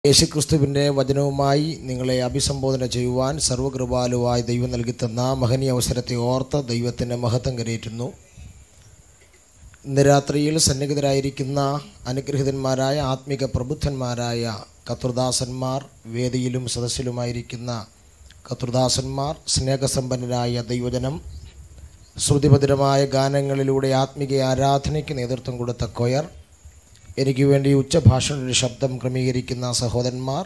യേശുക്രിസ്തുവിൻ്റെ വചനവുമായി നിങ്ങളെ അഭിസംബോധന ചെയ്യുവാൻ സർവകൃപാലുവായി ദൈവം നൽകിത്തന്ന മഹനീയ അവസരത്തെ ഓർത്ത് ദൈവത്തിൻ്റെ മഹത്വം കരയേറ്റുന്നു ഇന്ന് രാത്രിയിൽ സന്നിഹിതരായിരിക്കുന്ന അനുഗ്രഹിതന്മാരായ ആത്മിക പ്രബുദ്ധന്മാരായ കത്രുദാസന്മാർ വേദിയിലും സദസ്സിലുമായിരിക്കുന്ന കത്രുദാസന്മാർ സ്നേഹസമ്പന്നരായ ദൈവജനം ശ്രുതിഭദ്രമായ ഗാനങ്ങളിലൂടെ ആത്മിക ആരാധനയ്ക്ക് നേതൃത്വം കൊടുത്ത കൊയർ എനിക്ക് വേണ്ടി ഉച്ചഭാഷണയുടെ ശബ്ദം ക്രമീകരിക്കുന്ന സഹോദരന്മാർ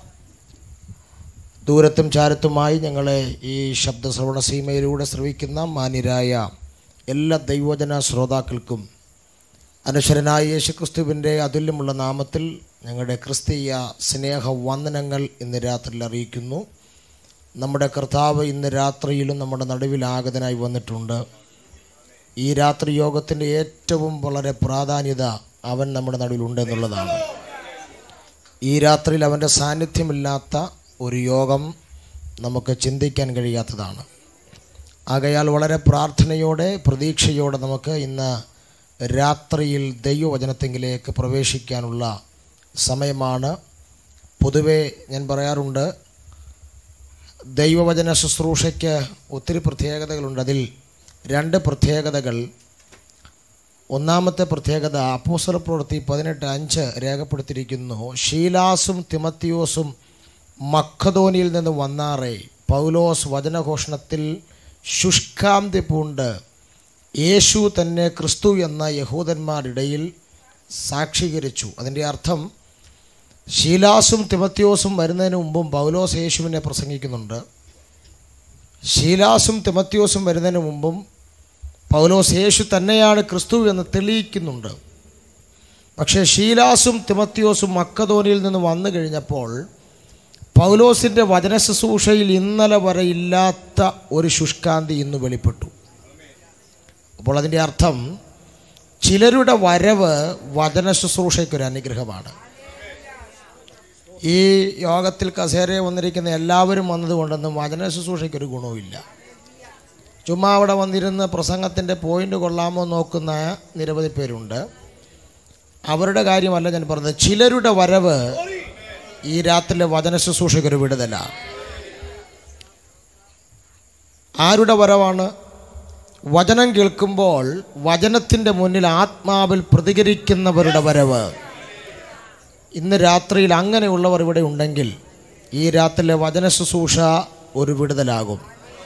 ദൂരത്തും ചാരത്തുമായി ഞങ്ങളെ ഈ ശബ്ദ ശ്രവണ സീമയിലൂടെ ശ്രവിക്കുന്ന മാന്യരായ എല്ലാ ദൈവജന ശ്രോതാക്കൾക്കും അനുശരനായ യേശുക്രിസ്തുവിൻ്റെ അതുല്യമുള്ള നാമത്തിൽ ഞങ്ങളുടെ ക്രിസ്തീയ സ്നേഹ വന്ദനങ്ങൾ ഇന്ന് രാത്രിയിൽ അറിയിക്കുന്നു നമ്മുടെ കർത്താവ് ഇന്ന് രാത്രിയിലും നമ്മുടെ നടുവിൽ ആഗതനായി വന്നിട്ടുണ്ട് ഈ രാത്രി യോഗത്തിൻ്റെ ഏറ്റവും വളരെ പ്രാധാന്യത അവൻ നമ്മുടെ നടുവിലുണ്ട് എന്നുള്ളതാണ് ഈ രാത്രിയിൽ അവൻ്റെ സാന്നിധ്യമില്ലാത്ത ഒരു യോഗം നമുക്ക് ചിന്തിക്കാൻ കഴിയാത്തതാണ് ആകയാൽ വളരെ പ്രാർത്ഥനയോടെ പ്രതീക്ഷയോടെ നമുക്ക് ഇന്ന് രാത്രിയിൽ ദൈവവചനത്തെങ്കിലേക്ക് പ്രവേശിക്കാനുള്ള സമയമാണ് പൊതുവെ ഞാൻ പറയാറുണ്ട് ദൈവവചന ശുശ്രൂഷയ്ക്ക് ഒത്തിരി പ്രത്യേകതകളുണ്ട് അതിൽ രണ്ട് പ്രത്യേകതകൾ ഒന്നാമത്തെ പ്രത്യേകത അപ്പോസ്തല പ്രവൃത്തി പതിനെട്ട് അഞ്ച് രേഖപ്പെടുത്തിയിരിക്കുന്നു ഷീലാസും തിമത്തിയോസും മഖദോനിയിൽ നിന്ന് വന്നാറേ പൗലോസ് വചനഘോഷണത്തിൽ ശുഷ്കാന്തി പൂണ്ട് യേശു തന്നെ ക്രിസ്തു എന്ന യഹൂദന്മാരിടയിൽ സാക്ഷീകരിച്ചു അതിൻ്റെ അർത്ഥം ഷീലാസും തിമത്തിയോസും വരുന്നതിന് മുമ്പും പൗലോസ് യേശുവിനെ പ്രസംഗിക്കുന്നുണ്ട് ഷീലാസും തിമത്തിയോസും വരുന്നതിന് മുമ്പും പൗലോസ് യേശു തന്നെയാണ് ക്രിസ്തു എന്ന് തെളിയിക്കുന്നുണ്ട് പക്ഷേ ഷീലാസും തിമത്തിയോസും മക്കതോനിയിൽ നിന്ന് വന്നു കഴിഞ്ഞപ്പോൾ പൗലോസിൻ്റെ വചന ശുശ്രൂഷയിൽ ഇന്നലെ വരെ ഇല്ലാത്ത ഒരു ശുഷ്കാന്തി ഇന്ന് വെളിപ്പെട്ടു അപ്പോൾ അതിൻ്റെ അർത്ഥം ചിലരുടെ വരവ് വചന ശുശ്രൂഷയ്ക്കൊരു അനുഗ്രഹമാണ് ഈ യോഗത്തിൽ കസേരയെ വന്നിരിക്കുന്ന എല്ലാവരും വന്നതുകൊണ്ടൊന്നും വചന ശുശ്രൂഷയ്ക്കൊരു ഗുണവുമില്ല ചുമ്മാ അവിടെ വന്നിരുന്ന് പ്രസംഗത്തിൻ്റെ പോയിന്റ് കൊള്ളാമോ നോക്കുന്ന നിരവധി പേരുണ്ട് അവരുടെ കാര്യമല്ല ഞാൻ പറഞ്ഞത് ചിലരുടെ വരവ് ഈ രാത്രിയിലെ വചന ശുശ്രൂഷയ്ക്കൊരു വിടുതല ആരുടെ വരവാണ് വചനം കേൾക്കുമ്പോൾ വചനത്തിൻ്റെ മുന്നിൽ ആത്മാവിൽ പ്രതികരിക്കുന്നവരുടെ വരവ് ഇന്ന് രാത്രിയിൽ അങ്ങനെയുള്ളവർ ഇവിടെ ഉണ്ടെങ്കിൽ ഈ രാത്രിയിലെ വചന ശുശ്രൂഷ ഒരു വിടുതലാകും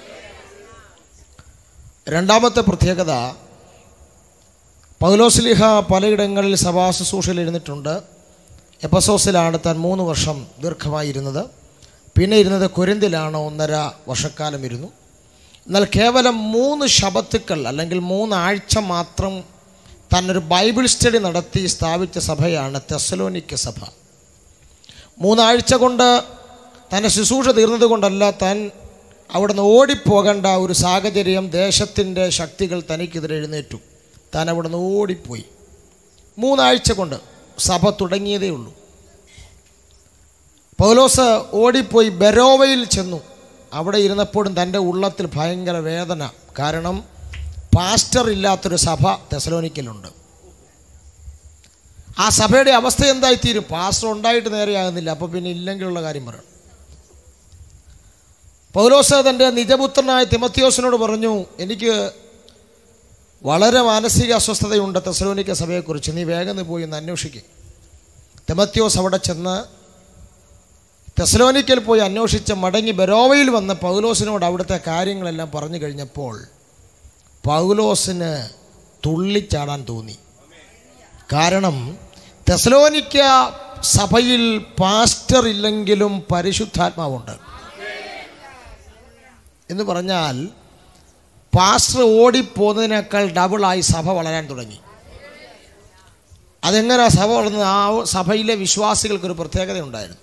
രണ്ടാമത്തെ പ്രത്യേകത പൗലോസ്ലിഹ പലയിടങ്ങളിൽ സഭാ ശുശ്രൂഷയിൽ ഇരുന്നിട്ടുണ്ട് എപ്പസോസിലാണ് താൻ മൂന്ന് വർഷം ദീർഘമായി ഇരുന്നത് പിന്നെ ഇരുന്നത് കൊരിന്തിലാണ് ഒന്നര വർഷക്കാലം ഇരുന്നു എന്നാൽ കേവലം മൂന്ന് ശബത്തുക്കൾ അല്ലെങ്കിൽ മൂന്നാഴ്ച മാത്രം തന്നൊരു ബൈബിൾ സ്റ്റഡി നടത്തി സ്ഥാപിച്ച സഭയാണ് തെസലോനിക്ക സഭ മൂന്നാഴ്ച കൊണ്ട് തൻ്റെ ശുശ്രൂഷ തീർന്നത് കൊണ്ടല്ല താൻ അവിടുന്ന് ഓടിപ്പോകേണ്ട ഒരു സാഹചര്യം ദേശത്തിൻ്റെ ശക്തികൾ തനിക്കെതിരെ എഴുന്നേറ്റു താൻ അവിടുന്ന് ഓടിപ്പോയി മൂന്നാഴ്ച കൊണ്ട് സഭ തുടങ്ങിയതേ ഉള്ളൂ പൗലോസ് ഓടിപ്പോയി ബെരോവയിൽ ചെന്നു അവിടെ ഇരുന്നപ്പോഴും തൻ്റെ ഉള്ളത്തിൽ ഭയങ്കര വേദന കാരണം പാസ്റ്റർ ഇല്ലാത്തൊരു സഭ തെസലോനിക്കലുണ്ട് ആ സഭയുടെ അവസ്ഥ എന്തായിത്തീരും പാസ്റ്റർ ഉണ്ടായിട്ട് നേരെയാകുന്നില്ല അപ്പോൾ പിന്നെ ഇല്ലെങ്കിലുള്ള കാര്യം പറയണം പൗലോസ് തൻ്റെ നിജപുത്രനായ തിമത്യോസിനോട് പറഞ്ഞു എനിക്ക് വളരെ മാനസിക അസ്വസ്ഥതയുണ്ട് തെസലോനിക്ക സഭയെക്കുറിച്ച് നീ വേഗം പോയി ഒന്ന് അന്വേഷിക്കുക തിമത്യോസ് അവിടെ ചെന്ന് തെസലോനിക്കൽ പോയി അന്വേഷിച്ച് മടങ്ങി ബെരോവയിൽ വന്ന പൗലോസിനോട് അവിടുത്തെ കാര്യങ്ങളെല്ലാം പറഞ്ഞു കഴിഞ്ഞപ്പോൾ പൗലോസിന് തുള്ളിച്ചാടാൻ തോന്നി കാരണം തെസലോനിക്ക സഭയിൽ പാസ്റ്റർ ഇല്ലെങ്കിലും പരിശുദ്ധാത്മാവുണ്ട് എന്ന് പറഞ്ഞാൽ പാസ്റ്റർ ഓടിപ്പോകുന്നതിനേക്കാൾ ഡബിളായി സഭ വളരാൻ തുടങ്ങി അതെങ്ങനെ സഭ വളർന്നത് ആ സഭയിലെ വിശ്വാസികൾക്കൊരു പ്രത്യേകത ഉണ്ടായിരുന്നു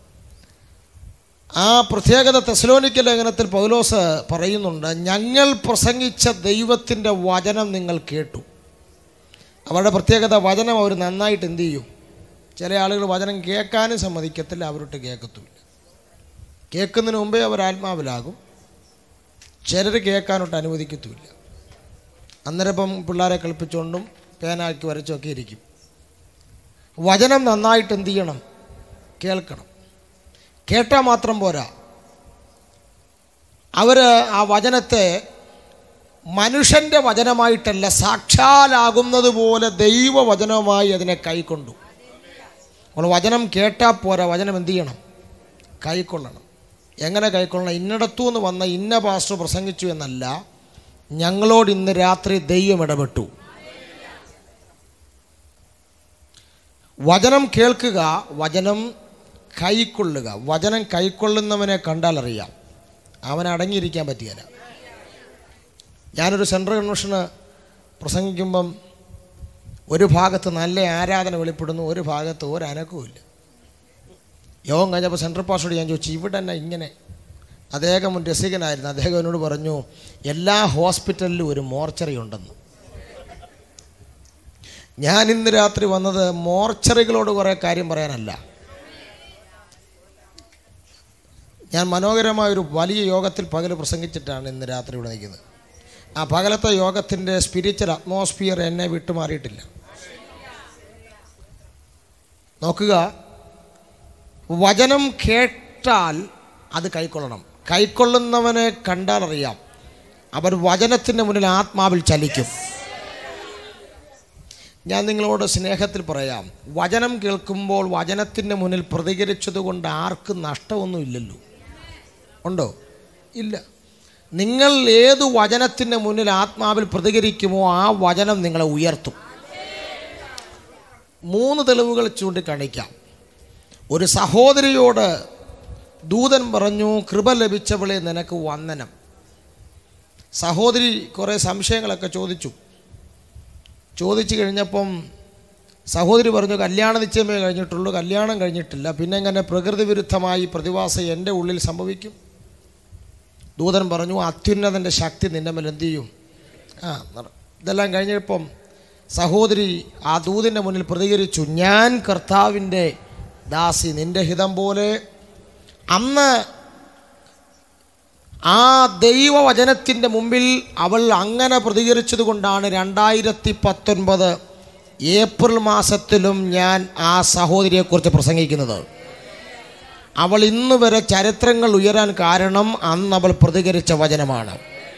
ആ പ്രത്യേകത തെസലോനിക്ക ലേഖനത്തിൽ പൗലോസ് പറയുന്നുണ്ട് ഞങ്ങൾ പ്രസംഗിച്ച ദൈവത്തിൻ്റെ വചനം നിങ്ങൾ കേട്ടു അവരുടെ പ്രത്യേകത വചനം അവർ നന്നായിട്ട് എന്തു ചെയ്യും ചില ആളുകൾ വചനം കേൾക്കാനും സമ്മതിക്കത്തില്ല അവരോട്ട് കേൾക്കത്തുമില്ല കേൾക്കുന്നതിന് മുമ്പേ അവർ ആത്മാവിലാകും ചിലർ കേൾക്കാനൊട്ട് അനുവദിക്കത്തുമില്ല അന്നേരം പിള്ളേരെ കളിപ്പിച്ചുകൊണ്ടും പേനാക്കി വരച്ചൊക്കെ ഇരിക്കും വചനം നന്നായിട്ട് എന്ത് ചെയ്യണം കേൾക്കണം കേട്ടാൽ മാത്രം പോരാ അവർ ആ വചനത്തെ മനുഷ്യൻ്റെ വചനമായിട്ടല്ല സാക്ഷാലാകുന്നത് പോലെ ദൈവവചനമായി അതിനെ കൈക്കൊണ്ടു നമ്മൾ വചനം കേട്ടാൽ പോരാ വചനം എന്ത് ചെയ്യണം കൈക്കൊള്ളണം എങ്ങനെ കൈക്കൊള്ളണം ഇന്നിടത്തു നിന്ന് വന്ന ഇന്ന പാസ്റ്റർ പ്രസംഗിച്ചു എന്നല്ല ഞങ്ങളോട് ഇന്ന് രാത്രി ദൈവം ഇടപെട്ടു വചനം കേൾക്കുക വചനം കൈക്കൊള്ളുക വചനം കൈക്കൊള്ളുന്നവനെ കണ്ടാൽ അറിയാം അവൻ അടങ്ങിയിരിക്കാൻ പറ്റുകയില്ല ഞാനൊരു സെൻട്രൽ കൺവെൻഷന് പ്രസംഗിക്കുമ്പം ഒരു ഭാഗത്ത് നല്ല ആരാധന വെളിപ്പെടുന്നു ഒരു ഭാഗത്ത് ഒരു അനക്കവുമില്ല യോഗം കഴിഞ്ഞപ്പോൾ സെൻട്രൽ പാസ്റ്റോട് ഞാൻ ചോദിച്ചു ഇവിടെ തന്നെ ഇങ്ങനെ അദ്ദേഹം ഒരു രസികനായിരുന്നു അദ്ദേഹം എന്നോട് പറഞ്ഞു എല്ലാ ഹോസ്പിറ്റലിലും ഒരു മോർച്ചറി ഉണ്ടെന്ന് ഞാൻ ഇന്ന് രാത്രി വന്നത് മോർച്ചറികളോട് കുറേ കാര്യം പറയാനല്ല ഞാൻ മനോഹരമായ ഒരു വലിയ യോഗത്തിൽ പകൽ പ്രസംഗിച്ചിട്ടാണ് ഇന്ന് രാത്രി ഇവിടെ നിൽക്കുന്നത് ആ പകലത്തെ യോഗത്തിൻ്റെ സ്പിരിച്വൽ അറ്റ്മോസ്ഫിയർ എന്നെ വിട്ടുമാറിയിട്ടില്ല നോക്കുക വചനം കേട്ടാൽ അത് കൈക്കൊള്ളണം കൈക്കൊള്ളുന്നവനെ കണ്ടാൽ അറിയാം അവർ വചനത്തിൻ്റെ മുന്നിൽ ആത്മാവിൽ ചലിക്കും ഞാൻ നിങ്ങളോട് സ്നേഹത്തിൽ പറയാം വചനം കേൾക്കുമ്പോൾ വചനത്തിൻ്റെ മുന്നിൽ പ്രതികരിച്ചതുകൊണ്ട് ആർക്കും നഷ്ടമൊന്നുമില്ലല്ലോ ഉണ്ടോ ഇല്ല നിങ്ങൾ ഏത് വചനത്തിൻ്റെ മുന്നിൽ ആത്മാവിൽ പ്രതികരിക്കുമോ ആ വചനം നിങ്ങളെ ഉയർത്തും മൂന്ന് തെളിവുകൾ ചൂണ്ടിക്കാണിക്കാം ഒരു സഹോദരിയോട് ദൂതൻ പറഞ്ഞു കൃപ ലഭിച്ചവളെ നിനക്ക് വന്ദനം സഹോദരി കുറേ സംശയങ്ങളൊക്കെ ചോദിച്ചു ചോദിച്ചു കഴിഞ്ഞപ്പം സഹോദരി പറഞ്ഞു കല്യാണ നിശ്ചയമേ കഴിഞ്ഞിട്ടുള്ളൂ കല്യാണം കഴിഞ്ഞിട്ടില്ല പിന്നെ എങ്ങനെ പ്രകൃതി വിരുദ്ധമായി പ്രതിവാസം എൻ്റെ ഉള്ളിൽ സംഭവിക്കും ദൂതൻ പറഞ്ഞു അത്യുന്നതൻ്റെ ശക്തി നിൻ്റെ മേൽ എന്ത് ചെയ്യും ആ നട- ഇതെല്ലാം കഴിഞ്ഞപ്പം സഹോദരി ആ ദൂതിൻ്റെ മുന്നിൽ പ്രതികരിച്ചു ഞാൻ കർത്താവിൻ്റെ ദാസി നിൻ്റെ ഹിതം പോലെ അന്ന് ആ ദൈവവചനത്തിൻ്റെ മുമ്പിൽ അവൾ അങ്ങനെ പ്രതികരിച്ചത് കൊണ്ടാണ് രണ്ടായിരത്തി പത്തൊൻപത് ഏപ്രിൽ മാസത്തിലും ഞാൻ ആ സഹോദരിയെക്കുറിച്ച് പ്രസംഗിക്കുന്നത് അവൾ ഇന്ന് വരെ ചരിത്രങ്ങൾ ഉയരാൻ കാരണം അന്ന് അവൾ പ്രതികരിച്ച വചനമാണ്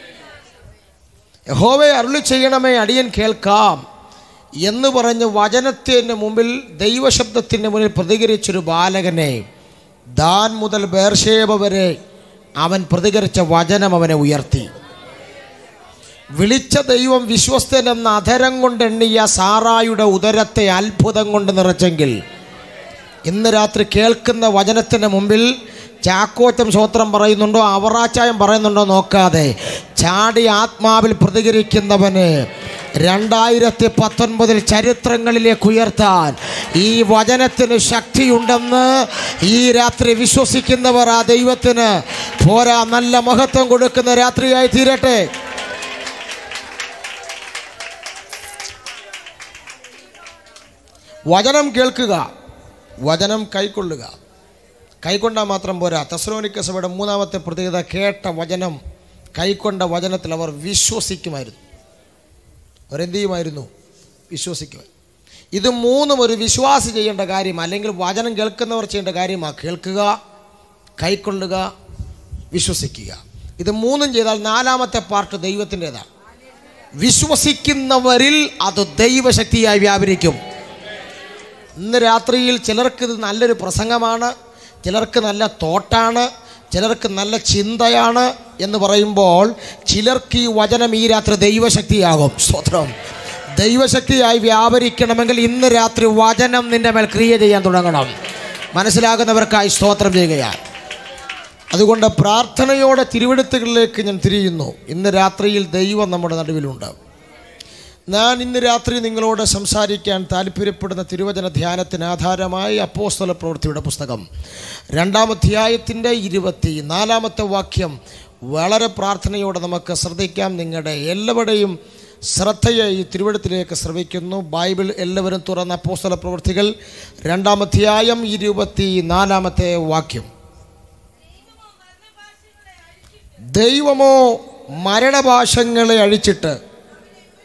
യഹോവെ അരുളി ചെയ്യണമേ അടിയൻ കേൾക്കാം എന്ന് പറഞ്ഞ് വചനത്തിൻ്റെ മുമ്പിൽ ദൈവശബ്ദത്തിൻ്റെ മുന്നിൽ പ്രതികരിച്ചൊരു ബാലകനെ ദാൻ മുതൽ ബേർഷേബ വരെ അവൻ പ്രതികരിച്ച വചനം അവനെ ഉയർത്തി വിളിച്ച ദൈവം വിശ്വസ്തനെന്ന അധരം കൊണ്ടെണ്ണിയ സാറായുടെ ഉദരത്തെ അത്ഭുതം കൊണ്ട് നിറച്ചെങ്കിൽ ഇന്ന് രാത്രി കേൾക്കുന്ന വചനത്തിന് മുമ്പിൽ ചാക്കോച്ചം സ്വോത്രം പറയുന്നുണ്ടോ അവറാച്ചായം പറയുന്നുണ്ടോ നോക്കാതെ ചാടി ആത്മാവിൽ പ്രതികരിക്കുന്നവന് രണ്ടായിരത്തി പത്തൊൻപതിൽ ചരിത്രങ്ങളിലേക്ക് ഉയർത്താൻ ഈ വചനത്തിന് ശക്തിയുണ്ടെന്ന് ഈ രാത്രി വിശ്വസിക്കുന്നവർ ആ ദൈവത്തിന് പോരാ നല്ല മഹത്വം കൊടുക്കുന്ന രാത്രിയായി തീരട്ടെ വചനം കേൾക്കുക വചനം കൈക്കൊള്ളുക കൈക്കൊണ്ടാൽ മാത്രം പോരാ തെസ്സലോനിക്ക സഭയുടെ മൂന്നാമത്തെ പ്രത്യേകത കേട്ട വചനം കൈക്കൊണ്ട വചനത്തിൽ അവർ വിശ്വസിക്കുമായിരുന്നു അവരെന്ത് ചെയ്യുമായിരുന്നു വിശ്വസിക്കുക ഇത് മൂന്നും ഒരു വിശ്വാസി ചെയ്യേണ്ട കാര്യം അല്ലെങ്കിൽ വചനം കേൾക്കുന്നവർ ചെയ്യേണ്ട കാര്യമാണ് കേൾക്കുക കൈക്കൊള്ളുക വിശ്വസിക്കുക ഇത് മൂന്നും ചെയ്താൽ നാലാമത്തെ പാർട്ട് ദൈവത്തിൻ്റെതാണ് വിശ്വസിക്കുന്നവരിൽ അത് ദൈവശക്തിയായി വ്യാപരിക്കും ഇന്ന് രാത്രിയിൽ ചിലർക്ക് ഇത് നല്ലൊരു പ്രസംഗമാണ് ചിലർക്ക് നല്ല തോട്ടാണ് ചിലർക്ക് നല്ല ചിന്തയാണ് എന്ന് പറയുമ്പോൾ ചിലർക്ക് ഈ വചനം ഈ രാത്രി ദൈവശക്തിയാകും സ്തോത്രം ദൈവശക്തിയായി വ്യാപരിക്കണമെങ്കിൽ ഇന്ന് രാത്രി വചനം നിന്റെ മേൽ ക്രിയ ചെയ്യാൻ തുടങ്ങണം മനസ്സിലാകുന്നവർക്കായി സ്തോത്രം ചെയ്യുകയാണ് അതുകൊണ്ട് പ്രാർത്ഥനയോടെ തിരുവെടുത്തുകളിലേക്ക് ഞാൻ തിരിയുന്നു ഇന്ന് രാത്രിയിൽ ദൈവം നമ്മുടെ നടുവിലുണ്ട് ഞാൻ ഇന്ന് രാത്രി നിങ്ങളോട് സംസാരിക്കാൻ താല്പര്യപ്പെടുന്ന തിരുവചന ധ്യാനത്തിന് ആധാരമായി അപ്പോസ്തല പ്രവൃത്തിയുടെ പുസ്തകം രണ്ടാം അധ്യായത്തിൻ്റെ ഇരുപത്തി നാലാമത്തെ വാക്യം വളരെ പ്രാർത്ഥനയോടെ നമുക്ക് ശ്രദ്ധിക്കാം നിങ്ങളുടെ എല്ലാവരുടെയും ശ്രദ്ധയെ ഈ തിരുവഴുത്തിലേക്ക് ശ്രമിക്കുന്നു ബൈബിൾ എല്ലാവരും തുറന്ന അപ്പോസ്തല പ്രവൃത്തികൾ രണ്ടാം അധ്യായം ഇരുപത്തി നാലാമത്തെ വാക്യം ദൈവമോ മരണഭാഷങ്ങളെ അഴിച്ചിട്ട്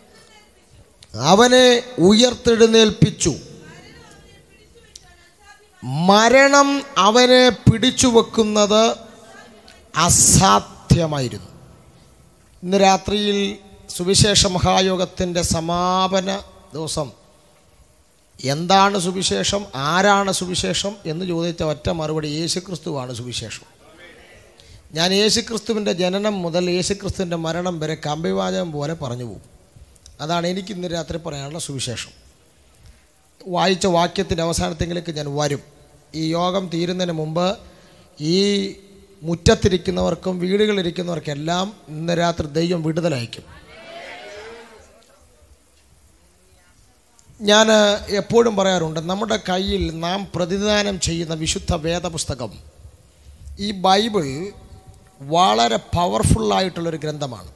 അവനെ ഉയർത്തെഴുന്നേൽപ്പിച്ചു മരണം അവനെ പിടിച്ചു വെക്കുന്നത് അസാധ്യമായിരുന്നു ഇന്ന് രാത്രിയിൽ സുവിശേഷ മഹായോഗത്തിൻ്റെ സമാപന ദിവസം എന്താണ് സുവിശേഷം ആരാണ് സുവിശേഷം എന്ന് ചോദിച്ച ഒറ്റ മറുപടി യേശുക്രിസ്തുവാണ് സുവിശേഷം ഞാൻ യേശുക്രിസ്തുവിൻ്റെ ജനനം മുതൽ യേശുക്രിസ്തുവിൻ്റെ മരണം വരെ കമ്പിവാചകം പോലെ പറഞ്ഞു പോകും അതാണ് എനിക്ക് ഇന്ന് രാത്രി പറയാനുള്ള സുവിശേഷം വായിച്ച വാക്യത്തിൻ്റെ അവസാനത്തെങ്കിലേക്ക് ഞാൻ വരും ഈ യോഗം തീരുന്നതിന് മുമ്പ് ഈ മുറ്റത്തിരിക്കുന്നവർക്കും വീടുകളിലിരിക്കുന്നവർക്കെല്ലാം ഇന്ന് രാത്രി ദൈവം വിടുതലയക്കും ഞാൻ എപ്പോഴും പറയാറുണ്ട് നമ്മുടെ കയ്യിൽ നാം പ്രതിദാനം ചെയ്യുന്ന വിശുദ്ധ വേദപുസ്തകം ഈ ബൈബിൾ വളരെ പവർഫുള്ളായിട്ടുള്ളൊരു ഗ്രന്ഥമാണ്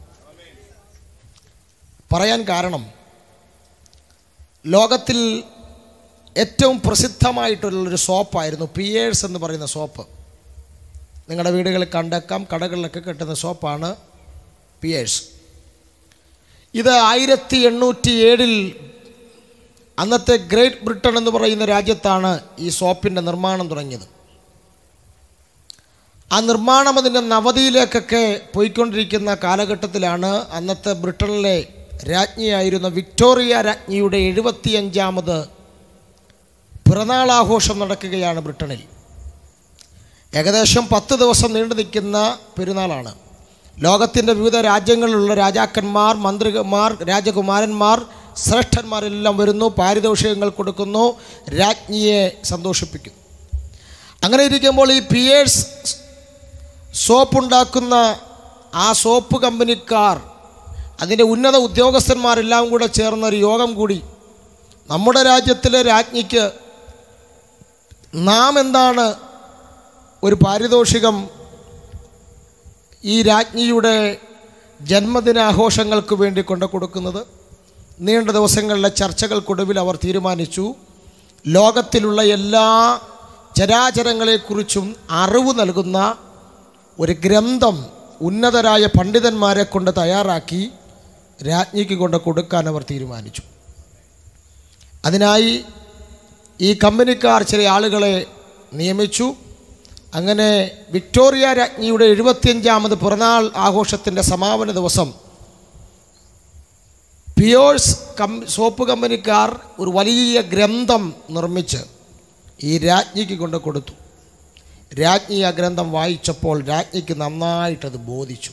പറയാൻ കാരണം ലോകത്തിൽ ഏറ്റവും പ്രസിദ്ധമായിട്ടുള്ളൊരു സോപ്പായിരുന്നു പിയേഴ്സ് എന്ന് പറയുന്ന സോപ്പ് നിങ്ങളുടെ വീടുകളിൽ കണ്ടേക്കാം കടകളിലൊക്കെ കിട്ടുന്ന സോപ്പാണ് പിയേഴ്സ് ഇത് ആയിരത്തി എണ്ണൂറ്റി ഏഴിൽ അന്നത്തെ ഗ്രേറ്റ് ബ്രിട്ടൻ എന്ന് പറയുന്ന രാജ്യത്താണ് ഈ സോപ്പിൻ്റെ നിർമ്മാണം തുടങ്ങിയത് ആ നിർമ്മാണം അതിൻ്റെ നവതിയിലേക്കൊക്കെ പോയിക്കൊണ്ടിരിക്കുന്ന കാലഘട്ടത്തിലാണ് അന്നത്തെ ബ്രിട്ടനിലെ രാജ്ഞിയായിരുന്ന വിക്ടോറിയ രാജ്ഞിയുടെ എഴുപത്തിയഞ്ചാമത് പിറന്നാളാഘോഷം നടക്കുകയാണ് ബ്രിട്ടനിൽ ഏകദേശം പത്ത് ദിവസം നീണ്ടു നിൽക്കുന്ന പെരുന്നാളാണ് ലോകത്തിൻ്റെ വിവിധ രാജ്യങ്ങളിലുള്ള രാജാക്കന്മാർ മന്ത്രിമാർ രാജകുമാരന്മാർ ശ്രേഷ്ഠന്മാരെല്ലാം വരുന്നു പാരിതോഷികങ്ങൾ കൊടുക്കുന്നു രാജ്ഞിയെ സന്തോഷിപ്പിക്കുന്നു അങ്ങനെ ഇരിക്കുമ്പോൾ ഈ പിയേഴ്സ് സോപ്പുണ്ടാക്കുന്ന ആ സോപ്പ് കമ്പനിക്കാർ അതിൻ്റെ ഉന്നത ഉദ്യോഗസ്ഥന്മാരെല്ലാം കൂടെ ചേർന്ന ഒരു യോഗം കൂടി നമ്മുടെ രാജ്യത്തിലെ രാജ്ഞിക്ക് നാം എന്താണ് ഒരു പാരിതോഷികം ഈ രാജ്ഞിയുടെ ജന്മദിനാഘോഷങ്ങൾക്ക് വേണ്ടി കൊണ്ടു കൊടുക്കുന്നത് നീണ്ട ദിവസങ്ങളിലെ ചർച്ചകൾക്കൊടുവിൽ അവർ തീരുമാനിച്ചു ലോകത്തിലുള്ള എല്ലാ ചരാചരങ്ങളെക്കുറിച്ചും അറിവ് നൽകുന്ന ഒരു ഗ്രന്ഥം ഉന്നതരായ പണ്ഡിതന്മാരെ കൊണ്ട് തയ്യാറാക്കി രാജ്ഞിക്ക് കൊണ്ട് കൊടുക്കാൻ അവർ തീരുമാനിച്ചു അതിനായി ഈ കമ്പനിക്കാർ ചില ആളുകളെ നിയമിച്ചു അങ്ങനെ വിക്ടോറിയ രാജ്ഞിയുടെ എഴുപത്തിയഞ്ചാമത് പിറന്നാൾ ആഘോഷത്തിൻ്റെ സമാപന ദിവസം പിയേഴ്സ് കം സോപ്പ് കമ്പനിക്കാർ ഒരു വലിയ ഗ്രന്ഥം നിർമ്മിച്ച് ഈ രാജ്ഞിക്ക് കൊണ്ട് കൊടുത്തു രാജ്ഞി ആ ഗ്രന്ഥം വായിച്ചപ്പോൾ രാജ്ഞിക്ക് നന്നായിട്ടത് ബോധിച്ചു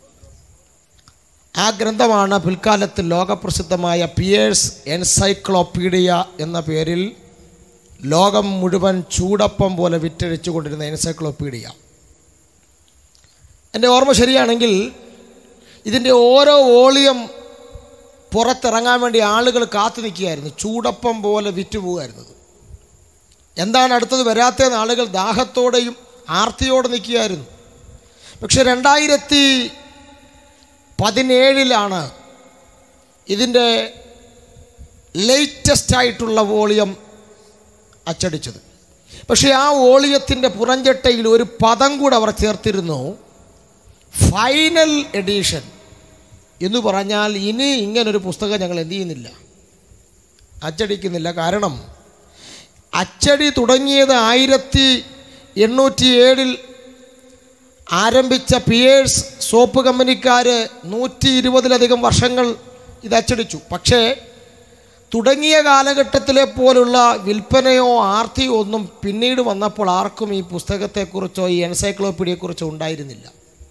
ആ ഗ്രന്ഥമാണ് പിൽക്കാലത്ത് ലോകപ്രസിദ്ധമായ പിയേഴ്സ് എൻസൈക്ലോപീഡിയ എന്ന പേരിൽ ലോകം മുഴുവൻ ചൂടപ്പം പോലെ വിറ്റഴിച്ചു കൊണ്ടിരുന്ന എൻസൈക്ലോപീഡിയ എൻ്റെ ഓർമ്മ ശരിയാണെങ്കിൽ ഇതിൻ്റെ ഓരോ വോളിയം പുറത്തിറങ്ങാൻ വേണ്ടി ആളുകൾ കാത്തു നിൽക്കുകയായിരുന്നു ചൂടപ്പം പോലെ വിറ്റുപോകുമായിരുന്നത് എന്താണ് അടുത്തത് വരാത്തതെന്ന് ആളുകൾ ദാഹത്തോടെയും ആർത്തിയോടെ നിൽക്കുകയായിരുന്നു പക്ഷെ രണ്ടായിരത്തി പതിനേഴിലാണ് ഇതിൻ്റെ ലേറ്റസ്റ്റ് ആയിട്ടുള്ള വോളിയം അച്ചടിച്ചത് പക്ഷേ ആ വോളിയത്തിൻ്റെ പുറഞ്ചട്ടയിൽ ഒരു പദം കൂടെ അവർ ചേർത്തിരുന്നു ഫൈനൽ എഡീഷൻ എന്ന് പറഞ്ഞാൽ ഇനി ഇങ്ങനൊരു പുസ്തകം ഞങ്ങൾ എന്ത് ചെയ്യുന്നില്ല അച്ചടിക്കുന്നില്ല കാരണം അച്ചടി തുടങ്ങിയത് ആയിരത്തി എണ്ണൂറ്റി ഏഴിൽ ആരംഭിച്ച പിയേഴ്സ് സോപ്പ് കമ്പനിക്കാർ നൂറ്റി ഇരുപതിലധികം വർഷങ്ങൾ ഇത് അച്ചടിച്ചു പക്ഷേ തുടങ്ങിയ കാലഘട്ടത്തിലെ പോലുള്ള വിൽപ്പനയോ ആർത്തിയോ ഒന്നും പിന്നീട് വന്നപ്പോൾ ആർക്കും ഈ പുസ്തകത്തെക്കുറിച്ചോ ഈ എൻസൈക്ലോപ്പീഡിയയെക്കുറിച്ചോ ഉണ്ടായിരുന്നില്ല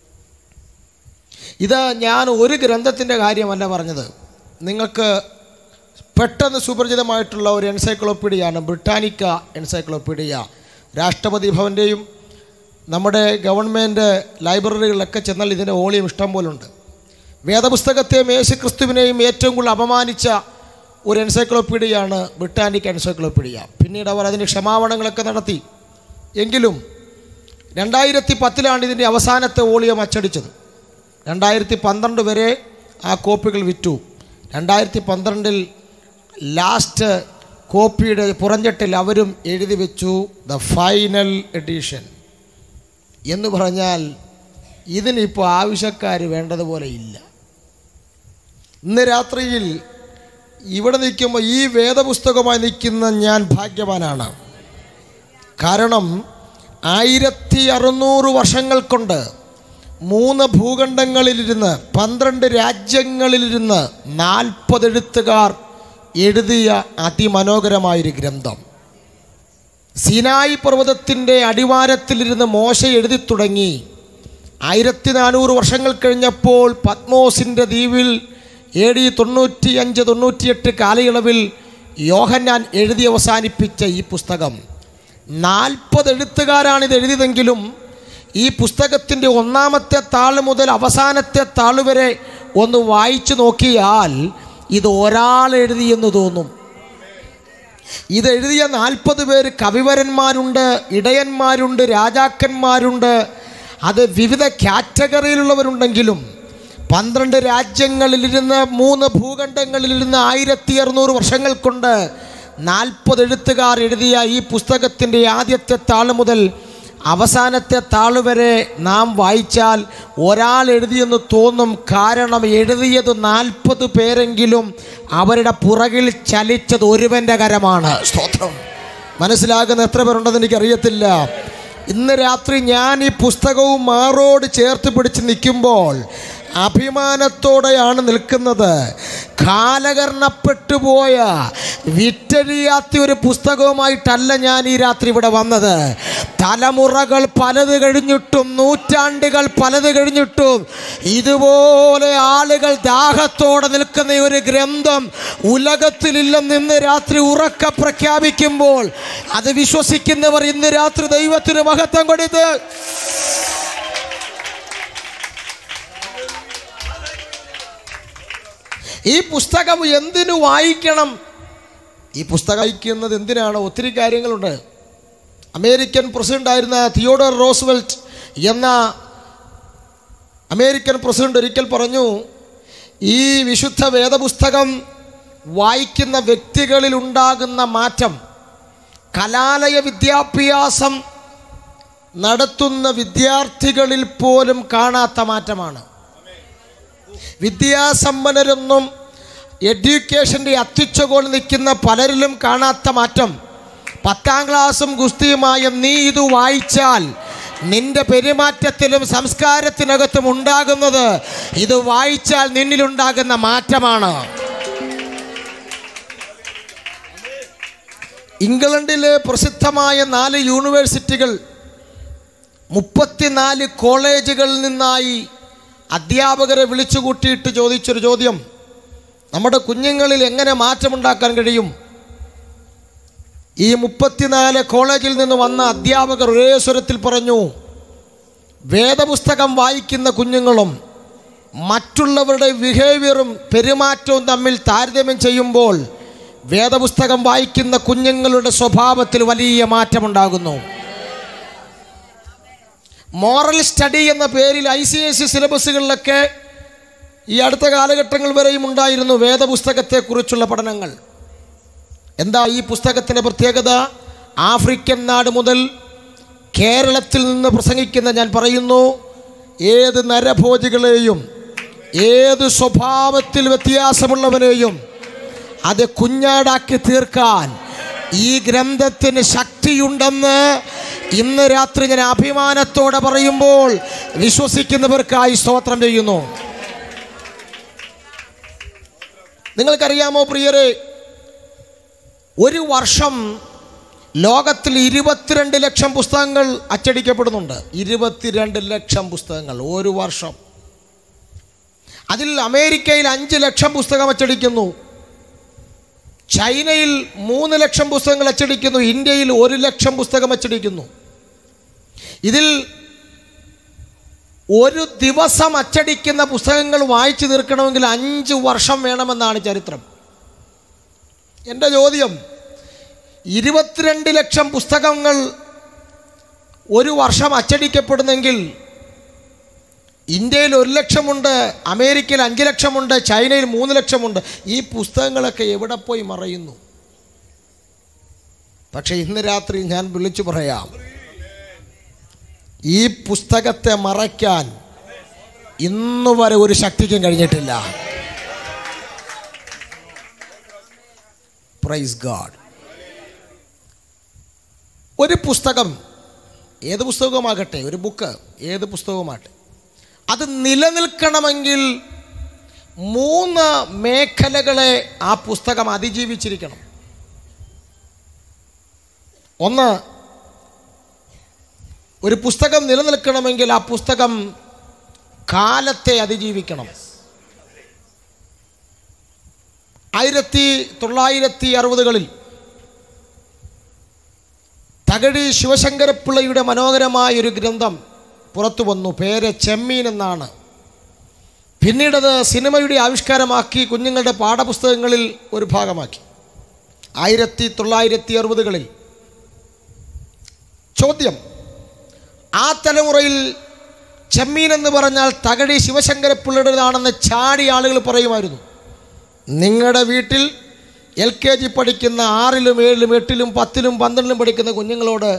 ഇത് ഞാൻ ഒരു ഗ്രന്ഥത്തിൻ്റെ കാര്യമല്ല പറഞ്ഞത് നിങ്ങൾക്ക് പെട്ടെന്ന് സുപരിചിതമായിട്ടുള്ള ഒരു എൻസൈക്ലോപ്പീഡിയയാണ് ബ്രിട്ടാനിക്ക എൻസൈക്ലോപ്പീഡിയ രാഷ്ട്രപതി ഭവൻ്റെയും നമ്മുടെ ഗവൺമെൻറ് ലൈബ്രറികളിലൊക്കെ ചെന്നാൽ ഇതിൻ്റെ വോളിയം ഇഷ്ടം പോലുണ്ട് വേദപുസ്തകത്തെയും യേശുക്രിസ്തുവിനെയും ഏറ്റവും കൂടുതൽ അപമാനിച്ച ഒരു എൻസൈക്ലോപ്പീഡിയയാണ് ബ്രിട്ടാനിക് എൻസൈക്ലോപ്പീഡിയ പിന്നീട് അവർ അതിന് ക്ഷമാപണങ്ങളൊക്കെ നടത്തി എങ്കിലും രണ്ടായിരത്തി പത്തിലാണ് ഇതിൻ്റെ അവസാനത്തെ വോളിയം അച്ചടിച്ചത് രണ്ടായിരത്തി പന്ത്രണ്ട് വരെ ആ കോപ്പികൾ വിറ്റു രണ്ടായിരത്തി പന്ത്രണ്ടിൽ ലാസ്റ്റ് കോപ്പിയുടെ പുറഞ്ചട്ടിൽ അവരും എഴുതി വെച്ചു ദ ഫൈനൽ എഡിഷൻ എന്ന് പറഞ്ഞാൽ ഇതിനിപ്പോൾ ആവശ്യക്കാർ വേണ്ടതുപോലെ ഇല്ല ഇന്ന് രാത്രിയിൽ ഇവിടെ നിൽക്കുമ്പോൾ ഈ വേദപുസ്തകമായി നിൽക്കുന്ന ഞാൻ ഭാഗ്യവാനാണ് കാരണം ആയിരത്തി അറുന്നൂറ് വർഷങ്ങൾ കൊണ്ട് മൂന്ന് ഭൂഖണ്ഡങ്ങളിലിരുന്ന് പന്ത്രണ്ട് രാജ്യങ്ങളിലിരുന്ന് നാൽപ്പത് എഴുത്തുകാർ എഴുതിയ അതിമനോഹരമായൊരു ഗ്രന്ഥം സീനായി പർവ്വതത്തിൻ്റെ അടിവാരത്തിലിരുന്ന് മോശ എഴുതി തുടങ്ങി ആയിരത്തി നാനൂറ് വർഷങ്ങൾ കഴിഞ്ഞപ്പോൾ പത്മോസിൻ്റെ ദ്വീപിൽ എ ഡി തൊണ്ണൂറ്റി അഞ്ച് തൊണ്ണൂറ്റിയെട്ട് കാലയളവിൽ യോഹന്നാൻ എഴുതി അവസാനിപ്പിച്ച ഈ പുസ്തകം നാൽപ്പത് എഴുത്തുകാരാണ് ഇത് എഴുതിയതെങ്കിലും ഈ പുസ്തകത്തിൻ്റെ ഒന്നാമത്തെ താള് മുതൽ അവസാനത്തെ താള് വരെ ഒന്ന് വായിച്ചു നോക്കിയാൽ ഇത് ഒരാൾ എഴുതിയെന്ന് തോന്നും ഇത് എഴുതിയ നാൽപ്പത് പേര് കവിവരന്മാരുണ്ട് ഇടയന്മാരുണ്ട് രാജാക്കന്മാരുണ്ട് അത് വിവിധ കാറ്റഗറിയിലുള്ളവരുണ്ടെങ്കിലും പന്ത്രണ്ട് രാജ്യങ്ങളിലിരുന്ന് മൂന്ന് ഭൂഖണ്ഡങ്ങളിലിരുന്ന് ആയിരത്തി അറുന്നൂറ് വർഷങ്ങൾ കൊണ്ട് നാൽപ്പത് എഴുത്തുകാർ എഴുതിയ ഈ പുസ്തകത്തിൻ്റെ ആദ്യത്തെ താള് മുതൽ അവസാനത്തെ താള് വരെ നാം വായിച്ചാൽ ഒരാൾ എഴുതിയെന്ന് തോന്നും കാരണം എഴുതിയത് നാൽപ്പത് പേരെങ്കിലും അവരുടെ പുറകിൽ ചലിച്ചത് ഒരുവൻ്റെ കരമാണ് സ്തോത്രം മനസ്സിലാകുന്ന എത്ര പേരുണ്ടെന്ന് എനിക്കറിയത്തില്ല ഇന്ന് രാത്രി ഞാൻ ഈ പുസ്തകവും മാറോട് ചേർത്ത് പിടിച്ച് നിൽക്കുമ്പോൾ അഭിമാനത്തോടെയാണ് നിൽക്കുന്നത് കാലകരണപ്പെട്ടു പോയ വിറ്റഴിയാത്ത ഒരു പുസ്തകവുമായിട്ടല്ല ഞാൻ ഈ രാത്രി ഇവിടെ വന്നത് തലമുറകൾ പലത് കഴിഞ്ഞിട്ടും നൂറ്റാണ്ടുകൾ പലത് കഴിഞ്ഞിട്ടും ഇതുപോലെ ആളുകൾ ദാഹത്തോടെ നിൽക്കുന്ന ഒരു ഗ്രന്ഥം ഉലകത്തിലില്ലെന്ന് ഇന്ന് രാത്രി ഉറക്ക പ്രഖ്യാപിക്കുമ്പോൾ അത് വിശ്വസിക്കുന്നവർ ഇന്ന് രാത്രി ദൈവത്തിന് മഹത്വം കൊടുത്ത് ഈ പുസ്തകം എന്തിനു വായിക്കണം ഈ പുസ്തകം വായിക്കുന്നത് എന്തിനാണ് ഒത്തിരി കാര്യങ്ങളുണ്ട് അമേരിക്കൻ പ്രസിഡന്റ് ആയിരുന്ന തിയോഡർ റോസ്വെൽറ്റ് എന്ന അമേരിക്കൻ പ്രസിഡന്റ് ഒരിക്കൽ പറഞ്ഞു ഈ വിശുദ്ധ വേദപുസ്തകം വായിക്കുന്ന വ്യക്തികളിൽ ഉണ്ടാകുന്ന മാറ്റം കലാലയ വിദ്യാഭ്യാസം നടത്തുന്ന വിദ്യാർത്ഥികളിൽ പോലും കാണാത്ത മാറ്റമാണ് വിദ്യാസമ്പന്നരൊന്നും എഡ്യൂക്കേഷൻ്റെ അത്യുച്ചകോൾ നിൽക്കുന്ന പലരിലും കാണാത്ത മാറ്റം പത്താം ക്ലാസ്സും ഗുസ്തിയുമായ നീ ഇത് വായിച്ചാൽ നിന്റെ പെരുമാറ്റത്തിലും സംസ്കാരത്തിനകത്തും ഉണ്ടാകുന്നത് ഇത് വായിച്ചാൽ നിന്നിലുണ്ടാകുന്ന മാറ്റമാണ് ഇംഗ്ലണ്ടിലെ പ്രസിദ്ധമായ നാല് യൂണിവേഴ്സിറ്റികൾ മുപ്പത്തിനാല് കോളേജുകളിൽ നിന്നായി അധ്യാപകരെ വിളിച്ചു കൂട്ടിയിട്ട് ചോദിച്ചൊരു ചോദ്യം നമ്മുടെ കുഞ്ഞുങ്ങളിൽ എങ്ങനെ മാറ്റമുണ്ടാക്കാൻ കഴിയും ഈ മുപ്പത്തിനാല് കോളേജിൽ നിന്ന് വന്ന അധ്യാപകർ ഒരേ സ്വരത്തിൽ പറഞ്ഞു വേദപുസ്തകം വായിക്കുന്ന കുഞ്ഞുങ്ങളും മറ്റുള്ളവരുടെ ബിഹേവിയറും പെരുമാറ്റവും തമ്മിൽ താരതമ്യം ചെയ്യുമ്പോൾ വേദപുസ്തകം വായിക്കുന്ന കുഞ്ഞുങ്ങളുടെ സ്വഭാവത്തിൽ വലിയ മാറ്റമുണ്ടാകുന്നു മോറൽ സ്റ്റഡി എന്ന പേരിൽ ഐ സി എസ് സി സിലബസുകളിലൊക്കെ ഈ അടുത്ത കാലഘട്ടങ്ങൾ വരെയും ഉണ്ടായിരുന്നു വേദപുസ്തകത്തെക്കുറിച്ചുള്ള പഠനങ്ങൾ എന്താ ഈ പുസ്തകത്തിൻ്റെ പ്രത്യേകത ആഫ്രിക്കൻ നാട് മുതൽ കേരളത്തിൽ നിന്ന് പ്രസംഗിക്കുന്ന ഞാൻ പറയുന്നു ഏത് നരഭോജികളെയും ഏത് സ്വഭാവത്തിൽ വ്യത്യാസമുള്ളവനെയും അത് കുഞ്ഞാടാക്കി തീർക്കാൻ ഈ ഗ്രന്ഥത്തിന് ശക്തിയുണ്ടെന്ന് ഇന്ന് രാത്രി ഞാൻ അഭിമാനത്തോടെ പറയുമ്പോൾ വിശ്വസിക്കുന്നവർക്കായി സ്തോത്രം ചെയ്യുന്നു നിങ്ങൾക്കറിയാമോ പ്രിയരെ ഒരു വർഷം ലോകത്തിൽ ഇരുപത്തിരണ്ട് ലക്ഷം പുസ്തകങ്ങൾ അച്ചടിക്കപ്പെടുന്നുണ്ട് ഇരുപത്തിരണ്ട് ലക്ഷം പുസ്തകങ്ങൾ ഒരു വർഷം അതിൽ അമേരിക്കയിൽ അഞ്ച് ലക്ഷം പുസ്തകം അച്ചടിക്കുന്നു ചൈനയിൽ മൂന്ന് ലക്ഷം പുസ്തകങ്ങൾ അച്ചടിക്കുന്നു ഇന്ത്യയിൽ ഒരു ലക്ഷം പുസ്തകം അച്ചടിക്കുന്നു ഇതിൽ ഒരു ദിവസം അച്ചടിക്കുന്ന പുസ്തകങ്ങൾ വായിച്ചു തീർക്കണമെങ്കിൽ അഞ്ച് വർഷം വേണമെന്നാണ് ചരിത്രം എൻ്റെ ചോദ്യം ഇരുപത്തിരണ്ട് ലക്ഷം പുസ്തകങ്ങൾ ഒരു വർഷം അച്ചടിക്കപ്പെടുന്നെങ്കിൽ ഇന്ത്യയിൽ ഒരു ലക്ഷമുണ്ട് അമേരിക്കയിൽ അഞ്ച് ലക്ഷമുണ്ട് ചൈനയിൽ മൂന്ന് ലക്ഷമുണ്ട് ഈ പുസ്തകങ്ങളൊക്കെ എവിടെ പോയി മറയുന്നു പക്ഷെ ഇന്ന് രാത്രി ഞാൻ വിളിച്ചു പറയാം ഈ പുസ്തകത്തെ മറയ്ക്കാൻ ഇന്നു വരെ ഒരു ശക്തിക്കും കഴിഞ്ഞിട്ടില്ല പ്രൈസ് ഗാഡ് ഒരു പുസ്തകം ഏത് പുസ്തകവുമാകട്ടെ ഒരു ബുക്ക് ഏത് പുസ്തകവുമാകട്ടെ അത് നിലനിൽക്കണമെങ്കിൽ മൂന്ന് മേഖലകളെ ആ പുസ്തകം അതിജീവിച്ചിരിക്കണം ഒന്ന് ഒരു പുസ്തകം നിലനിൽക്കണമെങ്കിൽ ആ പുസ്തകം കാലത്തെ അതിജീവിക്കണം ആയിരത്തി തൊള്ളായിരത്തി അറുപതുകളിൽ തകഴി ശിവശങ്കരപ്പിള്ളയുടെ മനോഹരമായ ഒരു ഗ്രന്ഥം പുറത്തു വന്നു പേര് ചെമ്മീൻ എന്നാണ് പിന്നീടത് സിനിമയുടെ ആവിഷ്കാരമാക്കി കുഞ്ഞുങ്ങളുടെ പാഠപുസ്തകങ്ങളിൽ ഒരു ഭാഗമാക്കി ആയിരത്തി തൊള്ളായിരത്തി അറുപതുകളിൽ ചോദ്യം ആ തലമുറയിൽ ചെമ്മീൻ എന്ന് പറഞ്ഞാൽ തകഴി ശിവശങ്കരപ്പിള്ളയുടേതാണെന്ന് ചാടി ആളുകൾ പറയുമായിരുന്നു നിങ്ങളുടെ വീട്ടിൽ എൽ കെ ജി പഠിക്കുന്ന ആറിലും ഏഴിലും എട്ടിലും പത്തിലും പന്ത്രണ്ടിലും പഠിക്കുന്ന കുഞ്ഞുങ്ങളോട്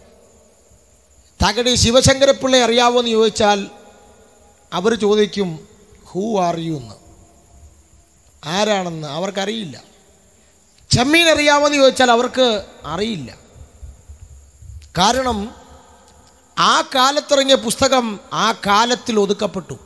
തകഴി ശിവശങ്കരപ്പിള്ളയെ അറിയാമോ എന്ന് ചോദിച്ചാൽ അവർ ചോദിക്കും ഹൂ ആർ യു എന്ന് ആരാണെന്ന് അവർക്കറിയില്ല ചെമ്മീൻ അറിയാമോ എന്ന് ചോദിച്ചാൽ അവർക്ക് അറിയില്ല കാരണം ആ കാലത്തിറങ്ങിയ പുസ്തകം ആ കാലത്തിൽ ഒതുക്കപ്പെട്ടു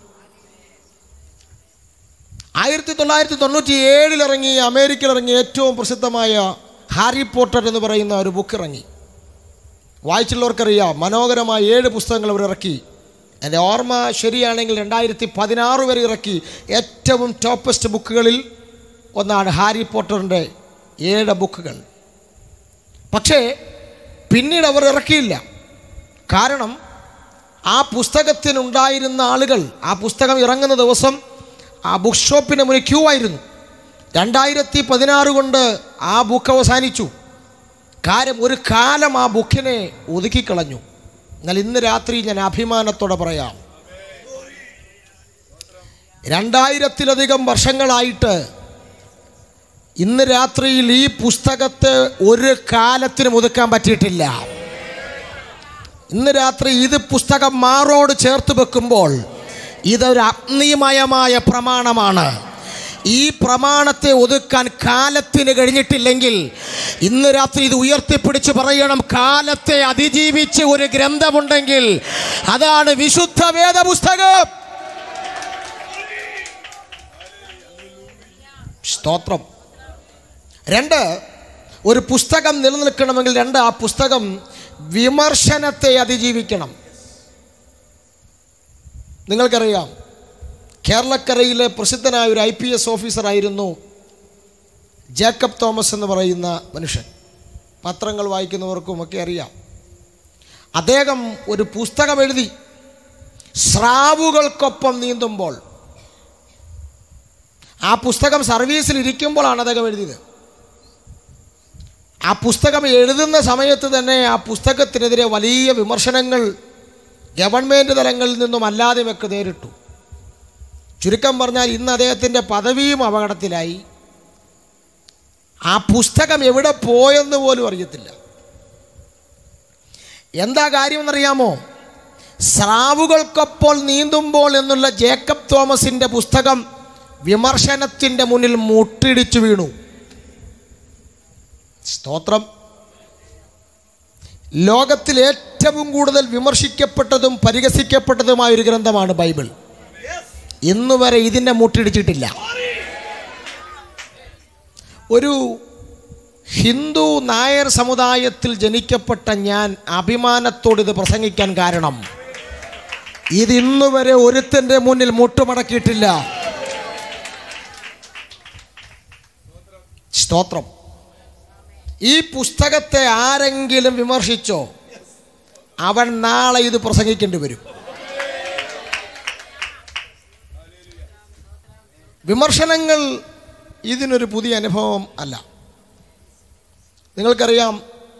ആയിരത്തി തൊള്ളായിരത്തി തൊണ്ണൂറ്റി ഏഴിൽ ഇറങ്ങി അമേരിക്കയിൽ ഇറങ്ങിയ ഏറ്റവും പ്രസിദ്ധമായ ഹാരി പോട്ടർ എന്ന് പറയുന്ന ഒരു ബുക്ക് ഇറങ്ങി വായിച്ചുള്ളവർക്കറിയാം മനോഹരമായ ഏഴ് പുസ്തകങ്ങൾ അവർ ഇറക്കി എൻ്റെ ഓർമ്മ ശരിയാണെങ്കിൽ രണ്ടായിരത്തി പതിനാറ് വരെ ഇറക്കി ഏറ്റവും ടോപ്പസ്റ്റ് ബുക്കുകളിൽ ഒന്നാണ് ഹാരി പോട്ടറിൻ്റെ ഏഴ് ബുക്കുകൾ പക്ഷേ പിന്നീട് അവർ ഇറക്കിയില്ല കാരണം ആ പുസ്തകത്തിനുണ്ടായിരുന്ന ആളുകൾ ആ പുസ്തകം ഇറങ്ങുന്ന ദിവസം ആ ബുക്ക് ഷോപ്പിന് മുന്നിൽ ക്യൂ ആയിരുന്നു രണ്ടായിരത്തി പതിനാറ് കൊണ്ട് ആ ബുക്ക് അവസാനിച്ചു കാര്യം ഒരു കാലം ആ ബുക്കിനെ ഒതുക്കിക്കളഞ്ഞു എന്നാൽ ഇന്ന് രാത്രി ഞാൻ അഭിമാനത്തോടെ പറയാം രണ്ടായിരത്തിലധികം വർഷങ്ങളായിട്ട് ഇന്ന് രാത്രിയിൽ ഈ പുസ്തകത്തെ ഒരു കാലത്തിനും ഒതുക്കാൻ പറ്റിയിട്ടില്ല ഇന്ന് രാത്രി ഇത് പുസ്തകം മാറോട് ചേർത്ത് വെക്കുമ്പോൾ ഇതൊരു അഗ്നിമയമായ പ്രമാണമാണ് ഈ പ്രമാണത്തെ ഒതുക്കാൻ കാലത്തിന് കഴിഞ്ഞിട്ടില്ലെങ്കിൽ ഇന്ന് രാത്രി ഇത് ഉയർത്തിപ്പിടിച്ച് പറയണം കാലത്തെ അതിജീവിച്ച് ഒരു ഗ്രന്ഥമുണ്ടെങ്കിൽ അതാണ് വിശുദ്ധ വേദപുസ്തകം സ്തോത്രം രണ്ട് ഒരു പുസ്തകം നിലനിൽക്കണമെങ്കിൽ രണ്ട് ആ പുസ്തകം വിമർശനത്തെ അതിജീവിക്കണം നിങ്ങൾക്കറിയാം കേരളക്കരയിലെ പ്രസിദ്ധനായ ഒരു ഐ പി എസ് ഓഫീസറായിരുന്നു ജേക്കബ് തോമസ് എന്ന് പറയുന്ന മനുഷ്യൻ പത്രങ്ങൾ വായിക്കുന്നവർക്കും ഒക്കെ അറിയാം അദ്ദേഹം ഒരു പുസ്തകം എഴുതി സ്രാവുകൾക്കൊപ്പം നീന്തുമ്പോൾ ആ പുസ്തകം സർവീസിൽ ഇരിക്കുമ്പോഴാണ് അദ്ദേഹം എഴുതിയത് ആ പുസ്തകം എഴുതുന്ന സമയത്ത് തന്നെ ആ പുസ്തകത്തിനെതിരെ വലിയ വിമർശനങ്ങൾ ഗവൺമെൻറ് തലങ്ങളിൽ നിന്നും അല്ലാതെയൊക്കെ നേരിട്ടു ചുരുക്കം പറഞ്ഞാൽ ഇന്ന് അദ്ദേഹത്തിൻ്റെ പദവിയും അപകടത്തിലായി ആ പുസ്തകം എവിടെ പോയെന്ന് പോലും അറിയത്തില്ല എന്താ കാര്യമെന്നറിയാമോ സ്രാവുകൾക്കൊപ്പോൾ നീന്തുമ്പോൾ എന്നുള്ള ജേക്കബ് തോമസിൻ്റെ പുസ്തകം വിമർശനത്തിൻ്റെ മുന്നിൽ മുട്ടിടിച്ചു വീണു സ്തോത്രം ലോകത്തിൽ ഏറ്റവും കൂടുതൽ വിമർശിക്കപ്പെട്ടതും പരിഹസിക്കപ്പെട്ടതുമായ ഒരു ഗ്രന്ഥമാണ് ബൈബിൾ ഇന്ന് വരെ ഇതിൻ്റെ മുട്ടിടിച്ചിട്ടില്ല ഒരു ഹിന്ദു നായർ സമുദായത്തിൽ ജനിക്കപ്പെട്ട ഞാൻ അഭിമാനത്തോട് ഇത് പ്രസംഗിക്കാൻ കാരണം ഇത് ഇന്ന് വരെ ഒരുത്തൻ്റെ മുന്നിൽ മുട്ടുമടക്കിയിട്ടില്ല സ്തോത്രം ഈ പുസ്തകത്തെ ആരെങ്കിലും വിമർശിച്ചോ അവൻ നാളെ ഇത് പ്രസംഗിക്കേണ്ടി വരും വിമർശനങ്ങൾ ഇതിനൊരു പുതിയ അനുഭവം അല്ല നിങ്ങൾക്കറിയാം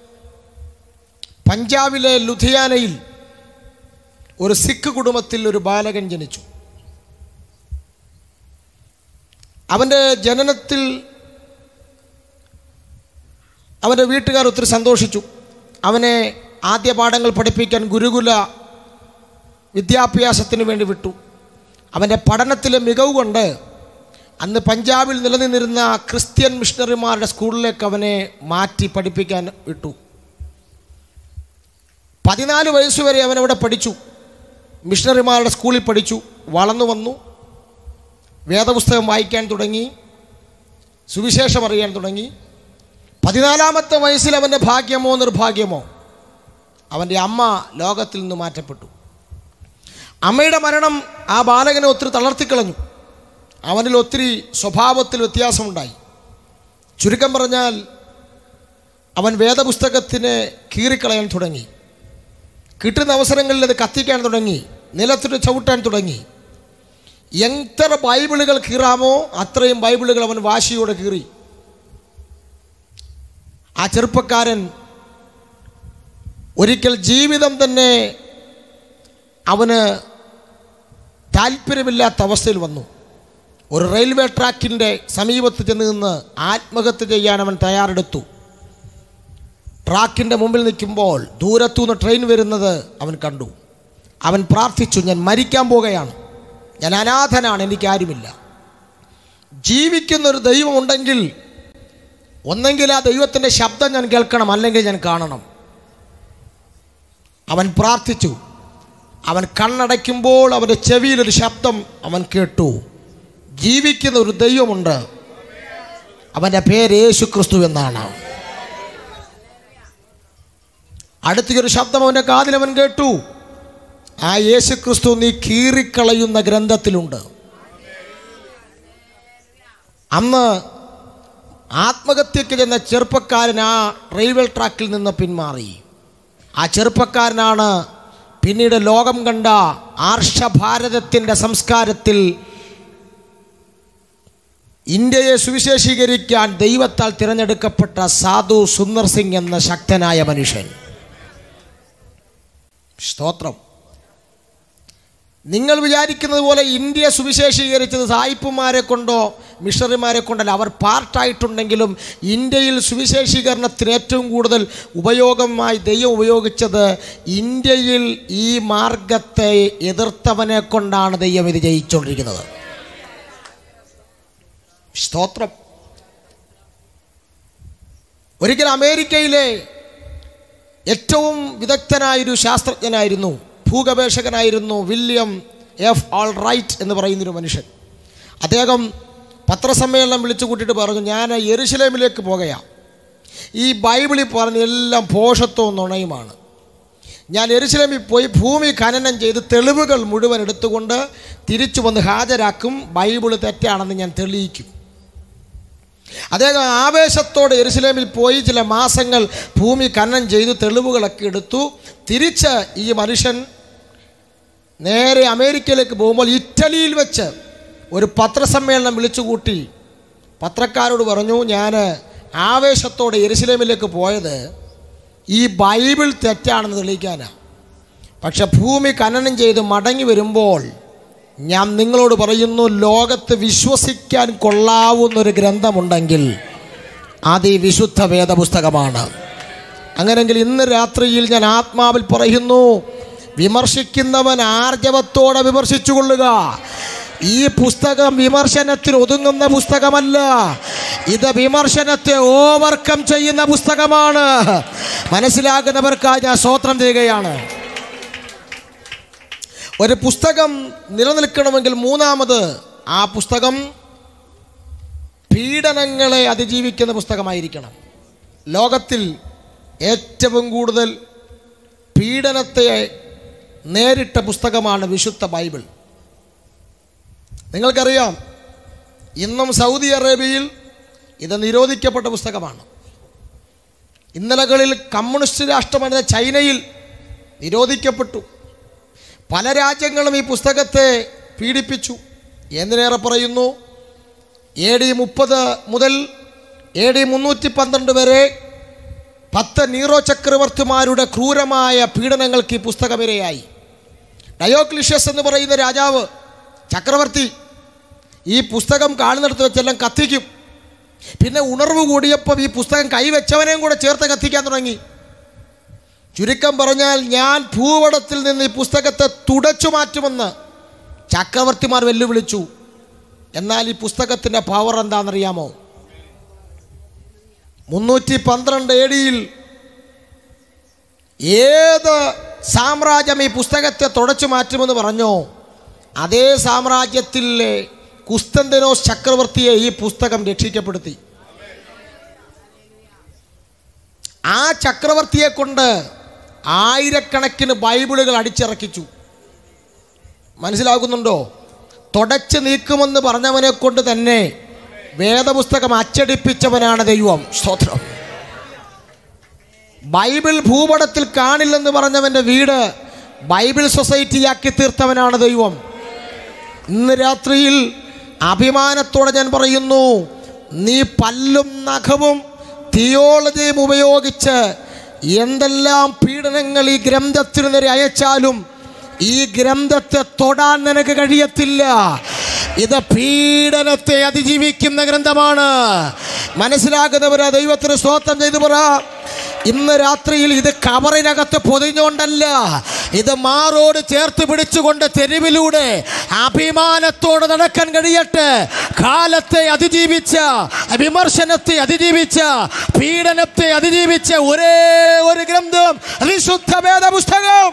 പഞ്ചാബിലെ ലുധിയാനയിൽ ഒരു സിഖ് കുടുംബത്തിൽ ഒരു ബാലകൻ ജനിച്ചു അവൻ്റെ ജനനത്തിൽ അവൻ്റെ വീട്ടുകാർ ഒത്തിരി സന്തോഷിച്ചു അവനെ ആദ്യ പാഠങ്ങൾ പഠിപ്പിക്കാൻ ഗുരുകുല വിദ്യാഭ്യാസത്തിന് വേണ്ടി വിട്ടു അവൻ്റെ പഠനത്തിലെ മികവ് കൊണ്ട് അന്ന് പഞ്ചാബിൽ നിലനിന്നിരുന്ന ക്രിസ്ത്യൻ മിഷണറിമാരുടെ സ്കൂളിലേക്ക് അവനെ മാറ്റി പഠിപ്പിക്കാൻ വിട്ടു പതിനാല് വയസ്സ് വരെ അവൻ അവിടെ പഠിച്ചു മിഷണറിമാരുടെ സ്കൂളിൽ പഠിച്ചു വളർന്നു വന്നു വേദപുസ്തകം വായിക്കാൻ തുടങ്ങി സുവിശേഷം അറിയാൻ തുടങ്ങി പതിനാലാമത്തെ വയസ്സിൽ അവൻ്റെ ഭാഗ്യമോ നിർഭാഗ്യമോ അവൻ്റെ അമ്മ ലോകത്തിൽ നിന്ന് മാറ്റപ്പെട്ടു അമ്മയുടെ മരണം ആ ബാലകനെ ഒത്തിരി തളർത്തിക്കളഞ്ഞു അവനിൽ ഒത്തിരി സ്വഭാവത്തിൽ വ്യത്യാസമുണ്ടായി ചുരുക്കം പറഞ്ഞാൽ അവൻ വേദപുസ്തകത്തിനെ കീറിക്കളയാൻ തുടങ്ങി കിട്ടുന്ന അവസരങ്ങളിൽ അത് കത്തിക്കാൻ തുടങ്ങി നിലത്തിട്ട് ചവിട്ടാൻ തുടങ്ങി എത്ര ബൈബിളുകൾ കീറാമോ അത്രയും ബൈബിളുകൾ അവൻ വാശിയോടെ കീറി ആ ചെറുപ്പക്കാരൻ ഒരിക്കൽ ജീവിതം തന്നെ അവന് താല്പര്യമില്ലാത്ത അവസ്ഥയിൽ വന്നു ഒരു റെയിൽവേ ട്രാക്കിൻ്റെ സമീപത്ത് ചെന്ന് നിന്ന് ആത്മഹത്യ ചെയ്യാൻ അവൻ തയ്യാറെടുത്തു ട്രാക്കിൻ്റെ മുമ്പിൽ നിൽക്കുമ്പോൾ ദൂരത്തുനിന്ന് ട്രെയിൻ വരുന്നത് അവൻ കണ്ടു അവൻ പ്രാർത്ഥിച്ചു ഞാൻ മരിക്കാൻ പോകുകയാണ് ഞാൻ അനാഥനാണ് എനിക്കാരുമില്ല ജീവിക്കുന്നൊരു ദൈവമുണ്ടെങ്കിൽ ഒന്നെങ്കിൽ ആ ദൈവത്തിൻ്റെ ശബ്ദം ഞാൻ കേൾക്കണം അല്ലെങ്കിൽ ഞാൻ കാണണം അവൻ പ്രാർത്ഥിച്ചു അവൻ കണ്ണടയ്ക്കുമ്പോൾ അവൻ്റെ ചെവിയിലൊരു ശബ്ദം അവൻ കേട്ടു ജീവിക്കുന്ന ഒരു ദൈവമുണ്ട് അവൻ്റെ പേര് യേശു ക്രിസ്തു എന്നാണ് അടുത്തൊരു ശബ്ദം അവൻ്റെ കാതിൽ അവൻ കേട്ടു ആ യേശു ക്രിസ്തു നീ കീറിക്കളയുന്ന ഗ്രന്ഥത്തിലുണ്ട് അന്ന് ആത്മഹത്യക്ക് ചെന്ന ചെറുപ്പക്കാരൻ ആ റെയിൽവേ ട്രാക്കിൽ നിന്ന് പിന്മാറി ആ ചെറുപ്പക്കാരനാണ് പിന്നീട് ലോകം കണ്ട ആർഷഭാരതത്തിൻ്റെ സംസ്കാരത്തിൽ ഇന്ത്യയെ സുവിശേഷീകരിക്കാൻ ദൈവത്താൽ തിരഞ്ഞെടുക്കപ്പെട്ട സാധു സുന്ദർ സിംഗ് എന്ന ശക്തനായ മനുഷ്യൻ സ്തോത്രം നിങ്ങൾ വിചാരിക്കുന്നത് പോലെ ഇന്ത്യ സുവിശേഷീകരിച്ചത് സായിപ്പുമാരെ കൊണ്ടോ മിഷണറിമാരെ കൊണ്ടല്ല അവർ പാർട്ടായിട്ടുണ്ടെങ്കിലും ഇന്ത്യയിൽ സുവിശേഷീകരണത്തിന് ഏറ്റവും കൂടുതൽ ഉപയോഗമായി ദൈവം ഉപയോഗിച്ചത് ഇന്ത്യയിൽ ഈ മാർഗത്തെ എതിർത്തവനെ കൊണ്ടാണ് ദൈവം ഇത് ജയിച്ചുകൊണ്ടിരിക്കുന്നത് സ്തോത്രം ഒരിക്കൽ അമേരിക്കയിലെ ഏറ്റവും വിദഗ്ധനായൊരു ശാസ്ത്രജ്ഞനായിരുന്നു ഭൂഗവേഷകനായിരുന്നു വില്യം എഫ് ആൾ റൈറ്റ് എന്ന് പറയുന്നൊരു മനുഷ്യൻ അദ്ദേഹം പത്രസമ്മേളനം വിളിച്ചു കൂട്ടിയിട്ട് പറഞ്ഞു ഞാൻ യെരുശലേമിലേക്ക് പോകുകയാണ് ഈ ബൈബിളിൽ പറഞ്ഞ എല്ലാം പോഷത്വവും നുണയുമാണ് ഞാൻ എരുശലേമിൽ പോയി ഭൂമി ഖനനം ചെയ്ത് തെളിവുകൾ മുഴുവൻ എടുത്തുകൊണ്ട് തിരിച്ചു വന്ന് ഹാജരാക്കും ബൈബിള് തെറ്റാണെന്ന് ഞാൻ തെളിയിക്കും അദ്ദേഹം ആവേശത്തോടെ എരുസലേമിൽ പോയി ചില മാസങ്ങൾ ഭൂമി ഖനനം ചെയ്തു തെളിവുകളൊക്കെ എടുത്തു തിരിച്ച് ഈ മനുഷ്യൻ നേരെ അമേരിക്കയിലേക്ക് പോകുമ്പോൾ ഇറ്റലിയിൽ വെച്ച് ഒരു പത്രസമ്മേളനം വിളിച്ചുകൂട്ടി പത്രക്കാരോട് പറഞ്ഞു ഞാൻ ആവേശത്തോടെ എരുസലേമിലേക്ക് പോയത് ഈ ബൈബിൾ തെറ്റാണെന്ന് തെളിയിക്കാനാണ് പക്ഷെ ഭൂമി ഖനനം ചെയ്ത് മടങ്ങി വരുമ്പോൾ ഞാൻ നിങ്ങളോട് പറയുന്നു ലോകത്ത് വിശ്വസിക്കാൻ കൊള്ളാവുന്നൊരു ഗ്രന്ഥമുണ്ടെങ്കിൽ അത് ഈ വിശുദ്ധ വേദപുസ്തകമാണ് അങ്ങനെങ്കിൽ ഇന്ന് രാത്രിയിൽ ഞാൻ ആത്മാവിൽ പറയുന്നു വിമർശിക്കുന്നവൻ ആർജവത്തോടെ വിമർശിച്ചു കൊള്ളുക ഈ പുസ്തകം വിമർശനത്തിൽ ഒതുങ്ങുന്ന പുസ്തകമല്ല ഇത് വിമർശനത്തെ ഓവർകം ചെയ്യുന്ന പുസ്തകമാണ് മനസ്സിലാക്കുന്നവർക്കായി ഞാൻ സ്വോത്രം ചെയ്യുകയാണ് ഒരു പുസ്തകം നിലനിൽക്കണമെങ്കിൽ മൂന്നാമത് ആ പുസ്തകം പീഡനങ്ങളെ അതിജീവിക്കുന്ന പുസ്തകമായിരിക്കണം ലോകത്തിൽ ഏറ്റവും കൂടുതൽ പീഡനത്തെ നേരിട്ട പുസ്തകമാണ് വിശുദ്ധ ബൈബിൾ നിങ്ങൾക്കറിയാം ഇന്നും സൗദി അറേബ്യയിൽ ഇത് നിരോധിക്കപ്പെട്ട പുസ്തകമാണ് ഇന്നലകളിൽ കമ്മ്യൂണിസ്റ്റ് രാഷ്ട്രമായ ചൈനയിൽ നിരോധിക്കപ്പെട്ടു പല രാജ്യങ്ങളും ഈ പുസ്തകത്തെ പീഡിപ്പിച്ചു എന്തിനേറെ പറയുന്നു എ ഡി മുപ്പത് മുതൽ എ ഡി മുന്നൂറ്റി പന്ത്രണ്ട് വരെ പത്ത് നീറോ ചക്രവർത്തിമാരുടെ ക്രൂരമായ പീഡനങ്ങൾക്ക് ഈ പുസ്തകമിരയായി ഡയോക്ലിഷ്യസ് എന്ന് പറയുന്ന രാജാവ് ചക്രവർത്തി ഈ പുസ്തകം കാണുന്നിടത്ത് വെച്ചെല്ലാം കത്തിക്കും പിന്നെ ഉണർവ് കൂടിയപ്പോൾ ഈ പുസ്തകം കൈവച്ചവനെയും കൂടെ ചേർത്ത് കത്തിക്കാൻ തുടങ്ങി ചുരുക്കം പറഞ്ഞാൽ ഞാൻ ഭൂപടത്തിൽ നിന്ന് ഈ പുസ്തകത്തെ തുടച്ചു മാറ്റുമെന്ന് ചക്രവർത്തിമാർ വെല്ലുവിളിച്ചു എന്നാൽ ഈ പുസ്തകത്തിൻ്റെ പവർ എന്താണെന്നറിയാമോ മുന്നൂറ്റി പന്ത്രണ്ട് എ ഡിയിൽ ഏത് സാമ്രാജ്യം ഈ പുസ്തകത്തെ തുടച്ചു മാറ്റുമെന്ന് പറഞ്ഞോ അതേ സാമ്രാജ്യത്തിലെ കുസ്തന്തനോസ് ചക്രവർത്തിയെ ഈ പുസ്തകം രക്ഷിക്കപ്പെടുത്തി ആ ചക്രവർത്തിയെ കൊണ്ട് ആയിരക്കണക്കിന് ബൈബിളുകൾ അടിച്ചിറക്കിച്ചു മനസ്സിലാകുന്നുണ്ടോ തുടച്ചു നീക്കുമെന്ന് പറഞ്ഞവനെ കൊണ്ട് തന്നെ വേദപുസ്തകം അച്ചടിപ്പിച്ചവനാണ് ദൈവം സ്തോത്രം ബൈബിൾ ഭൂപടത്തിൽ കാണില്ലെന്ന് പറഞ്ഞവൻ്റെ വീട് ബൈബിൾ സൊസൈറ്റിയാക്കി തീർത്തവനാണ് ദൈവം ഇന്ന് രാത്രിയിൽ അഭിമാനത്തോടെ ഞാൻ പറയുന്നു നീ പല്ലും നഖവും തിയോളജിയും ഉപയോഗിച്ച് എന്തെല്ലാം പീഡനങ്ങൾ ഈ ഗ്രന്ഥത്തിന് നേരെ അയച്ചാലും ഈ ഗ്രന്ഥത്തെ തൊടാൻ നിനക്ക് കഴിയത്തില്ല ഇത് പീഡനത്തെ അതിജീവിക്കുന്ന ഗ്രന്ഥമാണ് മനസ്സിലാകുന്നവരാ ദൈവത്തിന് സ്തോത്രം ചെയ്തു പറ ഇന്ന് രാത്രിയിൽ ഇത് കവറിനകത്ത് പൊതിഞ്ഞുകൊണ്ടല്ല ഇത് മാറോട് ചേർത്ത് പിടിച്ചുകൊണ്ട് തെരുവിലൂടെ അഭിമാനത്തോടെ നടക്കാൻ കഴിയട്ടെ കാലത്തെ അതിജീവിച്ച വിമർശനത്തെ അതിജീവിച്ച പീഡനത്തെ അതിജീവിച്ച ഒരേ ഒരു ഗ്രന്ഥം വിശുദ്ധ വേദപുസ്തകം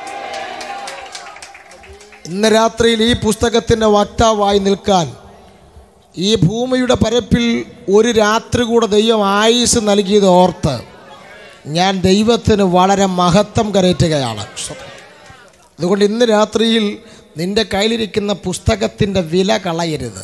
ഇന്ന് രാത്രിയിൽ ഈ പുസ്തകത്തിൻ്റെ വക്താവായി നിൽക്കാൻ ഈ ഭൂമിയുടെ പരപ്പിൽ ഒരു രാത്രി കൂടെ ദൈവം ആയുസ് നൽകിയത് ഓർത്ത് ഞാൻ ദൈവത്തിന് വളരെ മഹത്വം കരയറ്റുകയാണ് അതുകൊണ്ട് ഇന്ന് രാത്രിയിൽ നിന്റെ കയ്യിലിരിക്കുന്ന പുസ്തകത്തിൻ്റെ വില കളയരുത്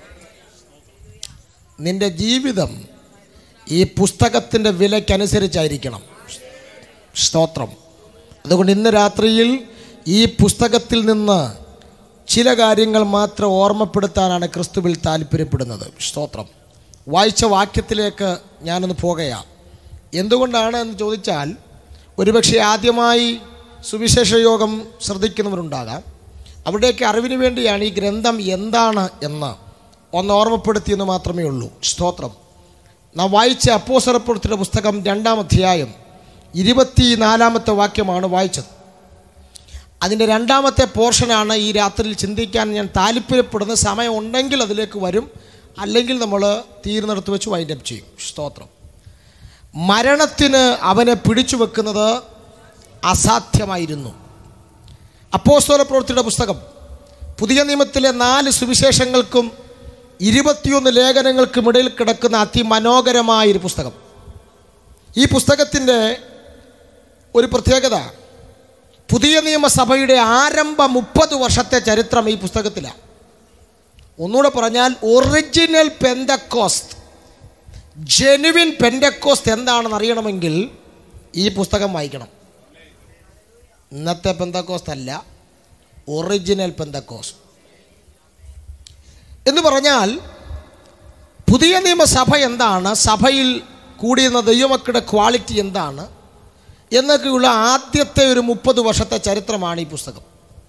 നിന്റെ ജീവിതം ഈ പുസ്തകത്തിൻ്റെ വിലയ്ക്കനുസരിച്ചായിരിക്കണം സ്തോത്രം അതുകൊണ്ട് ഇന്ന് രാത്രിയിൽ ഈ പുസ്തകത്തിൽ നിന്ന് ചില കാര്യങ്ങൾ മാത്രം ഓർമ്മപ്പെടുത്താനാണ് ക്രിസ്തുവിൽ താല്പര്യപ്പെടുന്നത് സ്തോത്രം വായിച്ച വാക്യത്തിലേക്ക് ഞാനൊന്ന് പോകുകയാണ് എന്തുകൊണ്ടാണ് എന്ന് ചോദിച്ചാൽ ഒരുപക്ഷെ ആദ്യമായി സുവിശേഷ യോഗം ശ്രദ്ധിക്കുന്നവരുണ്ടാകാം അവിടേക്ക് അറിവിന് വേണ്ടിയാണ് ഈ ഗ്രന്ഥം എന്താണ് എന്ന് ഒന്ന് ഓർമ്മപ്പെടുത്തിയെന്ന് മാത്രമേ ഉള്ളൂ സ്തോത്രം നാം വായിച്ച അപ്പോസറപ്പുറത്തിൻ്റെ പുസ്തകം രണ്ടാം അധ്യായം ഇരുപത്തി നാലാമത്തെ വാക്യമാണ് വായിച്ചത് അതിൻ്റെ രണ്ടാമത്തെ പോർഷനാണ് ഈ രാത്രിയിൽ ചിന്തിക്കാൻ ഞാൻ താല്പര്യപ്പെടുന്ന സമയം ഉണ്ടെങ്കിൽ അതിലേക്ക് വരും അല്ലെങ്കിൽ നമ്മൾ തീർന്നെടുത്ത് വെച്ച് വൈൻഡപ്പ് ചെയ്യും സ്തോത്രം മരണത്തിന് അവനെ പിടിച്ചു വെക്കുന്നത് അസാധ്യമായിരുന്നു അപ്പോസ്തോല പ്രവൃത്തിയുടെ പുസ്തകം പുതിയ നിയമത്തിലെ നാല് സുവിശേഷങ്ങൾക്കും ഇരുപത്തിയൊന്ന് ലേഖനങ്ങൾക്കും ഇടയിൽ കിടക്കുന്ന അതിമനോഹരമായൊരു പുസ്തകം ഈ പുസ്തകത്തിൻ്റെ ഒരു പ്രത്യേകത പുതിയ നിയമസഭയുടെ ആരംഭ മുപ്പത് വർഷത്തെ ചരിത്രം ഈ പുസ്തകത്തിലാണ് ഒന്നുകൂടെ പറഞ്ഞാൽ ഒറിജിനൽ പെന്തക്കോസ്റ്റ് ജെനുവിൻ പെൻഡക്കോസ്റ്റ് എന്താണെന്ന് അറിയണമെങ്കിൽ ഈ പുസ്തകം വായിക്കണം ഇന്നത്തെ പെന്തക്കോസ്റ്റ് അല്ല ഒറിജിനൽ പെന്തക്കോസ്റ്റ് എന്ന് പറഞ്ഞാൽ പുതിയ നിയമസഭ എന്താണ് സഭയിൽ കൂടിയുന്ന ദൈവമക്കളുടെ ക്വാളിറ്റി എന്താണ് എന്നൊക്കെയുള്ള ആദ്യത്തെ ഒരു മുപ്പത് വർഷത്തെ ചരിത്രമാണ് ഈ പുസ്തകം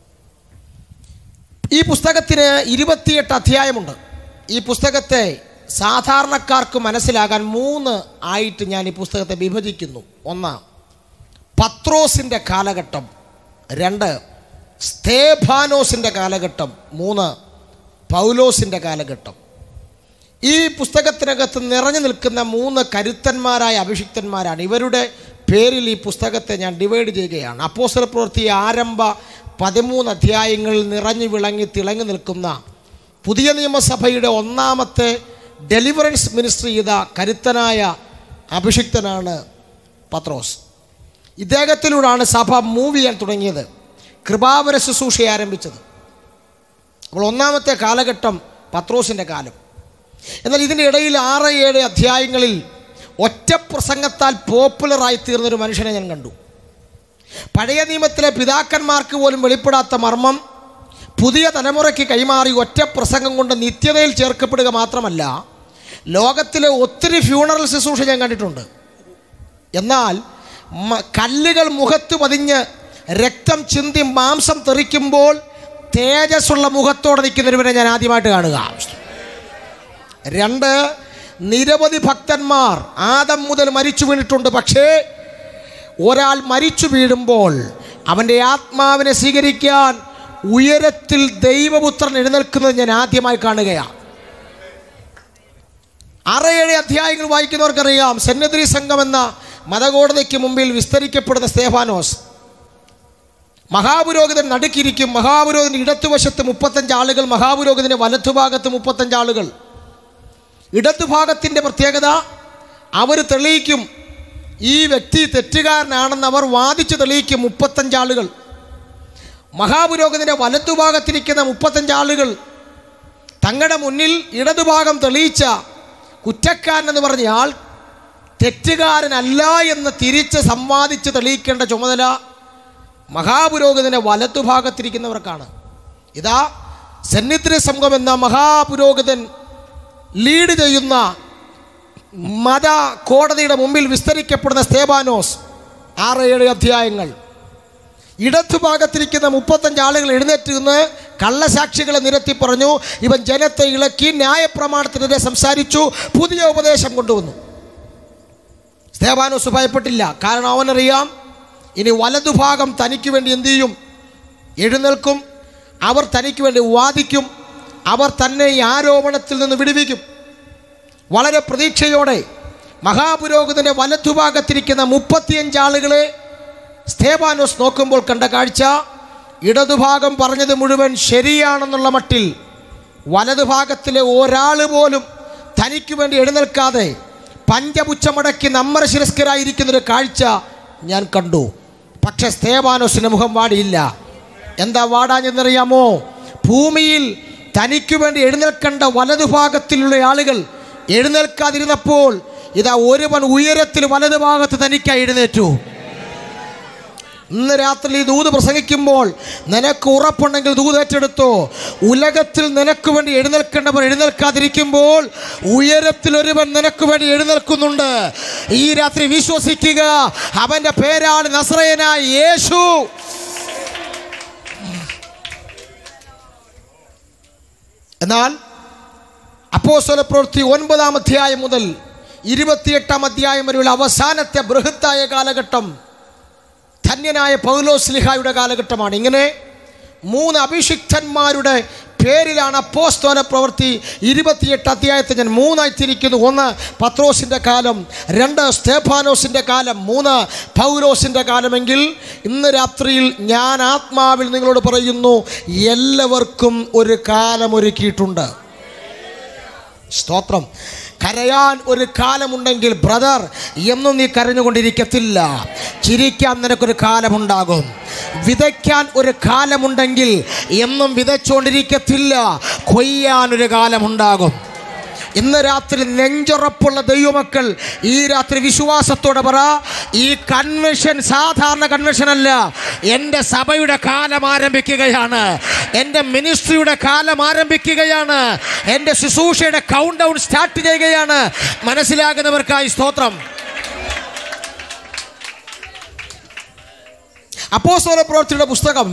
ഈ പുസ്തകത്തിന് ഇരുപത്തിയെട്ട് അധ്യായമുണ്ട് ഈ പുസ്തകത്തെ സാധാരണക്കാർക്ക് മനസ്സിലാകാൻ മൂന്ന് ആയിട്ട് ഞാൻ ഈ പുസ്തകത്തെ വിഭജിക്കുന്നു ഒന്ന് പത്രോസിൻ്റെ കാലഘട്ടം രണ്ട് സ്തേഫാനോസിൻ്റെ കാലഘട്ടം മൂന്ന് പൗലോസിൻ്റെ കാലഘട്ടം ഈ പുസ്തകത്തിനകത്ത് നിറഞ്ഞു നിൽക്കുന്ന മൂന്ന് കരുത്തന്മാരായ അഭിഷിക്തന്മാരാണ് ഇവരുടെ പേരിൽ ഈ പുസ്തകത്തെ ഞാൻ ഡിവൈഡ് ചെയ്യുകയാണ് അപ്പോസ്തല പ്രവൃത്തി ആരംഭ പതിമൂന്ന് അധ്യായങ്ങളിൽ നിറഞ്ഞു വിളങ്ങി തിളങ്ങി നിൽക്കുന്ന പുതിയ നിയമസഭയുടെ ഒന്നാമത്തെ ഡെലിവറൻസ് മിനിസ്ട്രി ചെയ്ത കരുത്തനായ അഭിഷിക്തനാണ് പത്രോസ് ഇദ്ദേഹത്തിലൂടെയാണ് സഭ മൂവ് ചെയ്യാൻ തുടങ്ങിയത് കൃപാവര ശുശ്രൂഷ ആരംഭിച്ചത് അപ്പോൾ ഒന്നാമത്തെ കാലഘട്ടം പത്രോസിൻ്റെ കാലം എന്നാൽ ഇതിൻ്റെ ഇടയിൽ ആറ് ഏഴ് അധ്യായങ്ങളിൽ ഒറ്റ പ്രസംഗത്താൽ പോപ്പുലറായി തീർന്നൊരു മനുഷ്യനെ ഞാൻ കണ്ടു പഴയ നിയമത്തിലെ പിതാക്കന്മാർക്ക് പോലും വെളിപ്പെടാത്ത മർമ്മം പുതിയ തലമുറയ്ക്ക് കൈമാറി ഒറ്റ പ്രസംഗം കൊണ്ട് നിത്യതയിൽ ചേർക്കപ്പെടുക മാത്രമല്ല ലോകത്തിലെ ഒത്തിരി ഫ്യൂണറൽ ശുശ്രൂഷ ഞാൻ കണ്ടിട്ടുണ്ട് എന്നാൽ മ- കല്ലുകൾ മുഖത്ത് പതിഞ്ഞ് രക്തം ചിന്തി മാംസം തെറിക്കുമ്പോൾ തേജസ്സുള്ള മുഖത്തോടെ നിൽക്കുന്നൊരുവനെ ഞാൻ ആദ്യമായിട്ട് കാണുക രണ്ട് നിരവധി ഭക്തന്മാർ ആദം മുതൽ മരിച്ചു വീണിട്ടുണ്ട് പക്ഷേ ഒരാൾ മരിച്ചു വീഴുമ്പോൾ അവൻ്റെ ആത്മാവിനെ സ്വീകരിക്കാൻ ഉയരത്തിൽ ദൈവപുത്രൻ എഴുന്നേൽക്കുന്നത് ഞാൻ ആദ്യമായി കാണുകയാണ് ആറ് ഏഴ് അധ്യായങ്ങൾ വായിക്കുന്നവർക്കറിയാം സെന്നദ്രി സംഘം എന്ന മതകോടതിക്ക് മുമ്പിൽ വിസ്തരിക്കപ്പെടുന്ന സ്തേഫാനോസ് മഹാപുരോഹിതൻ നടുക്കിരിക്കും മഹാപുരോഹിതൻ്റെ ഇടത്തുവശത്ത് മുപ്പത്തഞ്ച് ആളുകൾ മഹാപുരോഹിതൻ്റെ വലത്തുഭാഗത്ത് മുപ്പത്തഞ്ച് ആളുകൾ ഇടതുഭാഗത്തിൻ്റെ പ്രത്യേകത അവർ തെളിയിക്കും ഈ വ്യക്തി തെറ്റുകാരനാണെന്ന് അവർ വാദിച്ച് തെളിയിക്കും മുപ്പത്തഞ്ച് ആളുകൾ മഹാപുരോഹിതൻ്റെ വലത്തുഭാഗത്തിരിക്കുന്ന മുപ്പത്തഞ്ച് ആളുകൾ തങ്ങളുടെ മുന്നിൽ ഇടതുഭാഗം തെളിയിച്ച കുറ്റക്കാരൻ എന്ന് പറഞ്ഞയാൾ തെറ്റുകാരനല്ല എന്ന് തിരിച്ച് സമ്മാദിച്ച് തെളിയിക്കേണ്ട ചുമതല മഹാപുരോഹിതൻ്റെ വലത്തുഭാഗത്തിരിക്കുന്നവർക്കാണ് ഇതാ സന്നിധി സംഘം എന്ന മഹാപുരോഹിതൻ ലീഡ് ചെയ്യുന്ന മത കോടതിയുടെ മുമ്പിൽ വിസ്തരിക്കപ്പെടുന്ന സ്തേബാനോസ് ആറ് ഏഴ് അധ്യായങ്ങൾ ഇടതുഭാഗത്തിരിക്കുന്ന മുപ്പത്തഞ്ച് ആളുകൾ എഴുന്നേറ്റ് നിന്ന് കള്ളസാക്ഷികളെ നിരത്തി പറഞ്ഞു ഇവൻ ജനത്തെ ഇളക്കി ന്യായപ്രമാണത്തിനെതിരെ സംസാരിച്ചു പുതിയ ഉപദേശം കൊണ്ടുവന്നു സ്തേബാനോസ് ഭയപ്പെട്ടില്ല കാരണം അവനറിയാം ഇനി വലതുഭാഗം തനിക്ക് വേണ്ടി എന്തു ചെയ്യും എഴുന്നേൽക്കും അവർ തനിക്ക് വേണ്ടി വാദിക്കും അവർ തന്നെ ഈ ആരോപണത്തിൽ നിന്ന് വിടുവിക്കും വളരെ പ്രതീക്ഷയോടെ മഹാപുരോഹിതൻ്റെ വലതുഭാഗത്തിരിക്കുന്ന മുപ്പത്തിയഞ്ച് ആളുകളെ സ്തേബാനോസ് നോക്കുമ്പോൾ കണ്ട കാഴ്ച ഇടതുഭാഗം പറഞ്ഞത് മുഴുവൻ ശരിയാണെന്നുള്ള മട്ടിൽ വലതുഭാഗത്തിലെ ഒരാൾ പോലും തനിക്ക് വേണ്ടി എഴുന്നേൽക്കാതെ പഞ്ചപുച്ഛമടക്കി നമ്മരശിരസ്കരായിരിക്കുന്നൊരു കാഴ്ച ഞാൻ കണ്ടു പക്ഷെ സ്തേബാനോസിൻ്റെ മുഖം വാടിയില്ല എന്താ വാടാഞ്ഞെന്നറിയാമോ ഭൂമിയിൽ തനിക്ക് വേണ്ടി എഴുന്നേൽക്കേണ്ട വലതുഭാഗത്തിലുള്ള ആളുകൾ എഴുന്നേൽക്കാതിരുന്നപ്പോൾ ഇതാ ഒരുവൻ ഉയരത്തിൽ വലതുഭാഗത്ത് തനിക്കായി എഴുന്നേറ്റു ഇന്ന് രാത്രി ഈ ദൂത് പ്രസംഗിക്കുമ്പോൾ നിനക്ക് ഉറപ്പുണ്ടെങ്കിൽ ദൂത് ഏറ്റെടുത്തോ ഉലകത്തിൽ നിനക്ക് വേണ്ടി എഴുന്നേൽക്കേണ്ടവർ എഴുന്നേൽക്കാതിരിക്കുമ്പോൾ ഉയരത്തിൽ ഒരുവൻ നിനക്ക് വേണ്ടി എഴുന്നേൽക്കുന്നുണ്ട് ഈ രാത്രി വിശ്വസിക്കുക അവൻ്റെ പേരാണ് നസ്രയനായ യേശു എന്നാൽ അപ്പോസ്തല പ്രവൃത്തി ഒൻപതാം അധ്യായം മുതൽ ഇരുപത്തിയെട്ടാം അധ്യായം വരെയുള്ള അവസാനത്തെ ബൃഹത്തായ കാലഘട്ടം ധന്യനായ പൗലോസ്ലിഹായുടെ കാലഘട്ടമാണ് ഇങ്ങനെ മൂന്ന് അഭിഷിക്തന്മാരുടെ പേരിലാണ് അപ്പോസ്തോല പ്രവൃത്തി ഇരുപത്തിയെട്ട് അധ്യായത്തെ ഞാൻ മൂന്നായി തിരിക്കുന്നു ഒന്ന് പത്രോസിൻ്റെ കാലം രണ്ട് സ്തേഫാനോസിൻ്റെ കാലം മൂന്ന് പൗലോസിൻ്റെ കാലമെങ്കിൽ ഇന്ന് രാത്രിയിൽ ഞാൻ ആത്മാവിൽ നിങ്ങളോട് പറയുന്നു എല്ലാവർക്കും ഒരു കാലം ഒരുക്കിയിട്ടുണ്ട് സ്തോത്രം കരയാൻ ഒരു കാലമുണ്ടെങ്കിൽ ബ്രദർ എന്നും നീ കരഞ്ഞുകൊണ്ടിരിക്കത്തില്ല ചിരിക്കാൻ നിനക്കൊരു കാലമുണ്ടാകും വിതയ്ക്കാൻ ഒരു കാലമുണ്ടെങ്കിൽ എന്നും വിതച്ചുകൊണ്ടിരിക്കത്തില്ല കൊയ്യാൻ ഒരു കാലമുണ്ടാകും ഇന്ന് രാത്രി നെഞ്ചുറപ്പുള്ള ദൈവമക്കൾ ഈ രാത്രി വിശ്വാസത്തോടെ പറ ഈ കൺവെൻഷൻ സാധാരണ കൺവെൻഷൻ അല്ല എൻ്റെ സഭയുടെ കാലം ആരംഭിക്കുകയാണ് എൻ്റെ മിനിസ്ട്രിയുടെ കാലം ആരംഭിക്കുകയാണ് എൻ്റെ ശുശ്രൂഷയുടെ കൗണ്ട് ഡൗൺ സ്റ്റാർട്ട് ചെയ്യുകയാണ് മനസ്സിലാകുന്നവർക്കായി സ്തോത്രം അപ്പോസ്തല പ്രവൃത്തിയുടെ പുസ്തകം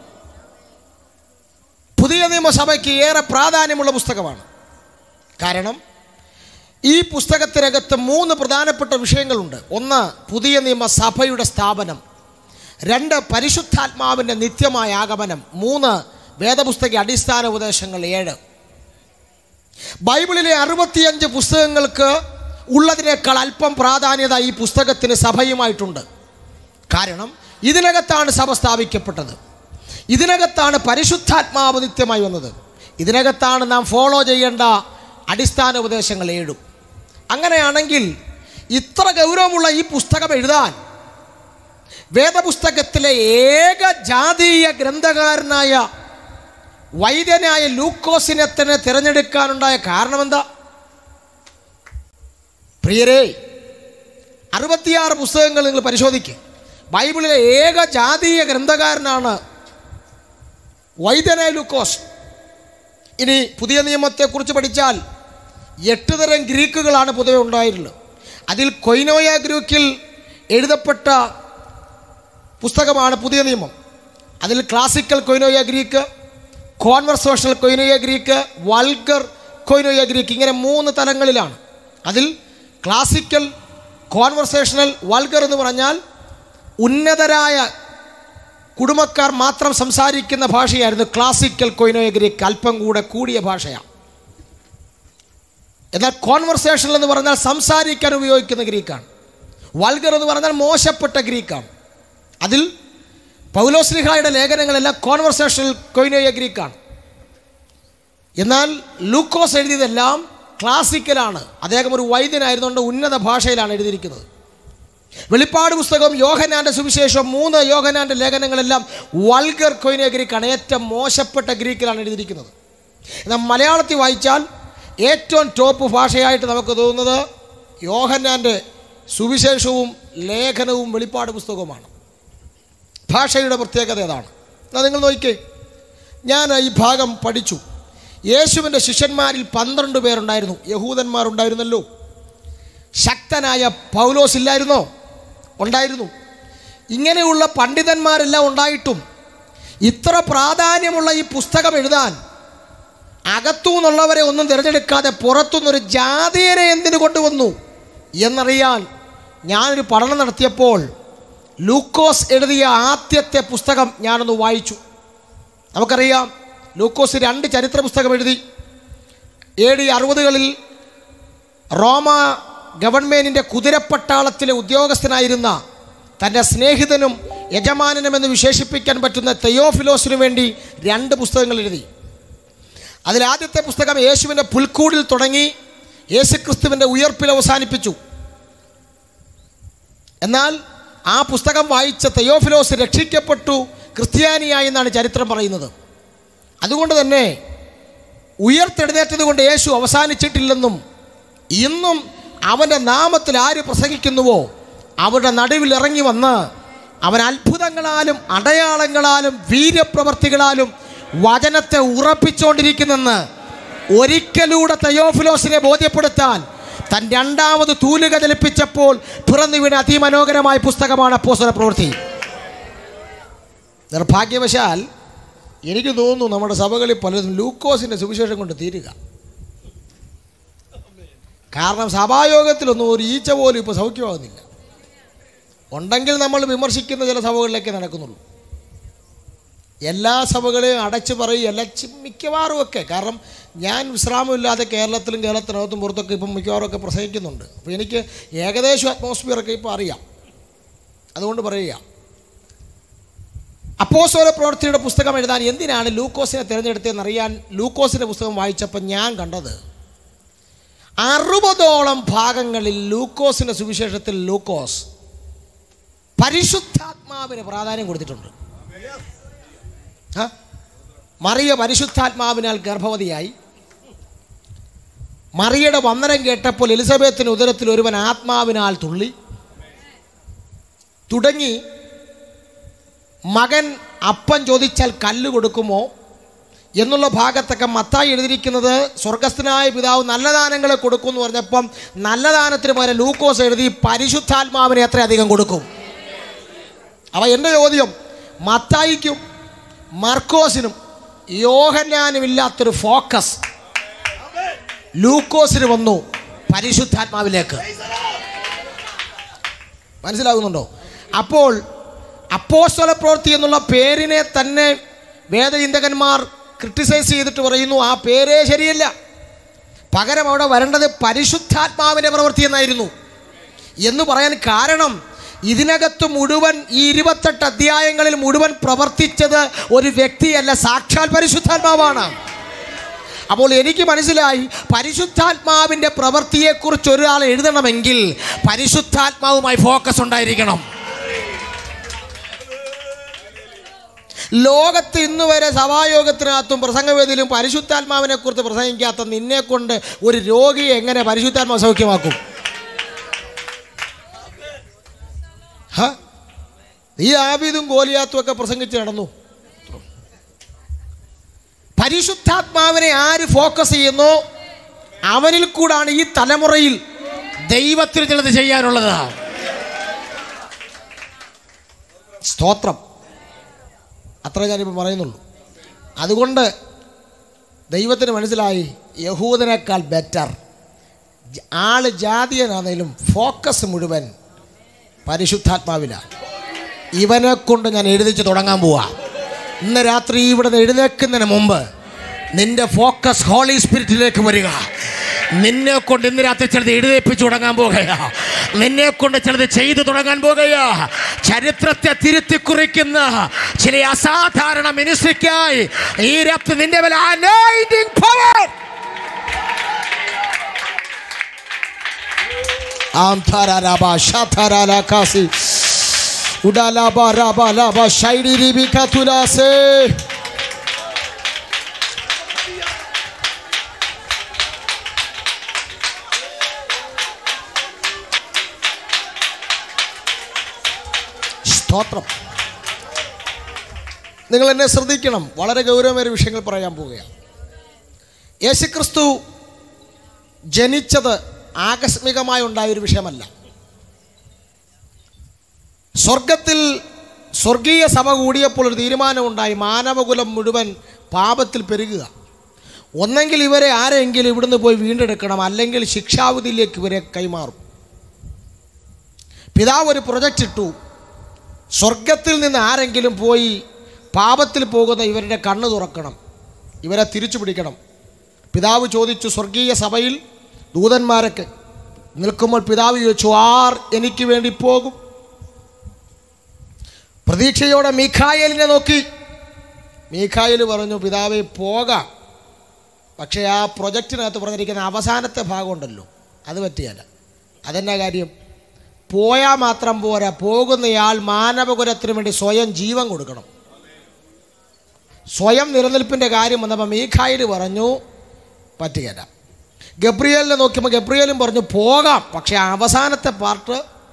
പുതിയ നിയമസഭയ്ക്ക് ഏറെ പ്രാധാന്യമുള്ള പുസ്തകമാണ് കാരണം ഈ പുസ്തകത്തിനകത്ത് മൂന്ന് പ്രധാനപ്പെട്ട വിഷയങ്ങളുണ്ട് ഒന്ന് പുതിയ നിയമസഭയുടെ സ്ഥാപനം രണ്ട് പരിശുദ്ധാത്മാവിൻ്റെ നിത്യമായ ആഗമനം മൂന്ന് വേദപുസ്തക അടിസ്ഥാന ഉപദേശങ്ങൾ ഏഴ് ബൈബിളിലെ അറുപത്തിയഞ്ച് പുസ്തകങ്ങൾക്ക് ഉള്ളതിനേക്കാൾ അല്പം പ്രാധാന്യത ഈ പുസ്തകത്തിന് സഭയുമായിട്ടുണ്ട് കാരണം ഇതിനകത്താണ് സഭ സ്ഥാപിക്കപ്പെട്ടത് ഇതിനകത്താണ് പരിശുദ്ധാത്മാവ് നിത്യമായി വന്നത് ഇതിനകത്താണ് നാം ഫോളോ ചെയ്യേണ്ട അടിസ്ഥാന ഉപദേശങ്ങൾ ഏഴും അങ്ങനെയാണെങ്കിൽ ഇത്ര ഗൗരവമുള്ള ഈ പുസ്തകം എഴുതാൻ വേദപുസ്തകത്തിലെ ഏക ജാതീയ ഗ്രന്ഥകാരനായ വൈദ്യനായ ലൂക്കോസിനെ തന്നെ തിരഞ്ഞെടുക്കാനുണ്ടായ കാരണമെന്താ പ്രിയരേ അറുപത്തിയാറ് പുസ്തകങ്ങൾ നിങ്ങൾ പരിശോധിക്കുക ബൈബിളിലെ ഏക ജാതീയ ഗ്രന്ഥകാരനാണ് വൈദ്യനായ ലൂക്കോസ് ഇനി പുതിയ നിയമത്തെക്കുറിച്ച് പഠിച്ചാൽ എട്ട് തരം ഗ്രീക്കുകളാണ് പൊതുവെ ഉണ്ടായിരുന്നത് അതിൽ കൊയ്നോയ ഗ്രീക്കിൽ എഴുതപ്പെട്ട പുസ്തകമാണ് പുതിയ നിയമം അതിൽ classical koine Greek conversational koine Greek vulgar koine Greek ഇങ്ങനെ മൂന്ന് തലങ്ങളിലാണ് അതിൽ ക്ലാസിക്കൽ കോൺവെർസേഷണൽ വൾഗർ എന്ന് പറഞ്ഞാൽ ഉന്നതരായ കുടുംബക്കാർ മാത്രം സംസാരിക്കുന്ന ഭാഷയായിരുന്നു ക്ലാസിക്കൽ കൊയ്നോയ ഗ്രീക്ക് അല്പം കൂടെ കൂടിയ ഭാഷയാണ് എന്നാൽ കോൺവെർസേഷണൽ എന്ന് പറഞ്ഞാൽ സംസാരിക്കാൻ ഉപയോഗിക്കുന്ന ഗ്രീക്കാണ് വൾഗർ എന്ന് പറഞ്ഞാൽ മോശപ്പെട്ട ഗ്രീക്കാണ് അതിൽ പൗലോസ്ലിഹായുടെ ലേഖനങ്ങളെല്ലാം കോൺവെർസേഷണൽ കൊയിനോയ ഗ്രീക്കാണ് എന്നാൽ ലൂക്കോസ് എഴുതിയതെല്ലാം ക്ലാസിക്കലാണ് അദ്ദേഹം ഒരു വൈദ്യനായിരുന്നുകൊണ്ട് ഉന്നത ഭാഷയിലാണ് എഴുതിയിരിക്കുന്നത് വെളിപ്പാട് പുസ്തകം യോഹനാൻ്റെ സുവിശേഷം മൂന്ന് യോഹനാൻ്റെ ലേഖനങ്ങളെല്ലാം വൾഗർ കൊയിന ഗ്രീക്കാണ് ഏറ്റവും മോശപ്പെട്ട ഗ്രീക്കിലാണ് എഴുതിയിരിക്കുന്നത് എന്നാൽ മലയാളത്തിൽ വായിച്ചാൽ ഏറ്റവും ടോപ്പ് ഭാഷയായിട്ട് നമുക്ക് തോന്നുന്നത് യോഹന്നാൻ്റെ സുവിശേഷവും ലേഖനവും വെളിപ്പാട് പുസ്തകവുമാണ് ഭാഷയുടെ പ്രത്യേകത ഏതാണ് എന്നാൽ നിങ്ങൾ നോക്കിക്കേ ഞാൻ ഈ ഭാഗം പഠിച്ചു യേശുവിൻ്റെ ശിഷ്യന്മാരിൽ പന്ത്രണ്ട് പേരുണ്ടായിരുന്നു യഹൂദന്മാരുണ്ടായിരുന്നല്ലോ ശക്തനായ പൗലോസ് ഇല്ലായിരുന്നോ ഉണ്ടായിരുന്നു ഇങ്ങനെയുള്ള പണ്ഡിതന്മാരെല്ലാം ഉണ്ടായിട്ടും ഇത്ര പ്രാധാന്യമുള്ള ഈ പുസ്തകം എഴുതാൻ അകത്തു നിന്നുള്ളവരെ ഒന്നും തിരഞ്ഞെടുക്കാതെ പുറത്തുനിന്നൊരു ജാതീയരെ എന്തിനു കൊണ്ടുവന്നു എന്നറിയാൻ ഞാനൊരു പഠനം നടത്തിയപ്പോൾ ലൂക്കോസ് എഴുതിയ ആദ്യത്തെ പുസ്തകം ഞാനൊന്ന് വായിച്ചു നമുക്കറിയാം ലൂക്കോസ് രണ്ട് ചരിത്ര പുസ്തകം എഴുതി എ ഡി അറുപതുകളിൽ റോമ ഗവൺമെൻറ്റിൻ്റെ കുതിരപ്പട്ടാളത്തിലെ ഉദ്യോഗസ്ഥനായിരുന്ന തൻ്റെ സ്നേഹിതനും യജമാനനും എന്ന് വിശേഷിപ്പിക്കാൻ പറ്റുന്ന തെയോഫിലോസിനു വേണ്ടി രണ്ട് പുസ്തകങ്ങൾ എഴുതി അതിലാദ്യത്തെ പുസ്തകം യേശുവിൻ്റെ പുൽക്കൂടിൽ തുടങ്ങി യേശുക്രിസ്തുവിൻ്റെ ഉയർപ്പിൽ അവസാനിപ്പിച്ചു എന്നാൽ ആ പുസ്തകം വായിച്ച തെയോഫിലോസ് രക്ഷിക്കപ്പെട്ടു ക്രിസ്ത്യാനിയായി എന്നാണ് ചരിത്രം പറയുന്നത് അതുകൊണ്ട് തന്നെ ഉയർത്തെഴുന്നേറ്റത് കൊണ്ട് യേശു അവസാനിച്ചിട്ടില്ലെന്നും ഇന്നും അവൻ്റെ നാമത്തിൽ ആര് പ്രസംഗിക്കുന്നുവോ അവരുടെ നടുവിൽ ഇറങ്ങി വന്ന് അവൻ അത്ഭുതങ്ങളാലും അടയാളങ്ങളാലും വീര്യപ്രവർത്തികളാലും വചനത്തെ ഉറപ്പിച്ചുകൊണ്ടിരിക്കുന്നെന്ന് ഒരിക്കലൂടെ തയോഫിലോസിനെ ബോധ്യപ്പെടുത്താൻ താൻ രണ്ടാമത് തൂലുക ചലിപ്പിച്ചപ്പോൾ പിറന്നു വീണ അതിമനോഹരമായ പുസ്തകമാണ് അപ്പോസ്തല പ്രവൃത്തി നിർഭാഗ്യവശാൽ എനിക്ക് തോന്നുന്നു നമ്മുടെ സഭകളിൽ പലതും ലൂക്കോസിൻ്റെ സുവിശേഷം കൊണ്ട് തീരുക കാരണം സഭായോഗത്തിലൊന്നും ഒരു ഈച്ച പോലും ഇപ്പോൾ സൗഖ്യമാകുന്നില്ല ഉണ്ടെങ്കിൽ നമ്മൾ വിമർശിക്കുന്ന ചില സഭകളിലേക്ക് നടക്കുന്നുള്ളൂ എല്ലാ സഭകളെയും അടച്ചു പറയും എല്ലാ ചി- മിക്കവാറും ഒക്കെ കാരണം ഞാൻ വിശ്രാമമില്ലാതെ കേരളത്തിലും കേരളത്തിനകത്തും പുറത്തൊക്കെ ഇപ്പം മിക്കവാറും ഒക്കെ പ്രസംഗിക്കുന്നുണ്ട് അപ്പോൾ എനിക്ക് ഏകദേശം അറ്റ്മോസ്ഫിയറൊക്കെ ഇപ്പോൾ അറിയാം അതുകൊണ്ട് പറയുക അപ്പോസോല പ്രവൃത്തിയുടെ പുസ്തകം എഴുതാൻ എന്തിനാണ് ലൂക്കോസിനെ തിരഞ്ഞെടുത്തതെന്ന് അറിയാൻ ലൂക്കോസിൻ്റെ പുസ്തകം വായിച്ചപ്പോൾ ഞാൻ കണ്ടത് അറുപതോളം ഭാഗങ്ങളിൽ ലൂക്കോസിൻ്റെ സുവിശേഷത്തിൽ ലൂക്കോസ് പരിശുദ്ധാത്മാവിന് പ്രാധാന്യം കൊടുത്തിട്ടുണ്ട് ആ? മറിയ പരിശുദ്ധാത്മാവിനാൽ ഗർഭവതിയായി മറിയയുടെ വന്ദനം കേട്ടപ്പോൾ എലിസബത്തിന് ഉദരത്തിൽ ഒരുവൻ ആത്മാവിനാൽ തുള്ളി തുടങ്ങി മകൻ അപ്പം ചോദിച്ചാൽ കല്ല് കൊടുക്കുമോ എന്നുള്ള ഭാഗത്തൊക്കെ മത്തായി എഴുതിയിരിക്കുന്നത് സ്വർഗസ്ഥനായ പിതാവ് നല്ല ദാനങ്ങളെ കൊടുക്കും എന്ന് പറഞ്ഞപ്പം നല്ല ദാനത്തിന് പകരം ലൂക്കോസ് എഴുതി പരിശുദ്ധാത്മാവിനെ എത്രയധികം കൊടുക്കും അപ്പോൾ എൻ്റെ ചോദ്യം മത്തായിക്കും മർക്കോസിനും യോഹന്നാനും ഇല്ലാത്തൊരു ഫോക്കസ് ലൂക്കോസിന് വന്നു പരിശുദ്ധാത്മാവിലേക്ക് മനസ്സിലാകുന്നുണ്ടോ അപ്പോൾ അപ്പോസ്തല പ്രവൃത്തി എന്നുള്ള പേരിനെ തന്നെ വേദചിന്തകന്മാർ ക്രിട്ടിസൈസ് ചെയ്തിട്ട് പറയുന്നു ആ പേരേ ശരിയല്ല പകരം അവിടെ വരേണ്ടത് പരിശുദ്ധാത്മാവിൻ്റെ പ്രവൃത്തി എന്നായിരുന്നു എന്ന് പറയാൻ കാരണം ഇതിനകത്ത് മുഴുവൻ ഈ ഇരുപത്തെട്ട് അധ്യായങ്ങളിൽ മുഴുവൻ പ്രവർത്തിച്ചത് ഒരു വ്യക്തിയല്ല സാക്ഷാൽ പരിശുദ്ധാത്മാവാണ് അപ്പോൾ എനിക്ക് മനസ്സിലായി പരിശുദ്ധാത്മാവിൻ്റെ പ്രവൃത്തിയെക്കുറിച്ച് ഒരാൾ എഴുതണമെങ്കിൽ പരിശുദ്ധാത്മാവുമായി ഫോക്കസ് ഉണ്ടായിരിക്കണം ലോകത്ത് ഇന്ന് വരെ സഭായോഗത്തിനകത്തും പ്രസംഗവേദിയിലും പരിശുദ്ധാത്മാവിനെ കുറിച്ച് പ്രസംഗിക്കാത്ത നിന്നെ കൊണ്ട് ഒരു രോഗിയെ എങ്ങനെ പരിശുദ്ധാത്മാവ് സൗഖ്യമാക്കും ഹ? ഈ ആബിദും ഗോലിയാത്തും ഒക്കെ പ്രസംഗിച്ച് നടന്നു പരിശുദ്ധാത്മാവിനെ ആര് ഫോക്കസ് ചെയ്യുന്നു അവനിൽ കൂടാണ് ഈ തലമുറയിൽ ദൈവത്തിന് ചിലത് ചെയ്യാനുള്ളത് സ്തോത്രം അത്ര ഞാനിപ്പോൾ പറയുന്നുള്ളൂ അതുകൊണ്ട് ദൈവത്തിന് മനസ്സിലായി യഹൂദനേക്കാൾ ബെറ്റർ ആള് ജാതിയനാണെങ്കിലും ഫോക്കസ് മുഴുവൻ പരിശുദ്ധാത്മാവിലാണ് ഇവനെ കൊണ്ട് ഞാൻ എഴുതിച്ച് തുടങ്ങാൻ പോവാ ഇന്ന് രാത്രി ഇവിടെ നിന്ന് എഴുന്നേൽക്കുന്നതിന് മുമ്പ് നിന്റെ ഫോക്കസ് ഹോളി സ്പിരിറ്റിലേക്ക് വരിക നിന്നെ കൊണ്ട് ഇന്ന് രാത്രി ചിലത് എഴുതേപ്പിച്ചു തുടങ്ങാൻ പോകുകയാ നിന്നെ കൊണ്ട് ചിലത് ചെയ്തു തുടങ്ങാൻ പോകുകയാ ചരിത്രത്തെ തിരുത്തി കുറിക്കുന്ന ചില അസാധാരണ മിനിസ്ട്രിക്കായി ഈ രാത്രി നിന്റെ മേലെ anointing power Anthararaba, Shataralakasi, Udalaba, Raba, Laba, Shairi, Ribika, Tulase. സ്തോത്രം നിങ്ങൾ എന്നെ ശ്രദ്ധിക്കണം വളരെ ഗൗരവമേറിയ വിഷയങ്ങൾ പറയാൻ പോവുകയാണ് യേശുക്രിസ്തു ജനിച്ചത് ആകസ്മികമായി ഉണ്ടായൊരു വിഷയമല്ല സ്വർഗത്തിൽ സ്വർഗീയ സഭ കൂടിയപ്പോൾ ഒരു തീരുമാനമുണ്ടായി മാനവകുലം മുഴുവൻ പാപത്തിൽ പെരുകുക ഒന്നെങ്കിൽ ഇവരെ ആരെങ്കിലും ഇവിടുന്ന് പോയി വീണ്ടെടുക്കണം അല്ലെങ്കിൽ ശിക്ഷാവിധിയിലേക്ക് ഇവരെ കൈമാറും പിതാവ് ഒരു പ്രൊജക്റ്റ് ഇട്ടു സ്വർഗത്തിൽ നിന്ന് ആരെങ്കിലും പോയി പാപത്തിൽ പോകുന്ന ഇവരുടെ കണ്ണ് തുറക്കണം ഇവരെ തിരിച്ചു പിടിക്കണം പിതാവ് ചോദിച്ചു സ്വർഗീയ സഭയിൽ ദൂതന്മാരൊക്കെ നിൽക്കുമ്പോൾ പിതാവ് ചോദിച്ചു ആർ എനിക്ക് വേണ്ടി പോകും പ്രതീക്ഷയോടെ മീഖായലിനെ നോക്കി മീഖായൽ പറഞ്ഞു പിതാവെ പോകാം പക്ഷേ ആ പ്രൊജക്റ്റിനകത്ത് പറഞ്ഞിരിക്കുന്ന അവസാനത്തെ ഭാഗമുണ്ടല്ലോ അത് പറ്റിയല്ല അതെന്നാ കാര്യം പോയാൽ മാത്രം പോരാ പോകുന്നയാൾ മാനവകുലത്തിന് വേണ്ടി സ്വയം ജീവൻ കൊടുക്കണം സ്വയം നിലനിൽപ്പിൻ്റെ കാര്യം വന്നപ്പോൾ മീഖായിൽ പറഞ്ഞു പറ്റുകയില്ല ഗബ്രിയലിനെ നോക്കിയപ്പോൾ ഗബ്രിയലും പറഞ്ഞു പോകാം പക്ഷേ അവസാനത്തെ പാർട്ട്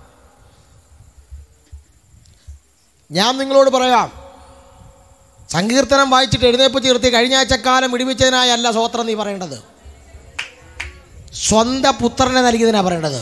ഞാൻ നിങ്ങളോട് പറയാം സങ്കീർത്തനം വായിച്ചിട്ട് എഴുന്നേപ്പ് ചേർത്തി കഴിഞ്ഞ ആഴ്ചക്കാലം വിടിവിച്ചതിനായല്ല സ്വോത്രം നീ പറയേണ്ടത് സ്വന്തം പുത്രനെ നൽകിയതിനാ പറയേണ്ടത്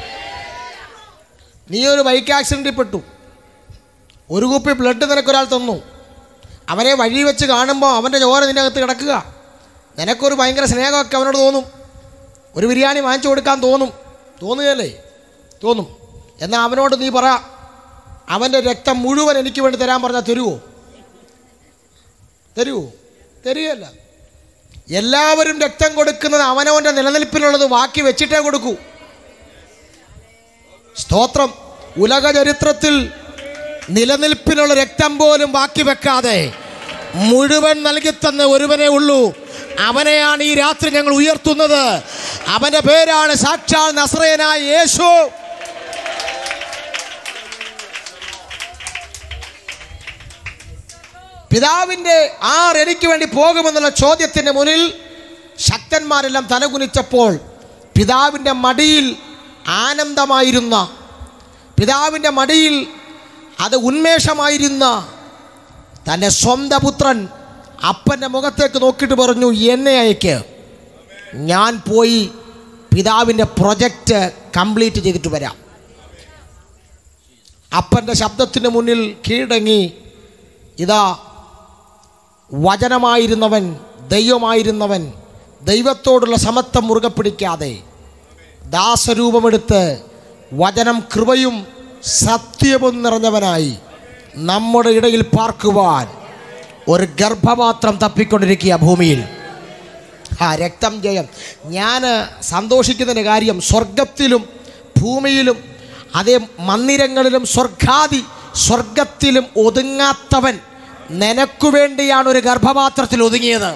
നീ ഒരു ബൈക്ക് ആക്സിഡൻറ്റിൽ പെട്ടു ഒരു കുപ്പി ബ്ലഡ് നിനക്കൊരാൾ തന്നു അവനെ വഴി വെച്ച് കാണുമ്പോൾ അവൻ്റെ ചോര നിൻ്റെ അകത്ത് കിടക്കുക നിനക്കൊരു ഭയങ്കര സ്നേഹമൊക്കെ അവനോട് തോന്നും ഒരു ബിരിയാണി വാങ്ങിച്ചു കൊടുക്കാൻ തോന്നും തോന്നുകയല്ലേ തോന്നും എന്നാൽ അവനോട് നീ പറ അവൻ്റെ രക്തം മുഴുവൻ എനിക്ക് വേണ്ടി തരാൻ പറഞ്ഞാൽ തരുമോ തരുമോ തരികയല്ല എല്ലാവരും രക്തം കൊടുക്കുന്നത് അവനവൻ്റെ നിലനിൽപ്പിനുള്ളത് ബാക്കി വെച്ചിട്ടേ കൊടുക്കൂ സ്തോത്രം ഉലക ചരിത്രത്തിൽ നിലനിൽപ്പിനുള്ള രക്തം പോലും ബാക്കി വെക്കാതെ മുഴുവൻ നൽകി തന്ന ഒരുവനേ ഉള്ളൂ അവനെയാണ് ഈ രാത്രി ഞങ്ങൾ ഉയർത്തുന്നത് അവന്റെ പേരാണ് സാക്ഷാൽ നസ്രയനായ യേശു പിതാവിൻ്റെ ആർ എനിക്ക് വേണ്ടി പോകുമെന്നുള്ള ചോദ്യത്തിൻ്റെ മുന്നിൽ ശക്തന്മാരെല്ലാം തലകുനിച്ചപ്പോൾ പിതാവിൻ്റെ മടിയിൽ ആനന്ദമായിരുന്ന പിതാവിൻ്റെ മടിയിൽ അത് ഉന്മേഷമായിരുന്ന തൻ്റെ സ്വന്തം പുത്രൻ അപ്പൻ്റെ മുഖത്തേക്ക് നോക്കിയിട്ട് പറഞ്ഞു എന്നെ അയക്ക് ഞാൻ പോയി പിതാവിൻ്റെ പ്രൊജക്റ്റ് കംപ്ലീറ്റ് ചെയ്തിട്ട് വരാം അപ്പൻ്റെ ശബ്ദത്തിന് മുന്നിൽ കീഴടങ്ങി ഇതാ വചനമായിരുന്നവൻ ദൈവമായിരുന്നവൻ ദൈവത്തോടുള്ള സമത്വം മുറുകെ പിടിക്കാതെ ദാസരൂപമെടുത്ത് വചനം കൃപയും സത്യവും നിറഞ്ഞവനായി നമ്മുടെ ഇടയിൽ പാർക്കുവാൻ ഒരു ഗർഭപാത്രം തപ്പിക്കൊണ്ടിരിക്കുക ഭൂമിയിൽ ആ രക്തം ജയം ഞാൻ സന്തോഷിക്കുന്നതിൻ്റെ കാര്യം സ്വർഗത്തിലും ഭൂമിയിലും അതേ മന്ദിരങ്ങളിലും സ്വർഗാദി സ്വർഗത്തിലും ഒതുങ്ങാത്തവൻ നിനക്കു വേണ്ടിയാണ് ഒരു ഗർഭപാത്രത്തിൽ ഒതുങ്ങിയത്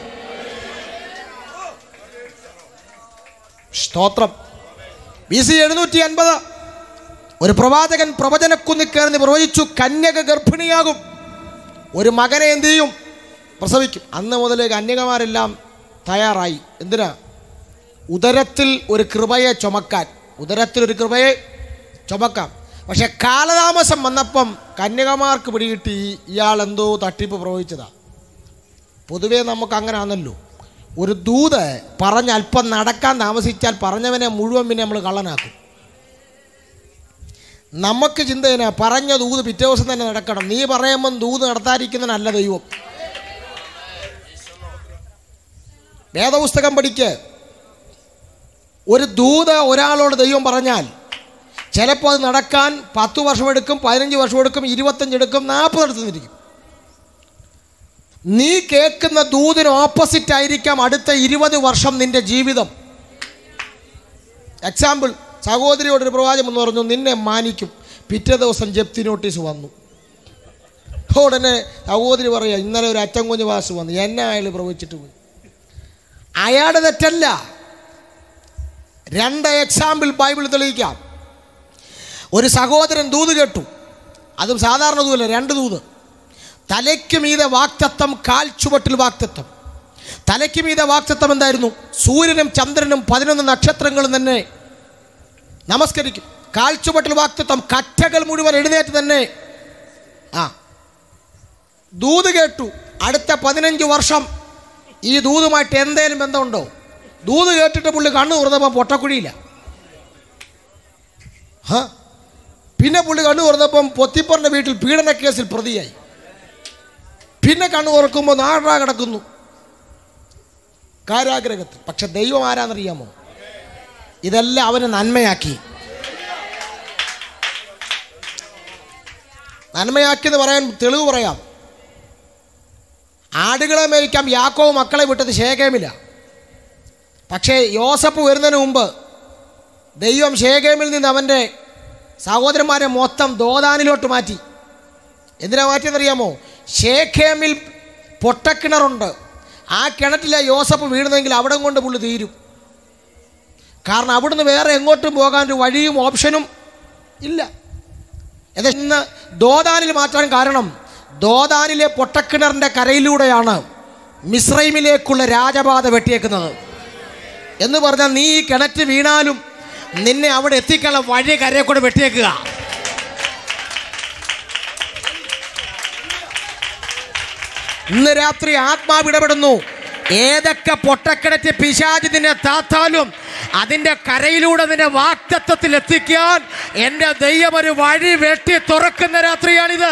സ്തോത്രം ബി സി എഴുന്നൂറ്റി അൻപത് ഒരു പ്രവാചകൻ പ്രവചനക്കുന്നിൽ കയറി പ്രവചിച്ചു കന്യക ഗർഭിണിയാകും ഒരു മകനെ എന്ത് ചെയ്യും പ്രസവിക്കും അന്ന് മുതൽ കന്യകമാരെല്ലാം തയ്യാറായി എന്തിനാ ഉദരത്തിൽ ഒരു കൃപയെ ചുമക്കാൻ ഉദരത്തിൽ ഒരു കൃപയെ ചുമക്കാം പക്ഷെ കാലതാമസം വന്നപ്പം കന്യകമാർക്ക് പിടികിട്ടി ഇയാൾ എന്തോ തട്ടിപ്പ് പ്രവഹിച്ചതാ പൊതുവേ നമുക്ക് അങ്ങനെ ആണല്ലോ ഒരു ദൂത് പറഞ്ഞ് അല്പം നടക്കാൻ താമസിച്ചാൽ പറഞ്ഞവനെ മുഴുവൻ പിന്നെ നമ്മൾ കള്ളനാക്കും നമുക്ക് ചിന്തയിന പറഞ്ഞ ദൂത് പിറ്റേ ദിവസം തന്നെ നടക്കണം നീ പറയുമ്പം ദൂത് നടത്താതിരിക്കുന്നതിനല്ല ദൈവം വേദപുസ്തകം പഠിക്ക് ഒരു ദൂത് ഒരാളോട് ദൈവം പറഞ്ഞാൽ ചിലപ്പോൾ അത് നടക്കാൻ പത്ത് വർഷമെടുക്കും പതിനഞ്ച് വർഷമെടുക്കും ഇരുപത്തഞ്ചെടുക്കും നാൽപ്പത് എടുത്തുന്നിരിക്കും നീ കേൾക്കുന്ന ദൂതിന് ഓപ്പോസിറ്റ് ആയിരിക്കാം അടുത്ത ഇരുപത് വർഷം നിന്റെ ജീവിതം എക്സാമ്പിൾ സഹോദരിയോടൊരു പ്രവാചകം എന്ന് പറഞ്ഞു നിന്നെ മാനിക്കും പിറ്റേ ദിവസം ജപ്തി നോട്ടീസ് വന്നു ഉടനെ സഹോദരി പറയാ ഇന്നലെ ഒരു അറ്റം കുഞ്ഞ് വാസ് വന്നു എന്നെ അയാൾ പ്രവചിച്ചിട്ട് പോയി അയാളുടെ തെറ്റല്ല രണ്ട് എക്സാമ്പിൾ ബൈബിൾ തെളിയിക്കാം ഒരു സഹോദരൻ ദൂത് കേട്ടു അതും സാധാരണ ദൂതല്ല രണ്ട് ദൂത് തലയ്ക്ക് മീതെ വാക്തത്വം കാൽ ചുവട്ടിൽ വാക്തത്വം തലയ്ക്ക് മീതെ വാക്തത്വം എന്തായിരുന്നു സൂര്യനും ചന്ദ്രനും പതിനൊന്ന് നക്ഷത്രങ്ങളും തന്നെ നമസ്കരിക്കും കാൽ ചുവട്ടിൽ വാക്തത്വം കറ്റകൾ മുഴുവൻ എഴുന്നേറ്റ് തന്നെ ആ ദൂത് കേട്ടു അടുത്ത പതിനഞ്ച് വർഷം ഈ ദൂതുമായിട്ട് എന്തേലും ബന്ധമുണ്ടോ ദൂത് കേട്ടിട്ട് പുള്ളി കണ്ണു തുറന്നപ്പോൾ പൊട്ടക്കുഴിയില്ല ഹാ പിന്നെ പുള്ളി കണ്ണു തുറന്നപ്പം പൊത്തിപ്പറിൻ്റെ വീട്ടിൽ പീഡന കേസിൽ പ്രതിയായി പിന്നെ കണ്ണു തുറക്കുമ്പോൾ നാടാ കിടക്കുന്നു കാരാഗ്രഹത്തിൽ പക്ഷെ ദൈവം ആരാന്നറിയാമോ ഇതെല്ലാം അവന് നന്മയാക്കി നന്മയാക്കി എന്ന് പറയാൻ തെളിവ് പറയാം ആടുകളെ മേയ്ക്കാം യാക്കോ മക്കളെ വിട്ടത് ശേഖേമില്ല പക്ഷേ യോസഫ് വരുന്നതിന് മുമ്പ് ദൈവം ശേഖേമിൽ നിന്ന് അവൻ്റെ സഹോദരന്മാരെ മൊത്തം ദോദാനിലോട്ട് മാറ്റി എന്തിനാ മാറ്റിയെന്നറിയാമോ ശേഖേമിൽ പൊട്ടക്കിണറുണ്ട് ആ കിണറ്റിലെ യോസഫ് വീഴുന്നെങ്കിൽ അവിടെ കൊണ്ട് പുള്ളി തീരും കാരണം അവിടുന്ന് വേറെ എങ്ങോട്ടും പോകാൻ ഒരു വഴിയും ഓപ്ഷനും ഇല്ല ഇത് ഇന്ന് ദോദാനിൽ മാറ്റാൻ കാരണം ദോദാനിലെ പൊട്ടക്കിണറിൻ്റെ കരയിലൂടെയാണ് മിശ്രൈമിലേക്കുള്ള രാജപാത വെട്ടിയേക്കുന്നത് എന്ന് പറഞ്ഞാൽ നീ ഈ കിണറ്റ് വീണാലും നിന്നെ അവിടെ എത്തിക്കാനുള്ള വഴി കരയെ കൂടെ വെട്ടിയേക്കുക ഇന്ന് രാത്രി ആത്മാവ് ഇടപെടുന്നു ഏതൊക്കെ പൊട്ടക്കിണറ്റ് പിശാചി നിന്നെ താത്താലും അതിൻ്റെ കരയിലൂടെ നിന്നെ വാക്തത്വത്തിൽ എത്തിക്കാൻ എൻ്റെ ദൈവം ഒരു വഴി വെട്ടി തുറക്കുന്ന രാത്രിയാണിത്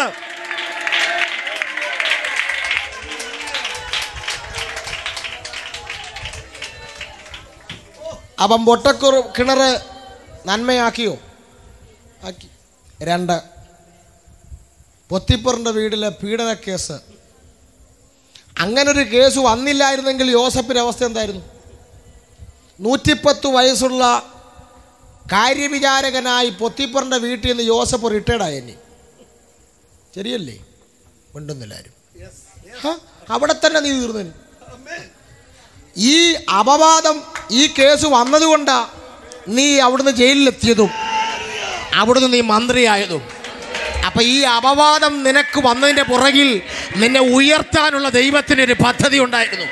അപ്പം പൊട്ടക്കുറ കിണറ് നന്മയാക്കിയോ ആക്കി രണ്ട് പൊത്തിപ്പറിൻ്റെ വീട്ടിലെ പീഡന കേസ് അങ്ങനൊരു കേസ് വന്നില്ലായിരുന്നെങ്കിൽ യോസഫിൻ്റെ അവസ്ഥ എന്തായിരുന്നു നൂറ്റിപ്പത്ത് വയസ്സുള്ള കാര്യവിചാരകനായി പൊത്തിപ്പറിൻ്റെ വീട്ടിൽ നിന്ന് യോസഫ് റിട്ടയർഡായി എന്നെ ശരിയല്ലേ മിണ്ടുന്നില്ലാരും ഹ? അവിടെ തന്നെ നീ തീർന്നു ഈ അപവാദം ഈ കേസ് വന്നതുകൊണ്ടാ നീ അവിടുന്ന് ജയിലിലെത്തിയതും അവിടുന്ന് നീ മന്ത്രിയായതും അപ്പൊ ഈ അപവാദം നിനക്ക് വന്നതിന്റെ പുറകിൽ നിന്നെ ഉയർത്താനുള്ള ദൈവത്തിന് ഒരു പദ്ധതി ഉണ്ടായിരുന്നു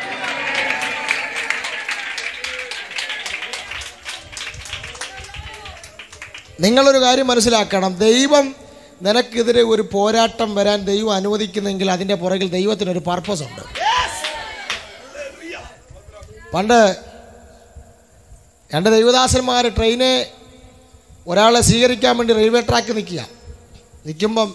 നിങ്ങളൊരു കാര്യം മനസ്സിലാക്കണം ദൈവം നിനക്കെതിരെ ഒരു പോരാട്ടം വരാൻ ദൈവം അനുവദിക്കുന്നെങ്കിൽ അതിൻ്റെ പുറകിൽ ദൈവത്തിനൊരു പർപ്പസ് ഉണ്ട് പണ്ട് രണ്ട് ദൈവദാസന്മാർ ട്രെയിനെ ഒരാളെ സ്വീകരിക്കാൻ വേണ്ടി റെയിൽവേ ട്രാക്ക് നിൽക്കുക നിൽക്കുമ്പം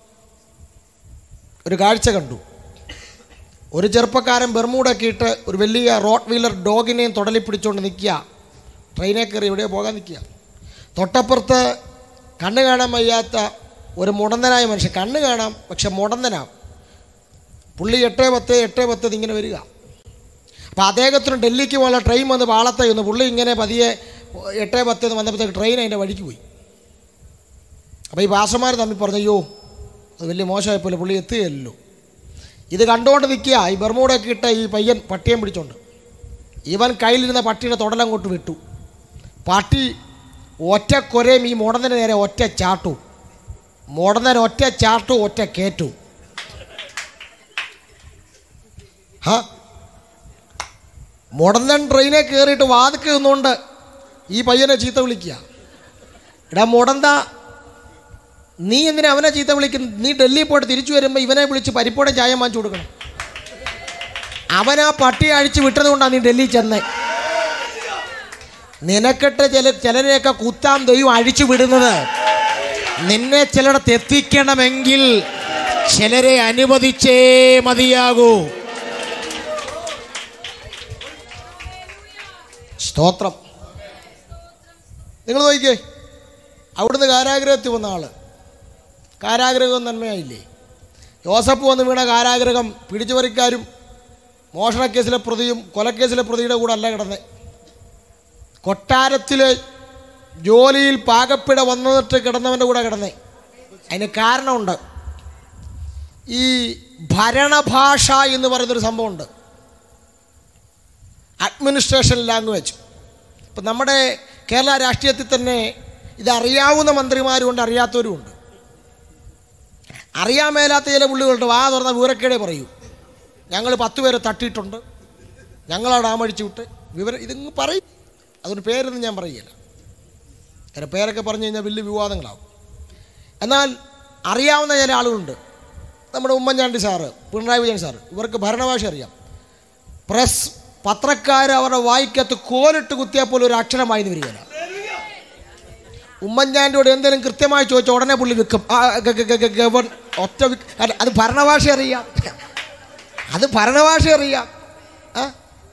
ഒരു കാഴ്ച കണ്ടു ഒരു ചെറുപ്പക്കാരൻ ബെർമൂടൊക്കെ ഇട്ട് ഒരു വലിയ റോഡ് വീലർ ഡോഗിനെയും തുടലി പിടിച്ചുകൊണ്ട് നിൽക്കുക ട്രെയിനെ കയറി എവിടെയോ പോകാൻ നിൽക്കുക തൊട്ടപ്പുറത്ത് കണ്ണ് കാണാൻ വയ്യാത്ത ഒരു മുടന്തനായ മനുഷ്യൻ കണ്ണ് കാണാം പക്ഷെ മുടന്തനാം പുള്ളി എട്ട് പത്ത് എട്ട് പത്ത് ഇങ്ങനെ വരിക അപ്പോൾ അദ്ദേഹത്തിന് ഡൽഹിക്ക് പോകാനുള്ള ട്രെയിൻ വന്ന് പാളത്തെ ഒന്ന് പുള്ളി ഇങ്ങനെ പതിയെ എട്ട് പത്ത് എന്ന് വന്നപ്പോഴത്തേക്ക് ട്രെയിൻ അതിൻ്റെ വഴിക്ക് പോയി അപ്പോൾ ഈ പാസന്മാർ തമ്മിൽ പറഞ്ഞു അയ്യോ അത് വലിയ മോശമായപ്പോലെ പുള്ളി എത്തുകയല്ലോ ഇത് കണ്ടുകൊണ്ട് നിൽക്കുക ഈ ബർമൂടൊക്കെ ഇട്ട ഈ പയ്യൻ പട്ടിയം പിടിച്ചോണ്ട് ഇവൻ കയ്യിലിരുന്ന പട്ടിയുടെ തുടലങ്ങോട്ട് വിട്ടു പട്ടി ഒറ്റ കൊരയും ഈ മുടന്നിന് നേരെ ഒറ്റ ചാട്ടു മുടന്നൻ ഒറ്റ ചാട്ടു ഒറ്റ കേറ്റു ഹാ മുടന്നൻ ട്രെയിനെ കയറിയിട്ട് വാതിക്ക് നിന്നുകൊണ്ട് ഈ പയ്യനെ ചീത്ത വിളിക്കുക എടാ മുടന്ത നീ എന്തിനാ അവനെ ചീത്ത വിളിക്കുന്നു നീ ഡൽഹി പോയിട്ട് തിരിച്ചു വരുമ്പോൾ ഇവനെ വിളിച്ച് പരിപ്പോടെ ചായ വാങ്ങിച്ചു കൊടുക്കണം അവൻ ആ പട്ടി അഴിച്ച് വിട്ടത് കൊണ്ടാണ് നീ ഡൽഹി ചെന്നേ നിനക്കിട്ട് ചില ചിലരെയൊക്കെ കുത്താൻ ദൈവം അഴിച്ചു വിടുന്നത് നിന്നെ ചിലയിടത്ത് എത്തിക്കണമെങ്കിൽ ചിലരെ അനുവദിച്ചേ മതിയാകൂ സ്തോത്രം നിങ്ങൾ നോക്കിക്കേ അവിടുന്ന് കാരാഗ്രഹത്തിൽ വന്ന ആള് കാരാഗ്രഹം നന്മയായില്ലേ യോസഫ് വന്ന് വീണ കാരാഗ്രഹം പിടിച്ചുപറിക്കാരും മോഷണക്കേസിലെ പ്രതിയും കൊലക്കേസിലെ പ്രതിയുടെ കൂടെ അല്ല കിടന്നത് കൊട്ടാരത്തിലെ ജോലിയിൽ പാകപ്പിഴ വന്നിട്ട് കിടന്നവൻ്റെ കൂടെ കിടന്നേ അതിന് കാരണമുണ്ട് ഈ ഭരണഭാഷ എന്ന് പറയുന്നൊരു സംഭവമുണ്ട് അഡ്മിനിസ്ട്രേഷൻ ലാംഗ്വേജ് ഇപ്പം നമ്മുടെ കേരള രാഷ്ട്രീയത്തിൽ തന്നെ ഇത് അറിയാവുന്ന മന്ത്രിമാരുമുണ്ട് അറിയാത്തവരുമുണ്ട് അറിയാൻ മേലാത്ത ചില പുള്ളികളുണ്ട് വാ തുറന്ന വിവരക്കേടെ പറയൂ ഞങ്ങൾ പത്ത് പേരെ തട്ടിയിട്ടുണ്ട് ഞങ്ങളാ ഡാമടിച്ചു വിട്ട് വിവരം ഇതിങ്ങ് പറയും അതുകൊണ്ട് പേരൊന്നും ഞാൻ പറയുകയില്ല കാരണം പേരൊക്കെ പറഞ്ഞു കഴിഞ്ഞാൽ വലിയ വിവാദങ്ങളാവും എന്നാൽ അറിയാവുന്ന ചില ആളുകളുണ്ട് നമ്മുടെ ഉമ്മൻചാണ്ടി സാറ് പിണറായി വിജയൻ സാറ് ഇവർക്ക് ഭരണഭാഷ അറിയാം പ്രസ് പത്രക്കാർ അവരുടെ വായിക്കകത്ത് കോലിട്ട് കുത്തിയാൽ പോലും ഒരു അക്ഷരമായി വരികയില്ല ഉമ്മൻചാണ്ടിയോട് എന്തെങ്കിലും കൃത്യമായി ചോദിച്ചാൽ ഉടനെ പുള്ളി വിൽക്കും ആ, ഗ- ഗ- ഗ- ഗവൺ ഒറ്റ വിക്ക് അല്ല, അത് ഭരണഭാഷ അറിയാം അത് ഭരണഭാഷ അറിയാം ആ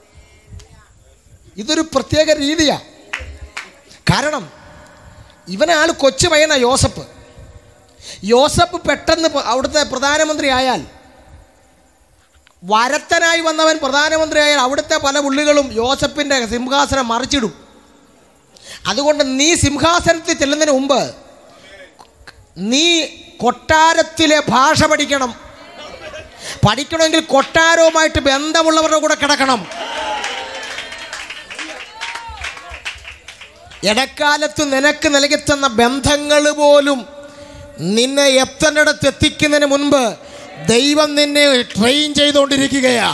ഇതൊരു പ്രത്യേക രീതിയാണ് കാരണം ഇവനാൾ കൊച്ചു പയ്യനാ യോസഫ് യോസഫ് പെട്ടെന്ന് പ- അവിടുത്തെ പ്രധാനമന്ത്രി ആയാൽ വരത്തനായി വന്നവൻ പ്രധാനമന്ത്രി ആയാൽ അവിടുത്തെ പല പുള്ളികളും യോസഫിൻ്റെ സിംഹാസനം മറിച്ചിടും അതുകൊണ്ട് നീ സിംഹാസനത്തിൽ ചെല്ലുന്നതിന് മുമ്പ് നീ കൊട്ടാരത്തിലെ ഭാഷ പഠിക്കണം പഠിക്കണമെങ്കിൽ കൊട്ടാരവുമായിട്ട് ബന്ധമുള്ളവരുടെ കൂടെ കിടക്കണം ഇടക്കാലത്ത് നിനക്ക് നൽകി തന്ന ബന്ധങ്ങൾ പോലും നിന്നെ എത്തേണ്ടിടത്ത് എത്തിക്കുന്നതിന് മുൻപ് ദൈവം നിന്നെ ട്രെയിൻ ചെയ്തുകൊണ്ടിരിക്കുകയാ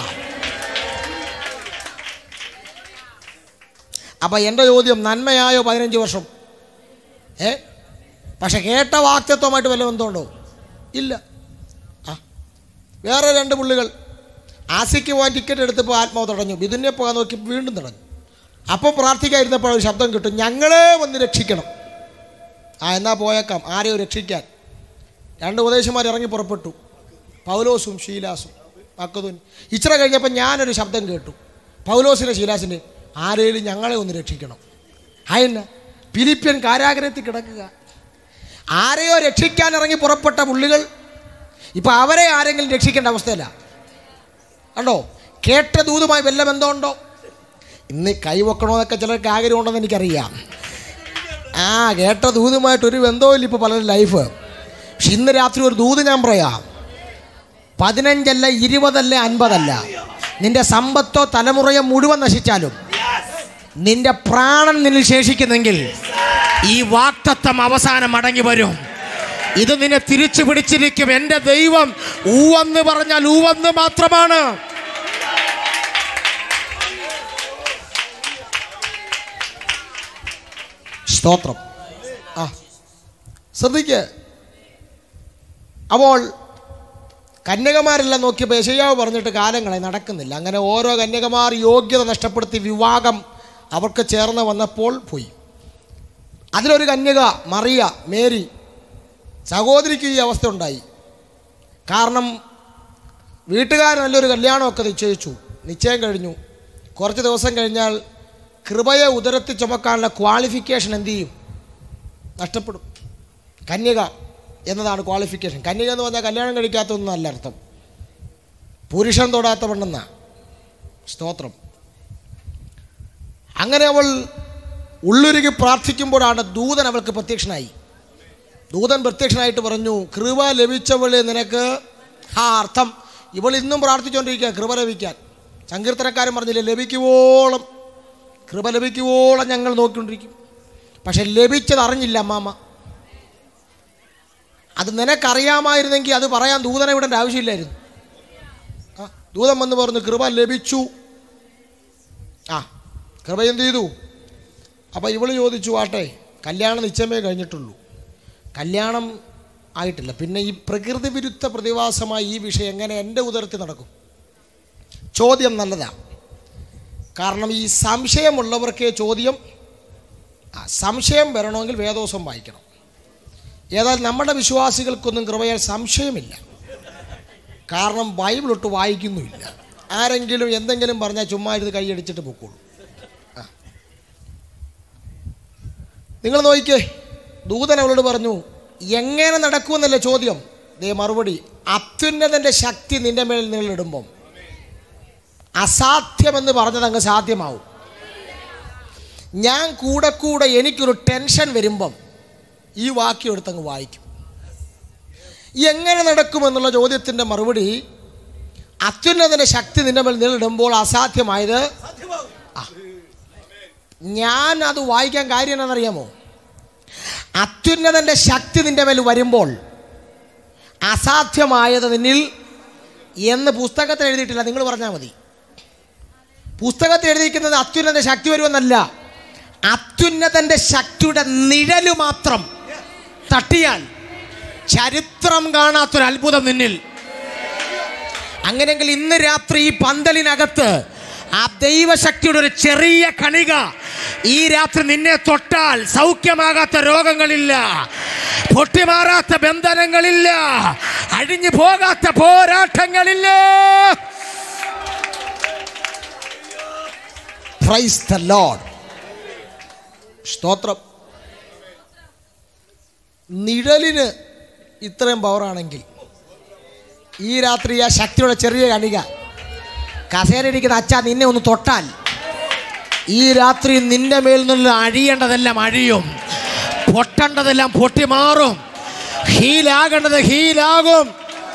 അപ്പം എൻ്റെ ചോദ്യം നന്മയായോ പതിനഞ്ച് വർഷം ഏ പക്ഷെ കേട്ട വാക്തത്വമായിട്ട് വല്ല ബന്ധമുണ്ടോ ഇല്ല ആ വേറെ രണ്ട് പുള്ളികൾ ആസിക്ക് പോകാൻ ടിക്കറ്റ് എടുത്തപ്പോൾ ആത്മാവ് തടഞ്ഞു ബിദുനെ പോകാൻ നോക്കി വീണ്ടും തടഞ്ഞു അപ്പോൾ പ്രാർത്ഥിക്കാതിരുന്നപ്പോൾ ഒരു ശബ്ദം കിട്ടും ഞങ്ങളെ ഒന്ന് രക്ഷിക്കണം ആ എന്നാ പോയേക്കാം ആരെയോ രക്ഷിക്കാൻ രണ്ട് ഉപദേശന്മാർ ഇറങ്ങി പുറപ്പെട്ടു പൗലോസും ഷീലാസും മക്കതുൻ ഇച്ചിരി കഴിഞ്ഞപ്പോൾ ഞാനൊരു ശബ്ദം കേട്ടു പൗലോസിൻ്റെ ഷീലാസിൻ്റെ ആരെയും ഞങ്ങളെ ഒന്ന് രക്ഷിക്കണം അയന്ന ഫിലിപ്പിയൻ കാരാഗ്രഹത്തിൽ കിടക്കുക ആരെയോ രക്ഷിക്കാൻ ഇറങ്ങി പുറപ്പെട്ട പുള്ളികൾ ഇപ്പം അവരെ ആരെങ്കിലും രക്ഷിക്കേണ്ട അവസ്ഥയല്ല കണ്ടോ കേട്ട ദൂതുമായി വല്ല ബന്ധമുണ്ടോ ഇന്ന് കൈവെക്കണമെന്നൊക്കെ ചിലർക്ക് ആഗ്രഹമുണ്ടെന്ന് എനിക്കറിയാം ആ കേട്ട ദൂതുമായിട്ട് ഒരു ബന്ധവുമില്ല ഇപ്പോൾ പലരുടെ ലൈഫ് പക്ഷെ ഇന്ന് രാത്രി ഒരു ദൂത് ഞാൻ പറയാം പതിനഞ്ചല്ല ഇരുപതല്ല അൻപതല്ല നിന്റെ സമ്പത്തോ തലമുറയോ മുഴുവൻ നശിച്ചാലും നിന്റെ പ്രാണൻ നിന്നിൽ ശേഷിക്കുന്നെങ്കിൽ ഈ വാക്തത്വം അവസാനം മടങ്ങി വരും ഇത് നിന്നെ തിരിച്ചു പിടിച്ചിരിക്കും എൻ്റെ ദൈവം ഊവെന്ന് പറഞ്ഞാൽ ഊവെന്ന് മാത്രമാണ് സ്തോത്രം ആ ശ്രദ്ധിക്ക് അപ്പോൾ കന്യകമാരെല്ലാം നോക്കിയപ്പോൾ യശയ്യാവ് പറഞ്ഞിട്ട് കാലങ്ങളെ നടക്കുന്നില്ല അങ്ങനെ ഓരോ കന്യകമാർ യോഗ്യത നഷ്ടപ്പെടുത്തി വിവാഹം അവർക്ക് ചേർന്ന് വന്നപ്പോൾ പോയി അതിലൊരു കന്യക മറിയ മേരി സഹോദരിക്ക് ഈ അവസ്ഥ ഉണ്ടായി കാരണം വീട്ടുകാർ നല്ലൊരു കല്യാണമൊക്കെ നിശ്ചയിച്ചു നിശ്ചയം കഴിഞ്ഞു കുറച്ച് ദിവസം കഴിഞ്ഞാൽ കൃപയെ ഉദരത്തിൽ ചുമക്കാനുള്ള ക്വാളിഫിക്കേഷൻ എന്ത് ചെയ്യും നഷ്ടപ്പെടും കന്യക എന്നതാണ് ക്വാളിഫിക്കേഷൻ കന്യക എന്ന് പറഞ്ഞാൽ കല്യാണം കഴിക്കാത്തൊന്നും അല്ല അർത്ഥം പുരുഷൻ തൊടാത്ത പെണ്ണെന്ന സ്തോത്രം അങ്ങനെ അവൾ ഉള്ളുരുകി പ്രാർത്ഥിക്കുമ്പോഴാണ് ദൂതൻ അവൾക്ക് പ്രത്യക്ഷനായി ദൂതൻ പ്രത്യക്ഷനായിട്ട് പറഞ്ഞു കൃപ ലഭിച്ചവളെ നിനക്ക് ആ അർത്ഥം ഇവൾ ഇന്നും പ്രാർത്ഥിച്ചുകൊണ്ടിരിക്കുക കൃപ ലഭിക്കാൻ സങ്കീർത്തനക്കാരൻ പറഞ്ഞില്ലേ ലഭിക്കുവോളം കൃപ ലഭിക്കുവോളം ഞങ്ങൾ നോക്കിക്കൊണ്ടിരിക്കും പക്ഷെ ലഭിച്ചത് അറിഞ്ഞില്ല അമ്മാമ്മ അത് നിനക്കറിയാമായിരുന്നെങ്കിൽ അത് പറയാൻ ദൂതനെ വിടേണ്ട ആവശ്യമില്ലായിരുന്നു ആ ദൂതൻ വന്ന് പറഞ്ഞു കൃപ ലഭിച്ചു ആ കൃപ എന്ത് ചെയ്തു അപ്പോൾ ഇവള് ചോദിച്ചു ആട്ടെ കല്യാണം നിശ്ചയമേ കഴിഞ്ഞിട്ടുള്ളൂ കല്യാണം ആയിട്ടില്ല പിന്നെ ഈ പ്രകൃതി വിരുദ്ധ പ്രതിഭാസമായി ഈ വിഷയം എങ്ങനെ എൻ്റെ ഉദരത്തിൽ നടക്കും ചോദ്യം നല്ലതാണ് കാരണം ഈ സംശയമുള്ളവർക്കേ ചോദ്യം ആ, സംശയം വരണമെങ്കിൽ വേദോസം വായിക്കണം ഏതായാലും നമ്മുടെ വിശ്വാസികൾക്കൊന്നും കൃപയാൽ സംശയമില്ല കാരണം ബൈബിൾ ഒട്ട് വായിക്കുന്നുമില്ല ആരെങ്കിലും എന്തെങ്കിലും പറഞ്ഞാൽ ചുമ്മാ ഇരുന്ന് കൈയടിച്ചിട്ട് പൊക്കോളൂ ആ. നിങ്ങൾ നോക്കിക്കേ ദൂതൻ അവളോട് പറഞ്ഞു എങ്ങനെ നടക്കുമെന്നല്ല ചോദ്യം ദേ മറുപടി അത്യുന്നതൻ്റെ ശക്തി നിന്റെ മേൽ നിങ്ങളിടുമ്പം അസാധ്യമെന്ന് പറഞ്ഞത് അങ്ങ് സാധ്യമാവും ഞാൻ കൂടെ കൂടെ എനിക്കൊരു ടെൻഷൻ വരുമ്പം ഈ വാക്യം എടുത്തങ്ങ് വായിക്കും എങ്ങനെ നടക്കുമെന്നുള്ള ചോദ്യത്തിൻ്റെ മറുപടി അത്യുന്നതിൻ്റെ ശക്തി നിന്റെ മേൽ നിലനിടുമ്പോൾ അസാധ്യമായത് ആ. ഞാൻ അത് വായിക്കാൻ കാര്യം എന്നാണെന്നറിയാമോ അത്യുന്നതൻ്റെ ശക്തി നിന്റെ മേൽ വരുമ്പോൾ അസാധ്യമായത് നിന്നിൽ എന്ന് പുസ്തകത്തിൽ എഴുതിയിട്ടില്ല നിങ്ങൾ പറഞ്ഞാൽ മതി പുസ്തകത്തിൽ എഴുതിയിരിക്കുന്നത് അത്യുന്നത ശക്തി വരുമെന്നല്ല അത്യുന്നതൻ്റെ ശക്തിയുടെ നിഴല് മാത്രം തട്ടിയാൽ ചരിത്രം കാണാത്തൊരു അത്ഭുതം നിന്നിൽ അങ്ങനെയെങ്കിൽ ഇന്ന് രാത്രി ഈ പന്തലിനകത്ത് ആ ദൈവശക്തിയുടെ ഒരു ചെറിയ കണിക ഈ രാത്രി നിന്നെ തൊട്ടാൽ സൗഖ്യമാകാത്ത രോഗങ്ങളില്ല പൊട്ടിമാറാത്ത ബന്ധനങ്ങളില്ല അഴിഞ്ഞു പോകാത്ത പോരാട്ടങ്ങളില്ല പ്രൈസ് ദ ലോഡ് സ്തോത്രം നിഴലിന് ഇത്രയും പവറാണെങ്കിൽ ഈ രാത്രി ആ ശക്തിയുടെ ചെറിയ കണിക കസേരയിരിക്കുന്ന അച്ഛ നിന്നെ ഒന്ന് തൊട്ടാൽ ഈ രാത്രി നിന്റെ മേൽ നിന്ന് അഴിയേണ്ടതെല്ലാം അഴിയും പൊട്ടേണ്ടതെല്ലാം പൊട്ടിമാറും ഹീലാകേണ്ടത് ഹീലാകും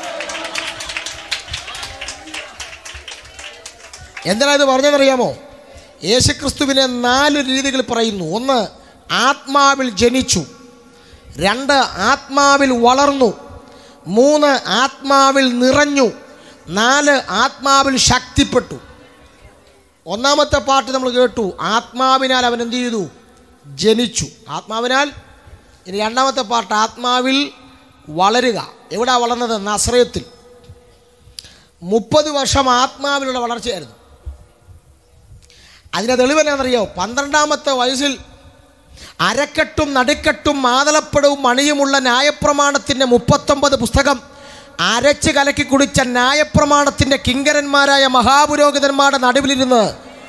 എന്തിനാ ഇത് പറഞ്ഞതെന്നറിയാമോ യേശുക്രിസ്തുവിനെ നാല് രീതികൾ പറയുന്നു ഒന്ന് ആത്മാവിൽ ജനിച്ചു രണ്ട് ആത്മാവിൽ വളർന്നു മൂന്ന് ആത്മാവിൽ നിറഞ്ഞു നാല് ആത്മാവിൽ ശക്തിപ്പെട്ടു ഒന്നാമത്തെ പാട്ട് നമ്മൾ കേട്ടു ആത്മാവിനാൽ അവൻ എന്ത് ചെയ്തു ജനിച്ചു ആത്മാവിനാൽ ഇനി രണ്ടാമത്തെ പാട്ട് ആത്മാവിൽ വളരുക എവിടാ വളർന്നത് നസ്രയത്തിൽ മുപ്പത് വർഷം ആത്മാവിലുള്ള വളർച്ചയായിരുന്നു അതിൻ്റെ തെളിവെന്നാണെന്നറിയോ പന്ത്രണ്ടാമത്തെ വയസ്സിൽ അരക്കെട്ടും നടുക്കെട്ടും മാതളപ്പടവും മണിയുമുള്ള ന്യായപ്രമാണത്തിൻ്റെ മുപ്പത്തൊമ്പത് പുസ്തകം അരച്ച് കലക്കി കുടിച്ച ന്യായപ്രമാണത്തിൻ്റെ കിങ്കരന്മാരായ മഹാപുരോഹിതന്മാരുടെ നടുവിലിരുന്ന്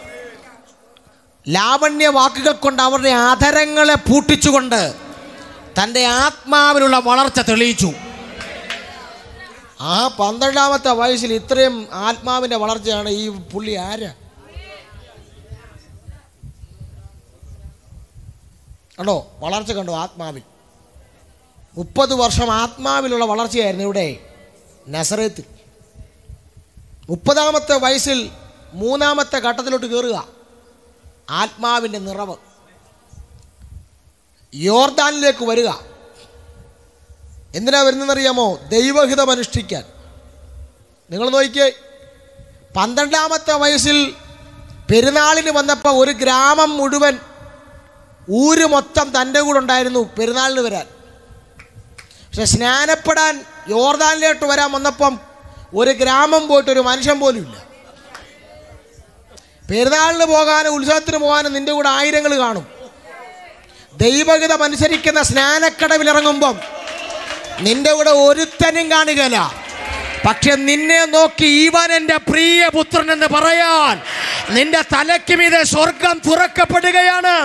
ലാവണ്യ വാക്കുകൾ കൊണ്ട് അവരുടെ ആധരങ്ങളെ പൂട്ടിച്ചുകൊണ്ട് തൻ്റെ ആത്മാവിലുള്ള വളർച്ച തെളിയിച്ചു ആ പന്ത്രണ്ടാമത്തെ വയസ്സിൽ ഇത്രയും ആത്മാവിൻ്റെ വളർച്ചയാണ് ഈ പുള്ളി ആരാ കണ്ടോ വളർച്ച കണ്ടോ ആത്മാവിൽ മുപ്പത് വർഷം ആത്മാവിലുള്ള വളർച്ചയായിരുന്നു ഇവിടെ നസറേത്തിൽ മുപ്പതാമത്തെ വയസ്സിൽ മൂന്നാമത്തെ ഘട്ടത്തിലോട്ട് കയറുക ആത്മാവിൻ്റെ നിറവ് യോർദാനിലേക്ക് വരിക എന്തിനാ വരുന്നതെന്നറിയാമോ ദൈവഹിതം അനുഷ്ഠിക്കാൻ നിങ്ങൾ നോക്കിയേ പന്ത്രണ്ടാമത്തെ വയസ്സിൽ പെരുന്നാളിന് വന്നപ്പോൾ ഒരു ഗ്രാമം മുഴുവൻ ഊര് മൊത്തം തൻ്റെ കൂടെ ഉണ്ടായിരുന്നു പെരുന്നാളിന് വരാൻ പക്ഷെ സ്നാനപ്പെടാൻ യോർദാനിലോട്ട് വരാൻ വന്നപ്പം ഒരു ഗ്രാമം പോയിട്ട് ഒരു മനുഷ്യൻ പോലും ഇല്ല പെരുന്നാളിന് പോകാനും ഉത്സവത്തിന് പോകാനും നിന്റെ കൂടെ ആയിരങ്ങൾ കാണും ദൈവഹിതം അനുസരിക്കുന്ന സ്നാനക്കടവിൽ ഇറങ്ങുമ്പം നിന്റെ കൂടെ ഒരുത്തനും കാണുകയില്ല പക്ഷെ നിന്നെ നോക്കി ഇവൻ എൻ്റെ പ്രിയ പുത്രൻ എന്ന് പറയാൻ നിന്റെ തലയ്ക്ക് മീതെ സ്വർഗം തുറക്കപ്പെടുകയാണ്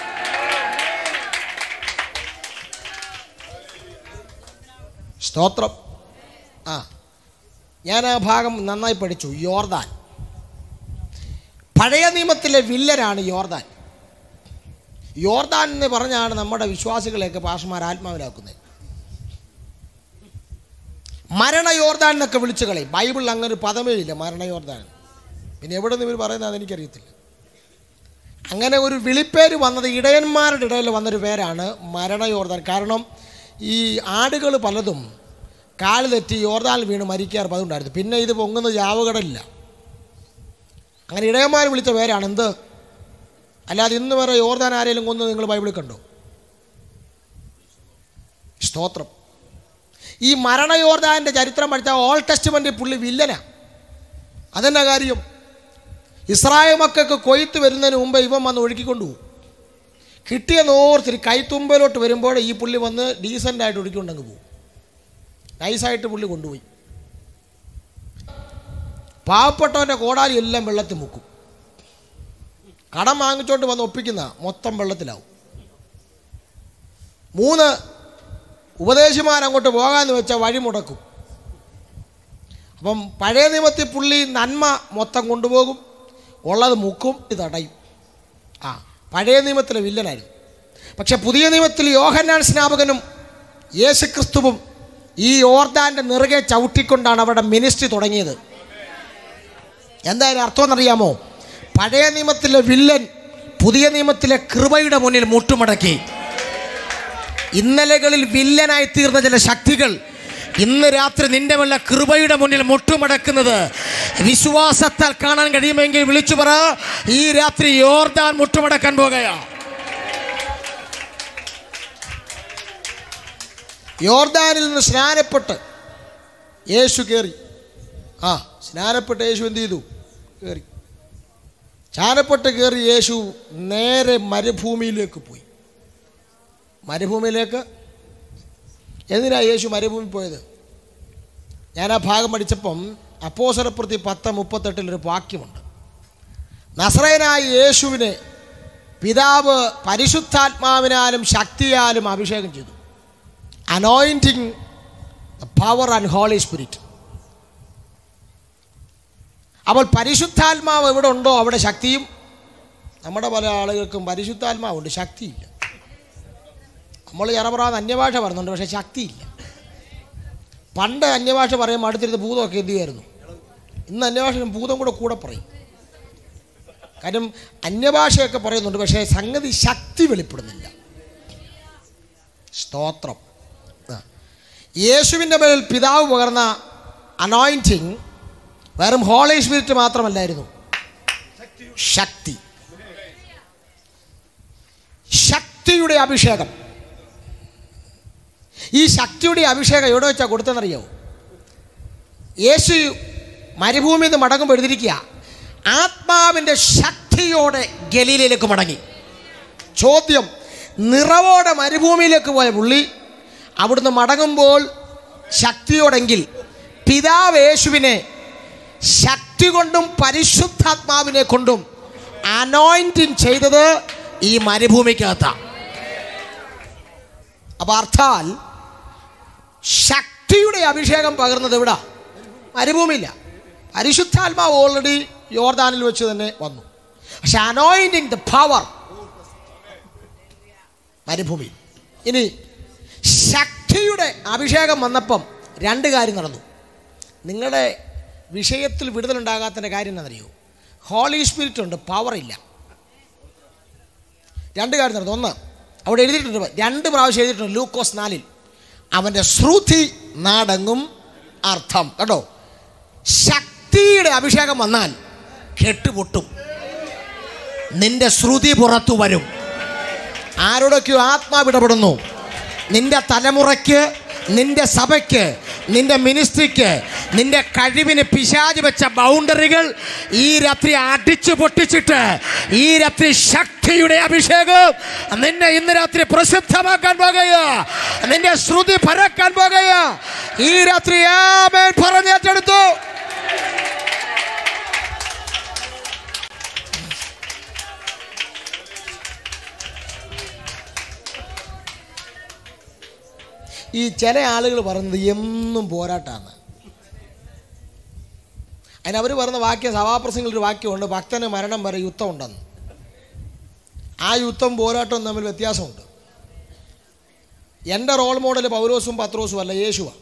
സ്തോത്രം ആ ഞാൻ ആ ഭാഗം നന്നായി പഠിച്ചു യോർദാൻ പഴയ നിയമത്തിലെ വില്ലനാണ് യോർദാൻ യോർദാൻ എന്ന് പറഞ്ഞാണ് നമ്മുടെ വിശ്വാസികളെയൊക്കെ പാഷമാർ ആത്മാവിലാക്കുന്നത് മരണ യോർദാൻ എന്നൊക്കെ വിളിച്ചു കളയും ബൈബിളിൽ അങ്ങനെ ഒരു പദമേ ഇല്ല മരണ യോർദാൻ പിന്നെ എവിടെ നിന്ന് ഇവർ പറയുന്നത് അതെനിക്കറിയത്തില്ല അങ്ങനെ ഒരു വിളിപ്പേര് വന്നത് ഇടയന്മാരുടെ ഇടയിൽ വന്നൊരു പേരാണ് മരണ യോർദാൻ കാരണം ഈ ആടുകൾ പലതും കാല് തെറ്റി യോർദാനിൽ വീണ് മരിക്കാറ് പതുണ്ടായിരുന്നു പിന്നെ ഇത് പൊങ്ങുന്നത് ജാവകടലില്ല അങ്ങനെ ഇടയന്മാർ വിളിച്ച പേരാണ് എന്ത് അല്ലാതെ ഇന്ന് വരെ യോർദാൻ ആരെങ്കിലും കൊന്ന് നിങ്ങൾ ബൈബിളിൽ കണ്ടോ സ്തോത്രം ഈ മരണ യോർദാൻ്റെ ചരിത്രം പഠിച്ച ഓൾ ടെസ്റ്റ്മെൻ്റ് പുള്ളി വില്ലനാ അതെന്നാ കാര്യം ഇസ്രായേൽ മക്കൾക്ക് കൊയ്ത്ത് വരുന്നതിന് മുമ്പ് ഇവൻ വന്ന് ഒഴുക്കിക്കൊണ്ടുപോകും കിട്ടിയ നോർത്തിരി കൈത്തുമ്പലോട്ട് വരുമ്പോൾ ഈ പുള്ളി വന്ന് ഡീസൻ്റായിട്ട് ഒഴുക്കിക്കൊണ്ടങ്ങ് പോകും നൈസായിട്ട് പുള്ളി കൊണ്ടുപോയി പാവപ്പെട്ടവൻ്റെ കോടാലി എല്ലാം വെള്ളത്തിൽ മുക്കും കടം വാങ്ങിച്ചോണ്ട് വന്ന് ഒപ്പിക്കുന്ന മൊത്തം വെള്ളത്തിലാവും മൂന്ന് ഉപദേശിമാർ അങ്ങോട്ട് പോകാമെന്ന് വെച്ചാൽ വഴി മുടക്കും അപ്പം പഴയ നിയമത്തിൽ പുള്ളി നന്മ മൊത്തം കൊണ്ടുപോകും ഉള്ളത് മുക്കും ഇത് തടയും ആ പഴയ നിയമത്തിലെ വില്ലനായിരുന്നു പക്ഷെ പുതിയ നിയമത്തിൽ യോഹന്നാൻ സ്നാപകനും യേശുക്രിസ്തുവും ഈ ഓർദാൻ്റെ നിറുകെ ചവിട്ടിക്കൊണ്ടാണ് അവരുടെ മിനിസ്ട്രി തുടങ്ങിയത് എന്തായാലും അർത്ഥം എന്നറിയാമോ പഴയ നിയമത്തിലെ വില്ലൻ പുതിയ നിയമത്തിലെ കൃപയുടെ മുന്നിൽ മുട്ടുമടക്കി ഇന്നലകളിൽ വില്ലനായി തീർന്ന ചില ശക്തികൾ ഇന്ന് രാത്രി നിന്റെ വല്ല കൃപയുടെ മുന്നിൽ മുട്ടുമടക്കുന്നത് വിശ്വാസത്താൽ കാണാൻ കഴിയുമെങ്കിൽ വിളിച്ചു പറ ഈ രാത്രി യോർദാൻ മുട്ടുമടക്കാൻ പോകുകയാ യോർദാനിൽ നിന്ന് സ്നാനപ്പെട്ട് യേശു കയറി ആ സ്നാനപ്പെട്ട് യേശു എന്ത് ചെയ്തു കയറി സ്നാനപ്പെട്ട് കയറി യേശു നേരെ മരുഭൂമിയിലേക്ക് പോയി മരുഭൂമിയിലേക്ക് എന്തിനാ യേശു മരുഭൂമി പോയത് ഞാൻ ആ ഭാഗം പഠിച്ചപ്പം അപ്പോസരപ്രതി പത്ത് മുപ്പത്തെട്ടിലൊരു വാക്യമുണ്ട് നസ്രയനായ യേശുവിനെ പിതാവ് പരിശുദ്ധാത്മാവിനാലും ശക്തിയാലും അഭിഷേകം ചെയ്തു anointing power and holy spirit അപ്പോൾ പരിശുദ്ധാത്മാവ് എവിടെ ഉണ്ടോ അവിടെ ശക്തിയും നമ്മുടെ പല ആളുകൾക്കും പരിശുദ്ധാത്മാവുണ്ട് ശക്തിയില്ല നമ്മൾ ചെറപറാന്ന് അന്യഭാഷ പറയുന്നുണ്ട് പക്ഷേ ശക്തിയില്ല പണ്ട് അന്യഭാഷ പറയുമ്പോൾ അടുത്തിരുന്ന് ഭൂതമൊക്കെ എന്ത് ചെയ്യുമായിരുന്നു ഇന്ന് അന്യഭാഷ ഭൂതം കൂടെ കൂടെ പറയും കാര്യം അന്യഭാഷയൊക്കെ പറയുന്നുണ്ട് പക്ഷേ സംഗതി ശക്തി വെളിപ്പെടുന്നില്ല സ്തോത്രം ആ. യേശുവിൻ്റെ മേൽ പിതാവ് പകർന്ന അനോയിൻറ്റിങ് വെറും ഹോളി സ്പിരിറ്റ് മാത്രമല്ലായിരുന്നു ശക്തി ശക്തിയുടെ അഭിഷേകം ഈ ശക്തിയുടെ അഭിഷേകം എവിടെ വെച്ചാൽ കൊടുത്തെന്നറിയാവോ യേശു മരുഭൂമിയിൽ നിന്ന് മടങ്ങുമ്പോൾ എഴുതിയിരിക്കുക ആത്മാവിൻ്റെ ശക്തിയോടെ ഗലീലയിലേക്ക് മടങ്ങി ചോദ്യം നിറവോടെ മരുഭൂമിയിലേക്ക് പോയ പുള്ളി അവിടുന്ന് മടങ്ങുമ്പോൾ ശക്തിയോടെങ്കിൽ പിതാവ് യേശുവിനെ ശക്തി കൊണ്ടും പരിശുദ്ധാത്മാവിനെ കൊണ്ടും അനോയിൻറ്റിങ് ചെയ്തത് ഈ മരുഭൂമിക്കകത്താണ് അപ്പോൾ അർത്ഥാൽ ശക്തിയുടെ അഭിഷേകം പകർന്നത് എവിടാ മരുഭൂമിയില്ല പരിശുദ്ധാത്മാവ് ഓൾറെഡി യോർദാനിൽ വെച്ച് തന്നെ വന്നു പക്ഷെ അനോയിൻറ്റിങ് ദ പവർ മരുഭൂമി ഇനി ശക്തിയുടെ അഭിഷേകം വന്നപ്പം രണ്ട് കാര്യം നടന്നു നിങ്ങളുടെ വിഷയത്തിൽ വിടുതലുണ്ടാകാത്തതിൻ്റെ കാര്യം എന്താണെന്നറിയോ ഹോളി സ്പിരിറ്റ് ഉണ്ട് പവർ ഇല്ല രണ്ട് കാര്യം നടന്നു ഒന്ന് അവിടെ എഴുതിയിട്ടുണ്ട് രണ്ട് പ്രാവശ്യം എഴുതിയിട്ടുണ്ട് ലൂക്കോസ് നാലിൽ അവൻ്റെ ശ്രുതി നാടങ്ങും അർത്ഥം കേട്ടോ ശക്തിയുടെ അഭിഷേകം വന്നാൽ കെട്ടുപൊട്ടും നിന്റെ ശ്രുതി പുറത്തു വരും ആരോടൊക്കെയോ ആത്മാവിടപെടുന്നു നിന്റെ തലമുറയ്ക്ക് നിന്റെ സഭയ്ക്ക് നിന്റെ മിനിസ്ട്രിക്ക് നിന്റെ കഴിവിന് പിശാച് വെച്ച ബൗണ്ടറികൾ ഈ രാത്രി അടിച്ചു പൊട്ടിച്ചിട്ട് ഈ രാത്രി ശക്തിയുടെ അഭിഷേകം നിന്നെ ഇന്ന് രാത്രി പ്രസിദ്ധമാക്കാൻ പോകുക നിന്റെ ശ്രുതി പരക്കാൻ പോകുക ഈ രാത്രി ആമേൻ പറഞ്ഞേറ്റെടുത്തു ഈ ചില ആളുകൾ പറയുന്നത് എന്നും പോരാട്ടാണ് അതിന് അവർ പറയുന്ന വാക്യം സഭാപ്രസംഗത്തിൽ ഒരു വാക്യമുണ്ട് ഭക്തന് മരണം വരെ യുദ്ധമുണ്ടെന്ന് ആ യുദ്ധം പോരാട്ടവും തമ്മിൽ വ്യത്യാസമുണ്ട് എൻ്റെ റോൾ മോഡൽ പൗലോസും പത്രോസും അല്ല യേശുവാണ്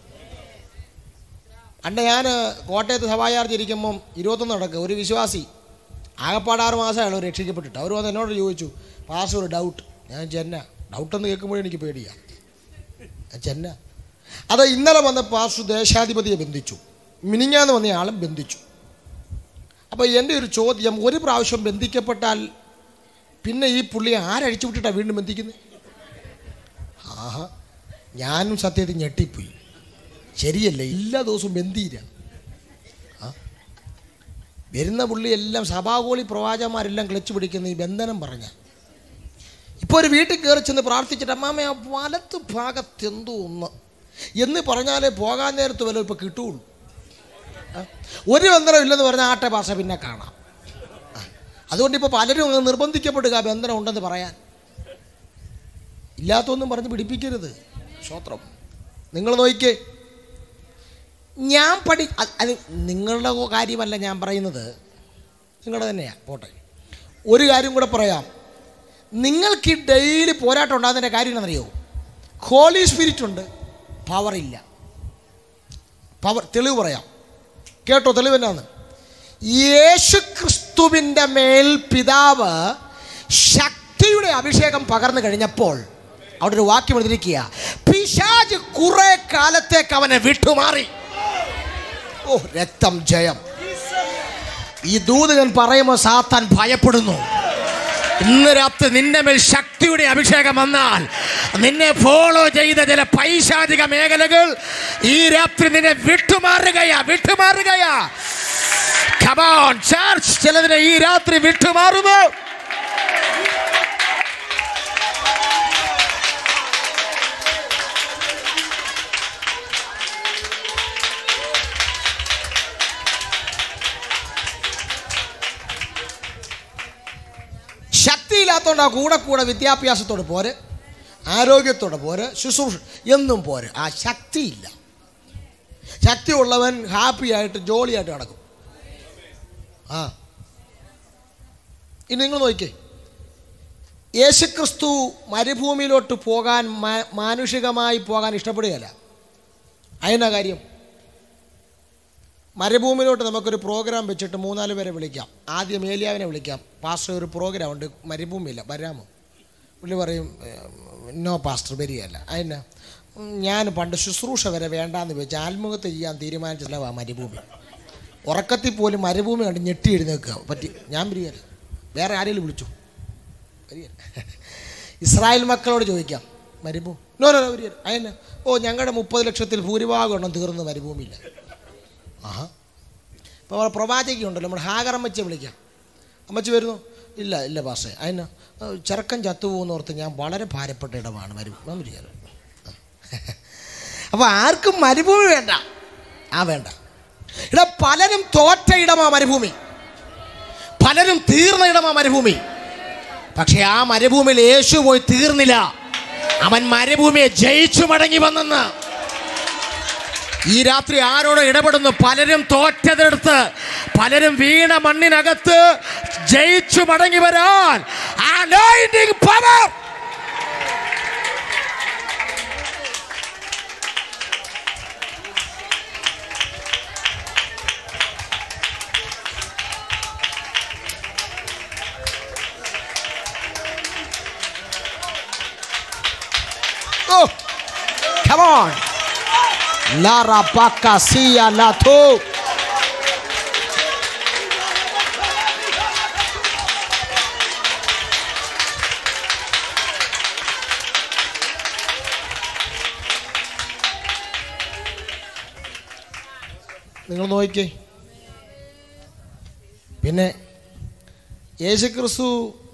പണ്ട് ഞാൻ കോട്ടയത്ത് സഭാചാർജ് ഇരിക്കുമ്പം ഇരുപത്തൊന്ന് നടക്കുക ഒരു വിശ്വാസി ആകപ്പാട് ആറ് മാസമായുള്ളൂ രക്ഷിക്കപ്പെട്ടിട്ട് അവർ വന്ന് എന്നോട് ചോദിച്ചു പാസ് ഒരു ഡൗട്ട് ഞാൻ ചെന്ന ഡൗട്ടെന്ന് കേൾക്കുമ്പോഴേ എനിക്ക് പേടിയാണ് ഞാൻ ചെന്ന അത് ഇന്നലെ വന്ന പാസ്റ്റർ ദേശാധിപതിയെ ബന്ധിച്ചു മിനിങ്ങാന്ന് വന്ന ആളും ബന്ധിച്ചു അപ്പോൾ എൻ്റെ ഒരു ചോദ്യം ഒരു പ്രാവശ്യം ബന്ധിക്കപ്പെട്ടാൽ പിന്നെ ഈ പുള്ളിയെ ആരഴിച്ചു വിട്ടിട്ടാണ് വീണ്ടും ബന്ധിക്കുന്നത് ആഹാ ഞാനും സത്യത്തിൽ ഞെട്ടിപ്പോയി ശരിയല്ലേ എല്ലാ ദിവസവും ബന്ധിയില്ല ആ വരുന്ന പുള്ളി എല്ലാം സഭാകോളി പ്രവാചകന്മാരെല്ലാം ക്ലച്ച് പിടിക്കുന്ന ഈ ബന്ധനം പറഞ്ഞ ഇപ്പോൾ ഒരു വീട്ടിൽ കയറി ചെന്ന് പ്രാർത്ഥിച്ചിട്ട് അമ്മാമ ആ വലത്ത് ഭാഗത്ത് എന്തോ ഒന്ന് എന്ന് പറഞ്ഞാലേ പോകാൻ നേരത്ത് വല്ല ഇപ്പോൾ കിട്ടുകയുള്ളൂ ആ? ഒരു ബന്ധനം ഇല്ലെന്ന് പറഞ്ഞാൽ ആട്ടെ ഭാഷ പിന്നെ കാണാം ആ. അതുകൊണ്ട് ഇപ്പോൾ പലരും അങ്ങ് നിർബന്ധിക്കപ്പെടുക ബന്ധനം ഉണ്ടെന്ന് പറയാൻ ഇല്ലാത്തൊന്നും പറഞ്ഞ് പിടിപ്പിക്കരുത് ശ്രോത്രം നിങ്ങൾ നോക്കിക്കേ ഞാൻ പഠി അത് അത് നിങ്ങളുടെ കാര്യമല്ല ഞാൻ പറയുന്നത് നിങ്ങളുടെ തന്നെയാണ് പോട്ടെ ഒരു കാര്യം കൂടെ പറയാം നിങ്ങൾക്ക് ഈ ഡെയിലി പോരാട്ടം ഉണ്ടാകുന്നതിൻ്റെ കാര്യം എന്താണെന്നറിയോ ഹോളി സ്പിരിറ്റ് ഉണ്ട് പവർ ഇല്ല പവർ തെളിവ് പറയാം കേട്ടോ തെളിവ് എന്നാന്ന് യേശു ക്രിസ്തുവിൻ്റെ മേൽ പിതാവ് ശക്തിയുടെ അഭിഷേകം പകർന്നു കഴിഞ്ഞപ്പോൾ അവിടെ ഒരു വാക്യം എഴുതിയിരിക്കുക പിശാജ് കുറെ കാലത്തേക്ക് അവനെ വിട്ടുമാറി ഓ രക്തം ജയം ഈ ദൂത് ഞാൻ പറയുമ്പോൾ സാത്താൻ ഭയപ്പെടുന്നു ഇന്ന് രാത്രി നിന്റെ മേൽ ശക്തിയുടെ അഭിഷേകം വന്നാൽ നിന്നെ ഫോളോ ചെയ്ത ചില പൈശാചിക മേഖലകൾ ഈ രാത്രി നിന്നെ വിട്ടുമാറുകയാ വിട്ടുമാറുകയാ കമോൺ ചർച്ച് ചിലതിനെ ഈ രാത്രി വിട്ടുമാറുന്നു ശക്തിയില്ലാത്തതുകൊണ്ട് ആ കൂടെ കൂടെ വിദ്യാഭ്യാസത്തോട് പോര് ആരോഗ്യത്തോടെ പോര് ശുശ്രൂഷ എന്നും പോര് ആ ശക്തിയില്ല ശക്തിയുള്ളവൻ ഹാപ്പി ആയിട്ട് ജോളിയായിട്ട് നടക്കും ആ ഇനി നിങ്ങൾ നോക്കിക്കേ യേശുക്രിസ്തു മരുഭൂമിയിലോട്ട് പോകാൻ മാ- മാനുഷികമായി പോകാൻ ഇഷ്ടപ്പെടുകയല്ല അതിനാ കാര്യം മരുഭൂമിയിലോട്ട് നമുക്കൊരു പ്രോഗ്രാം വെച്ചിട്ട് മൂന്നാല് പേരെ വിളിക്കാം ആദ്യം ഏലിയാവിനെ വിളിക്കാം പാസ്റ്റർ ഒരു പ്രോഗ്രാം ഉണ്ട് മരുഭൂമിയില്ല വരാമോ പുള്ളി പറയും നോ പാസ്റ്റർ വരികയല്ല അതിന് ഞാൻ പണ്ട് ശുശ്രൂഷ വരെ വേണ്ടാന്ന് വെച്ച് ആത്മഹത്യ ചെയ്യാൻ തീരുമാനിച്ചില്ല മരുഭൂമി ഉറക്കത്തിൽ പോലും മരുഭൂമി കണ്ട് ഞെട്ടി എഴുന്നേക്കുക പറ്റി ഞാൻ വരികയല്ല വേറെ ആരെങ്കിലും വിളിച്ചു വരികയല്ല ഇസ്രായേൽ മക്കളോട് ചോദിക്കാം മരുഭൂമി നോ നോ വരികയല്ല അതിന് ഓ ഞങ്ങളുടെ മുപ്പത് ലക്ഷത്തിൽ ഭൂരിഭാഗം എണ്ണം തീർന്ന് മരുഭൂമിയില്ല ആഹാ ഇപ്പോൾ അവിടെ പ്രവാചകി ഉണ്ടല്ലോ നമ്മുടെ ഹാഗർ അമ്മച്ചെ വിളിക്കാം അമ്മച്ചി വരുന്നു ഇല്ല ഇല്ല പാസേ അതിന് ചെറുക്കൻ ചത്തുപോകുന്ന ഓർത്ത് ഞാൻ വളരെ ഭാരപ്പെട്ട ഇടമാണ് മരുഭൂമി മരിക്കാറ് അപ്പോൾ ആർക്കും മരുഭൂമി വേണ്ട ആ വേണ്ട ഇവിടെ പലരും തോറ്റ ഇടമാ മരുഭൂമി പലരും തീർന്ന ഇടമാ മരുഭൂമി പക്ഷെ ആ മരുഭൂമിയിൽ യേശു പോയി തീർന്നില്ല അവൻ മരുഭൂമിയെ ജയിച്ചു മടങ്ങി വന്നെന്ന് ഈ രാത്രി ആരോട് ഇടപെടുന്നു പലരും തോറ്റതെടുത്ത് പലരും വീണ മണ്ണിനകത്ത് ജയിച്ചു മടങ്ങി വരാൻ anointing power Oh, come on. La rapaka siya la to. നിങ്ങൾ നോക്കിക്കേ പിന്നെ യേശുക്രിസ്തു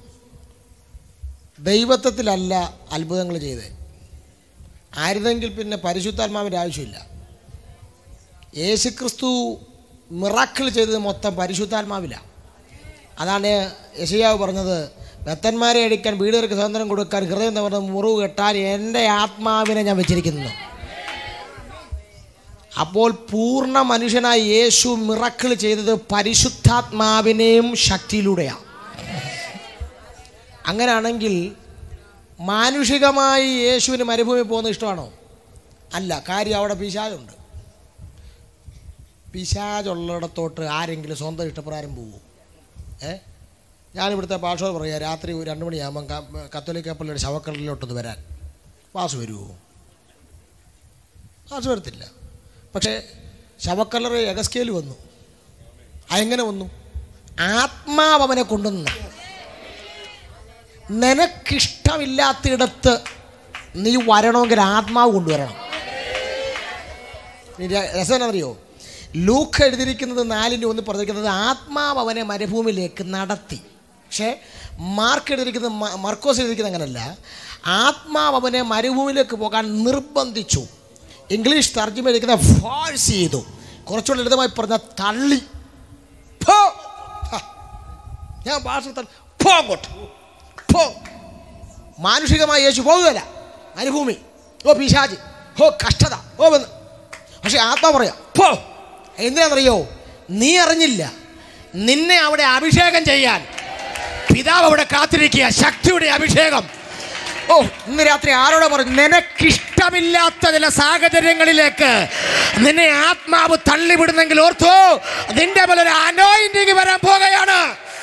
ദൈവത്വത്തിലല്ല അത്ഭുതങ്ങൾ ചെയ്തത് ആയിരുന്നെങ്കിൽ പിന്നെ പരിശുദ്ധാത്മാവിൻ്റെ ആവശ്യമില്ല യേശുക്രിസ്തു മിറാക്കിൾ ചെയ്തത് മൊത്തം പരിശുദ്ധാത്മാവിലാണ് അതാണ് യശയാവ് പറഞ്ഞത് ബത്തന്മാരെ അടിക്കാൻ വീടുകൾക്ക് സ്വാതന്ത്ര്യം കൊടുക്കാൻ ഹൃദയം തമ്മിൽ മുറിവ് കെട്ടാൻ എൻ്റെ ആത്മാവിനെ ഞാൻ വെച്ചിരിക്കുന്നു അപ്പോൾ പൂർണ്ണ മനുഷ്യനായ യേശു മിറക്കിൾ ചെയ്തത് പരിശുദ്ധാത്മാവിനെയും ശക്തിയിലൂടെയാണ് അങ്ങനെയാണെങ്കിൽ മാനുഷികമായി യേശുവിന് മരുഭൂമി പോകുന്നത് ഇഷ്ടമാണോ അല്ല കാര്യം അവിടെ പിശാചുണ്ട് പിശാചുള്ളിടത്തോട്ട് ആരെങ്കിലും സ്വന്തം ഇഷ്ടപ്രകാരം പോകുമോ ഏ ഞാനിവിടുത്തെ ഭാഷയോട് പറയാം രാത്രി ഒരു രണ്ട് മണിയാകുമ്പം ക- കത്തോലിക്ക പള്ളിയുടെ ശവക്കടലിലോട്ടൊന്ന് വരാൻ വാസ് വരുമോ വാസ് വരത്തില്ല പക്ഷേ ശവക്കല്ലറ എഗസ്കേൽ വന്നു അതെങ്ങനെ വന്നു ആത്മാവ് അവനെ കൊണ്ടുവന്ന നിനക്കിഷ്ടമില്ലാത്തിടത്ത് നീ വരണമെങ്കിൽ ആത്മാവ് കൊണ്ടുവരണം ഇനി ര- രസം എന്നറിയോ ലൂക്ക് എഴുതിയിരിക്കുന്നത് നാലിൻ്റെ ഒന്ന് പറഞ്ഞിരിക്കുന്നത് ആത്മാവ് അവനെ മരുഭൂമിയിലേക്ക് നടത്തി പക്ഷേ മാർക്ക് എഴുതിയിരിക്കുന്നത് മ- മർക്കോസ് എഴുതിയിരിക്കുന്നത് അങ്ങനല്ല ആത്മാവ് അവനെ മരുഭൂമിയിലേക്ക് പോകാൻ നിർബന്ധിച്ചു ഇംഗ്ലീഷ് തർജ്ജമ എഴുതിക്കുന്ന ഫോഴ്സ് ചെയ്തു കുറച്ചുകൂടെ ലളിതമായി പറഞ്ഞ തള്ളി പോ ഹ. ഞാൻ ഭാഷ തള്ളി. പോ അങ്ങോട്ട് പോ മാനുഷികമായി യേശു പോകുകയല്ല മരുഭൂമി ഓ പിശാജ് ഓ കഷ്ടത ഓ വന്ന് പക്ഷെ ആത്മാ പറയാം പോ എന്തിനാണെന്നറിയോ നീ അറിഞ്ഞില്ല നിന്നെ അവിടെ അഭിഷേകം ചെയ്യാൻ പിതാവ് അവിടെ കാത്തിരിക്കുക ശക്തിയുടെ അഭിഷേകം ഓ ഇന്ന് രാത്രി ആരോട് പറഞ്ഞു നിനക്കിഷ്ടമില്ലാത്ത ചില സാഹചര്യങ്ങളിലേക്ക് നിന്നെ ആത്മാവ് തള്ളിവിടുന്നെങ്കിൽ ഓർത്തോ നിന്റെ പോലെ ഒരു അനോയിന്റിങ് വരാൻ പോകുകയാണ്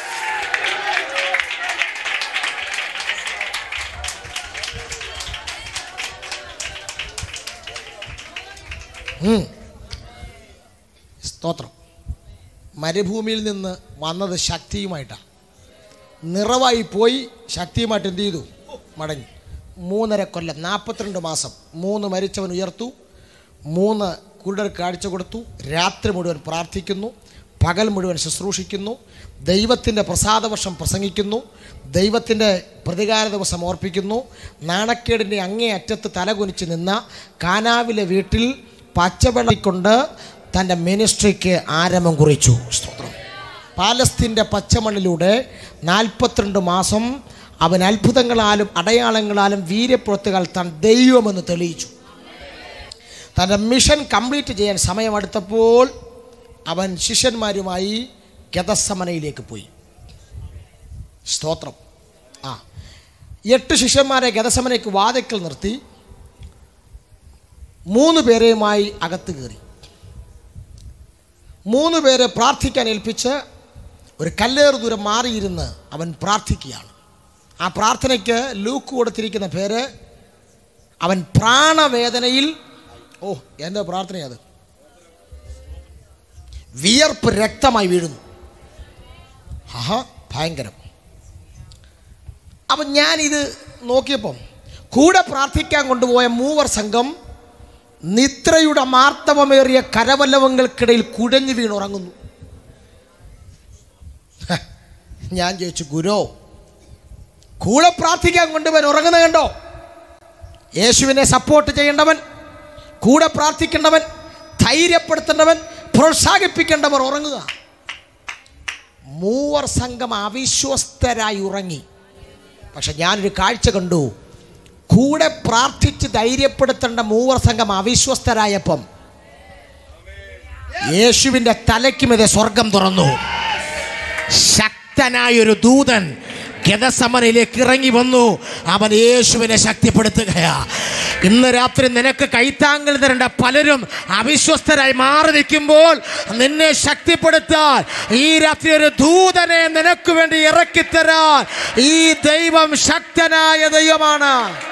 ഉം. സ്തോത്രം മരുഭൂമിയിൽ നിന്ന് വന്നത് ശക്തിയുമായിട്ടാണ് നിറവായി പോയി ശക്തിയുമായിട്ട് എന്ത് ചെയ്തു മടങ്ങി മൂന്നര കൊല്ലം നാൽപ്പത്തിരണ്ട് മാസം മൂന്ന് മരിച്ചവൻ ഉയർത്തു മൂന്ന് കുരുടർ കാഴ്ച കൊടുത്തു രാത്രി മുഴുവൻ പ്രാർത്ഥിക്കുന്നു പകൽ മുഴുവൻ ശുശ്രൂഷിക്കുന്നു ദൈവത്തിൻ്റെ പ്രസാദവർഷം പ്രസംഗിക്കുന്നു ദൈവത്തിൻ്റെ പ്രതികാര ദിവസം ഓർപ്പിക്കുന്നു നാണക്കേടിൻ്റെ അങ്ങേ അറ്റത്ത് തലകുനിച്ച് നിന്ന കാനാവിലെ വീട്ടിൽ പച്ചവെള്ളിക്കൊണ്ട് തൻ്റെ മിനിസ്ട്രിക്ക് ആരംഭം കുറിച്ചു സ്തോത്രം പാലസ്തീൻ്റെ പച്ചമണ്ണിലൂടെ നാൽപ്പത്തിരണ്ട് മാസം അവൻ അത്ഭുതങ്ങളാലും അടയാളങ്ങളാലും വീര്യപ്പുറത്തുകൾ താൻ ദൈവമെന്ന് തെളിയിച്ചു തൻ്റെ മിഷൻ കംപ്ലീറ്റ് ചെയ്യാൻ സമയമെടുത്തപ്പോൾ അവൻ ശിഷ്യന്മാരുമായി ഗതസമനയിലേക്ക് പോയി സ്തോത്രം ആ എട്ട് ശിഷ്യന്മാരെ ഗതസമനയ്ക്ക് വാതിക്കൽ നിർത്തി മൂന്ന് പേരെയുമായി അകത്ത് കയറി മൂന്ന് പേരെ പ്രാർത്ഥിക്കാൻ ഏൽപ്പിച്ച് ഒരു കല്ലേറ് ദൂരം മാറിയിരുന്ന് അവൻ പ്രാർത്ഥിക്കുകയാണ് ആ പ്രാർത്ഥനയ്ക്ക് ലൂക്ക് കൊടുത്തിരിക്കുന്ന പേര് അവൻ പ്രാണവേദനയിൽ ഓ എൻ്റെ പ്രാർത്ഥനയത് വിയർപ്പ് രക്തമായി വീഴുന്നു ആഹാ ഭയങ്കരം അപ്പം ഞാനിത് നോക്കിയപ്പം കൂടെ പ്രാർത്ഥിക്കാൻ കൊണ്ടുപോയ മൂവർ സംഘം നിദ്രയുടെ മാർത്തവമേറിയ കരവല്ലവങ്ങൾക്കിടയിൽ കുഴഞ്ഞു വീണുറങ്ങുന്നു ഹ, ഞാൻ ചോദിച്ചു ഗുരോ കൂടെ പ്രാർത്ഥിക്കാൻ കൊണ്ടുപോയി ഉറങ്ങുന്ന കണ്ടോ യേശുവിനെ സപ്പോർട്ട് ചെയ്യേണ്ടവൻ കൂടെ പ്രാർത്ഥിക്കേണ്ടവൻ ധൈര്യപ്പെടുത്തേണ്ടവൻ പ്രോത്സാഹിപ്പിക്കേണ്ടവർ ഉറങ്ങുക മൂവർ സംഘം അവിശ്വസ്തരായി ഉറങ്ങി പക്ഷെ ഞാനൊരു കാഴ്ച കണ്ടു കൂടെ പ്രാർത്ഥിച്ച് ധൈര്യപ്പെടുത്തേണ്ട മൂവർ സംഘം അവിശ്വസ്തരായപ്പം യേശുവിൻ്റെ തലയ്ക്കുമെതെ സ്വർഗം തുറന്നു ശക്തനായൊരു ദൂതൻ ഗതസമനയിലേക്ക് ഇറങ്ങി വന്നു അവൻ യേശുവിനെ ശക്തിപ്പെടുത്തുകയാ ഇന്ന് രാത്രി നിനക്ക് കൈത്താങ്കൾ തരേണ്ട പലരും അവിശ്വസ്തരായി മാറി നിൽക്കുമ്പോൾ നിന്നെ ശക്തിപ്പെടുത്താൻ ഈ രാത്രി ഒരു ദൂതനെ നിനക്ക് വേണ്ടി ഇറക്കിത്തരാൻ ഈ ദൈവം ശക്തനായ ദൈവമാണ്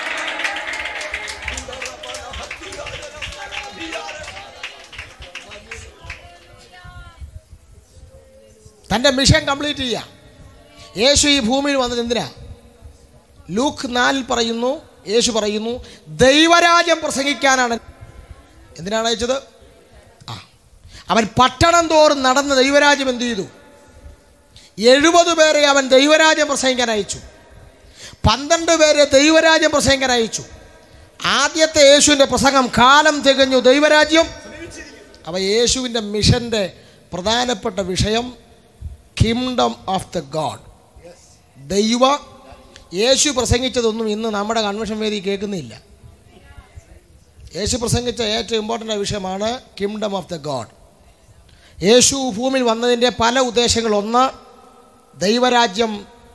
തൻ്റെ മിഷൻ കംപ്ലീറ്റ് ചെയ്യുക യേശു ഈ ഭൂമിയിൽ വന്നത് എന്തിനാ ലൂക്ക് നാലിൽ പറയുന്നു യേശു പറയുന്നു ദൈവരാജ്യം പ്രസംഗിക്കാനാണ് എന്തിനാണ് അയച്ചത് ആ അവൻ പട്ടണം തോറും നടന്ന ദൈവരാജ്യം എന്ത് ചെയ്തു എഴുപത് പേരെ അവൻ ദൈവരാജ്യം പ്രസംഗിക്കാൻ അയച്ചു പന്ത്രണ്ട് പേരെ ദൈവരാജ്യം പ്രസംഗിക്കാൻ അയച്ചു ആദ്യത്തെ യേശുവിൻ്റെ പ്രസംഗം കാലം തികഞ്ഞു ദൈവരാജ്യം അവ യേശുവിൻ്റെ മിഷൻ്റെ പ്രധാനപ്പെട്ട വിഷയം കിങ്ഡം ഓഫ് ദ ഗോഡ് ദൈവ യേശു പ്രസംഗിച്ചതൊന്നും ഇന്ന് നമ്മുടെ കൺവെൻഷൻ വേദി കേൾക്കുന്നില്ല യേശു പ്രസംഗിച്ച ഏറ്റവും ഇമ്പോർട്ടൻ്റ് വിഷയമാണ് കിങ്ഡം ഓഫ് ദ ഗോഡ് യേശു ഭൂമിയിൽ വന്നതിൻ്റെ പല ഉദ്ദേശങ്ങൾ ഒന്ന് ദൈവരാജ്യം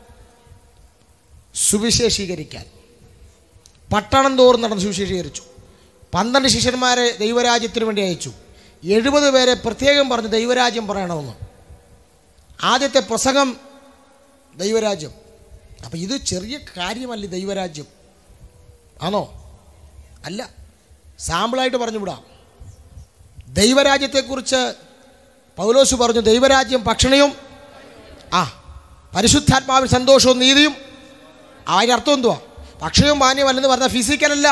സുവിശേഷീകരിക്കാൻ പട്ടണം തോറും നടന്ന് സുവിശേഷീകരിച്ചു പന്ത്രണ്ട് ശിഷ്യന്മാരെ ദൈവരാജ്യത്തിന് വേണ്ടി അയച്ചു എഴുപത് പേരെ പ്രത്യേകം പറഞ്ഞ് ദൈവരാജ്യം പറയണമെന്ന് ആദ്യത്തെ പ്രസംഗം ദൈവരാജ്യം അപ്പം ഇത് ചെറിയ കാര്യമല്ല ഈ ദൈവരാജ്യം ആണോ അല്ല സാമ്പിളായിട്ട് പറഞ്ഞു വിടാം ദൈവരാജ്യത്തെക്കുറിച്ച് പൗലോസ് പറഞ്ഞു ദൈവരാജ്യം ഭക്ഷണയും ആ പരിശുദ്ധാത്മാവിൽ സന്തോഷവും നീതിയും അതിൻ്റെ അർത്ഥം എന്തുവാ ഭക്ഷണവും പാനീയം അല്ലെന്ന് പറഞ്ഞാൽ ഫിസിക്കലല്ല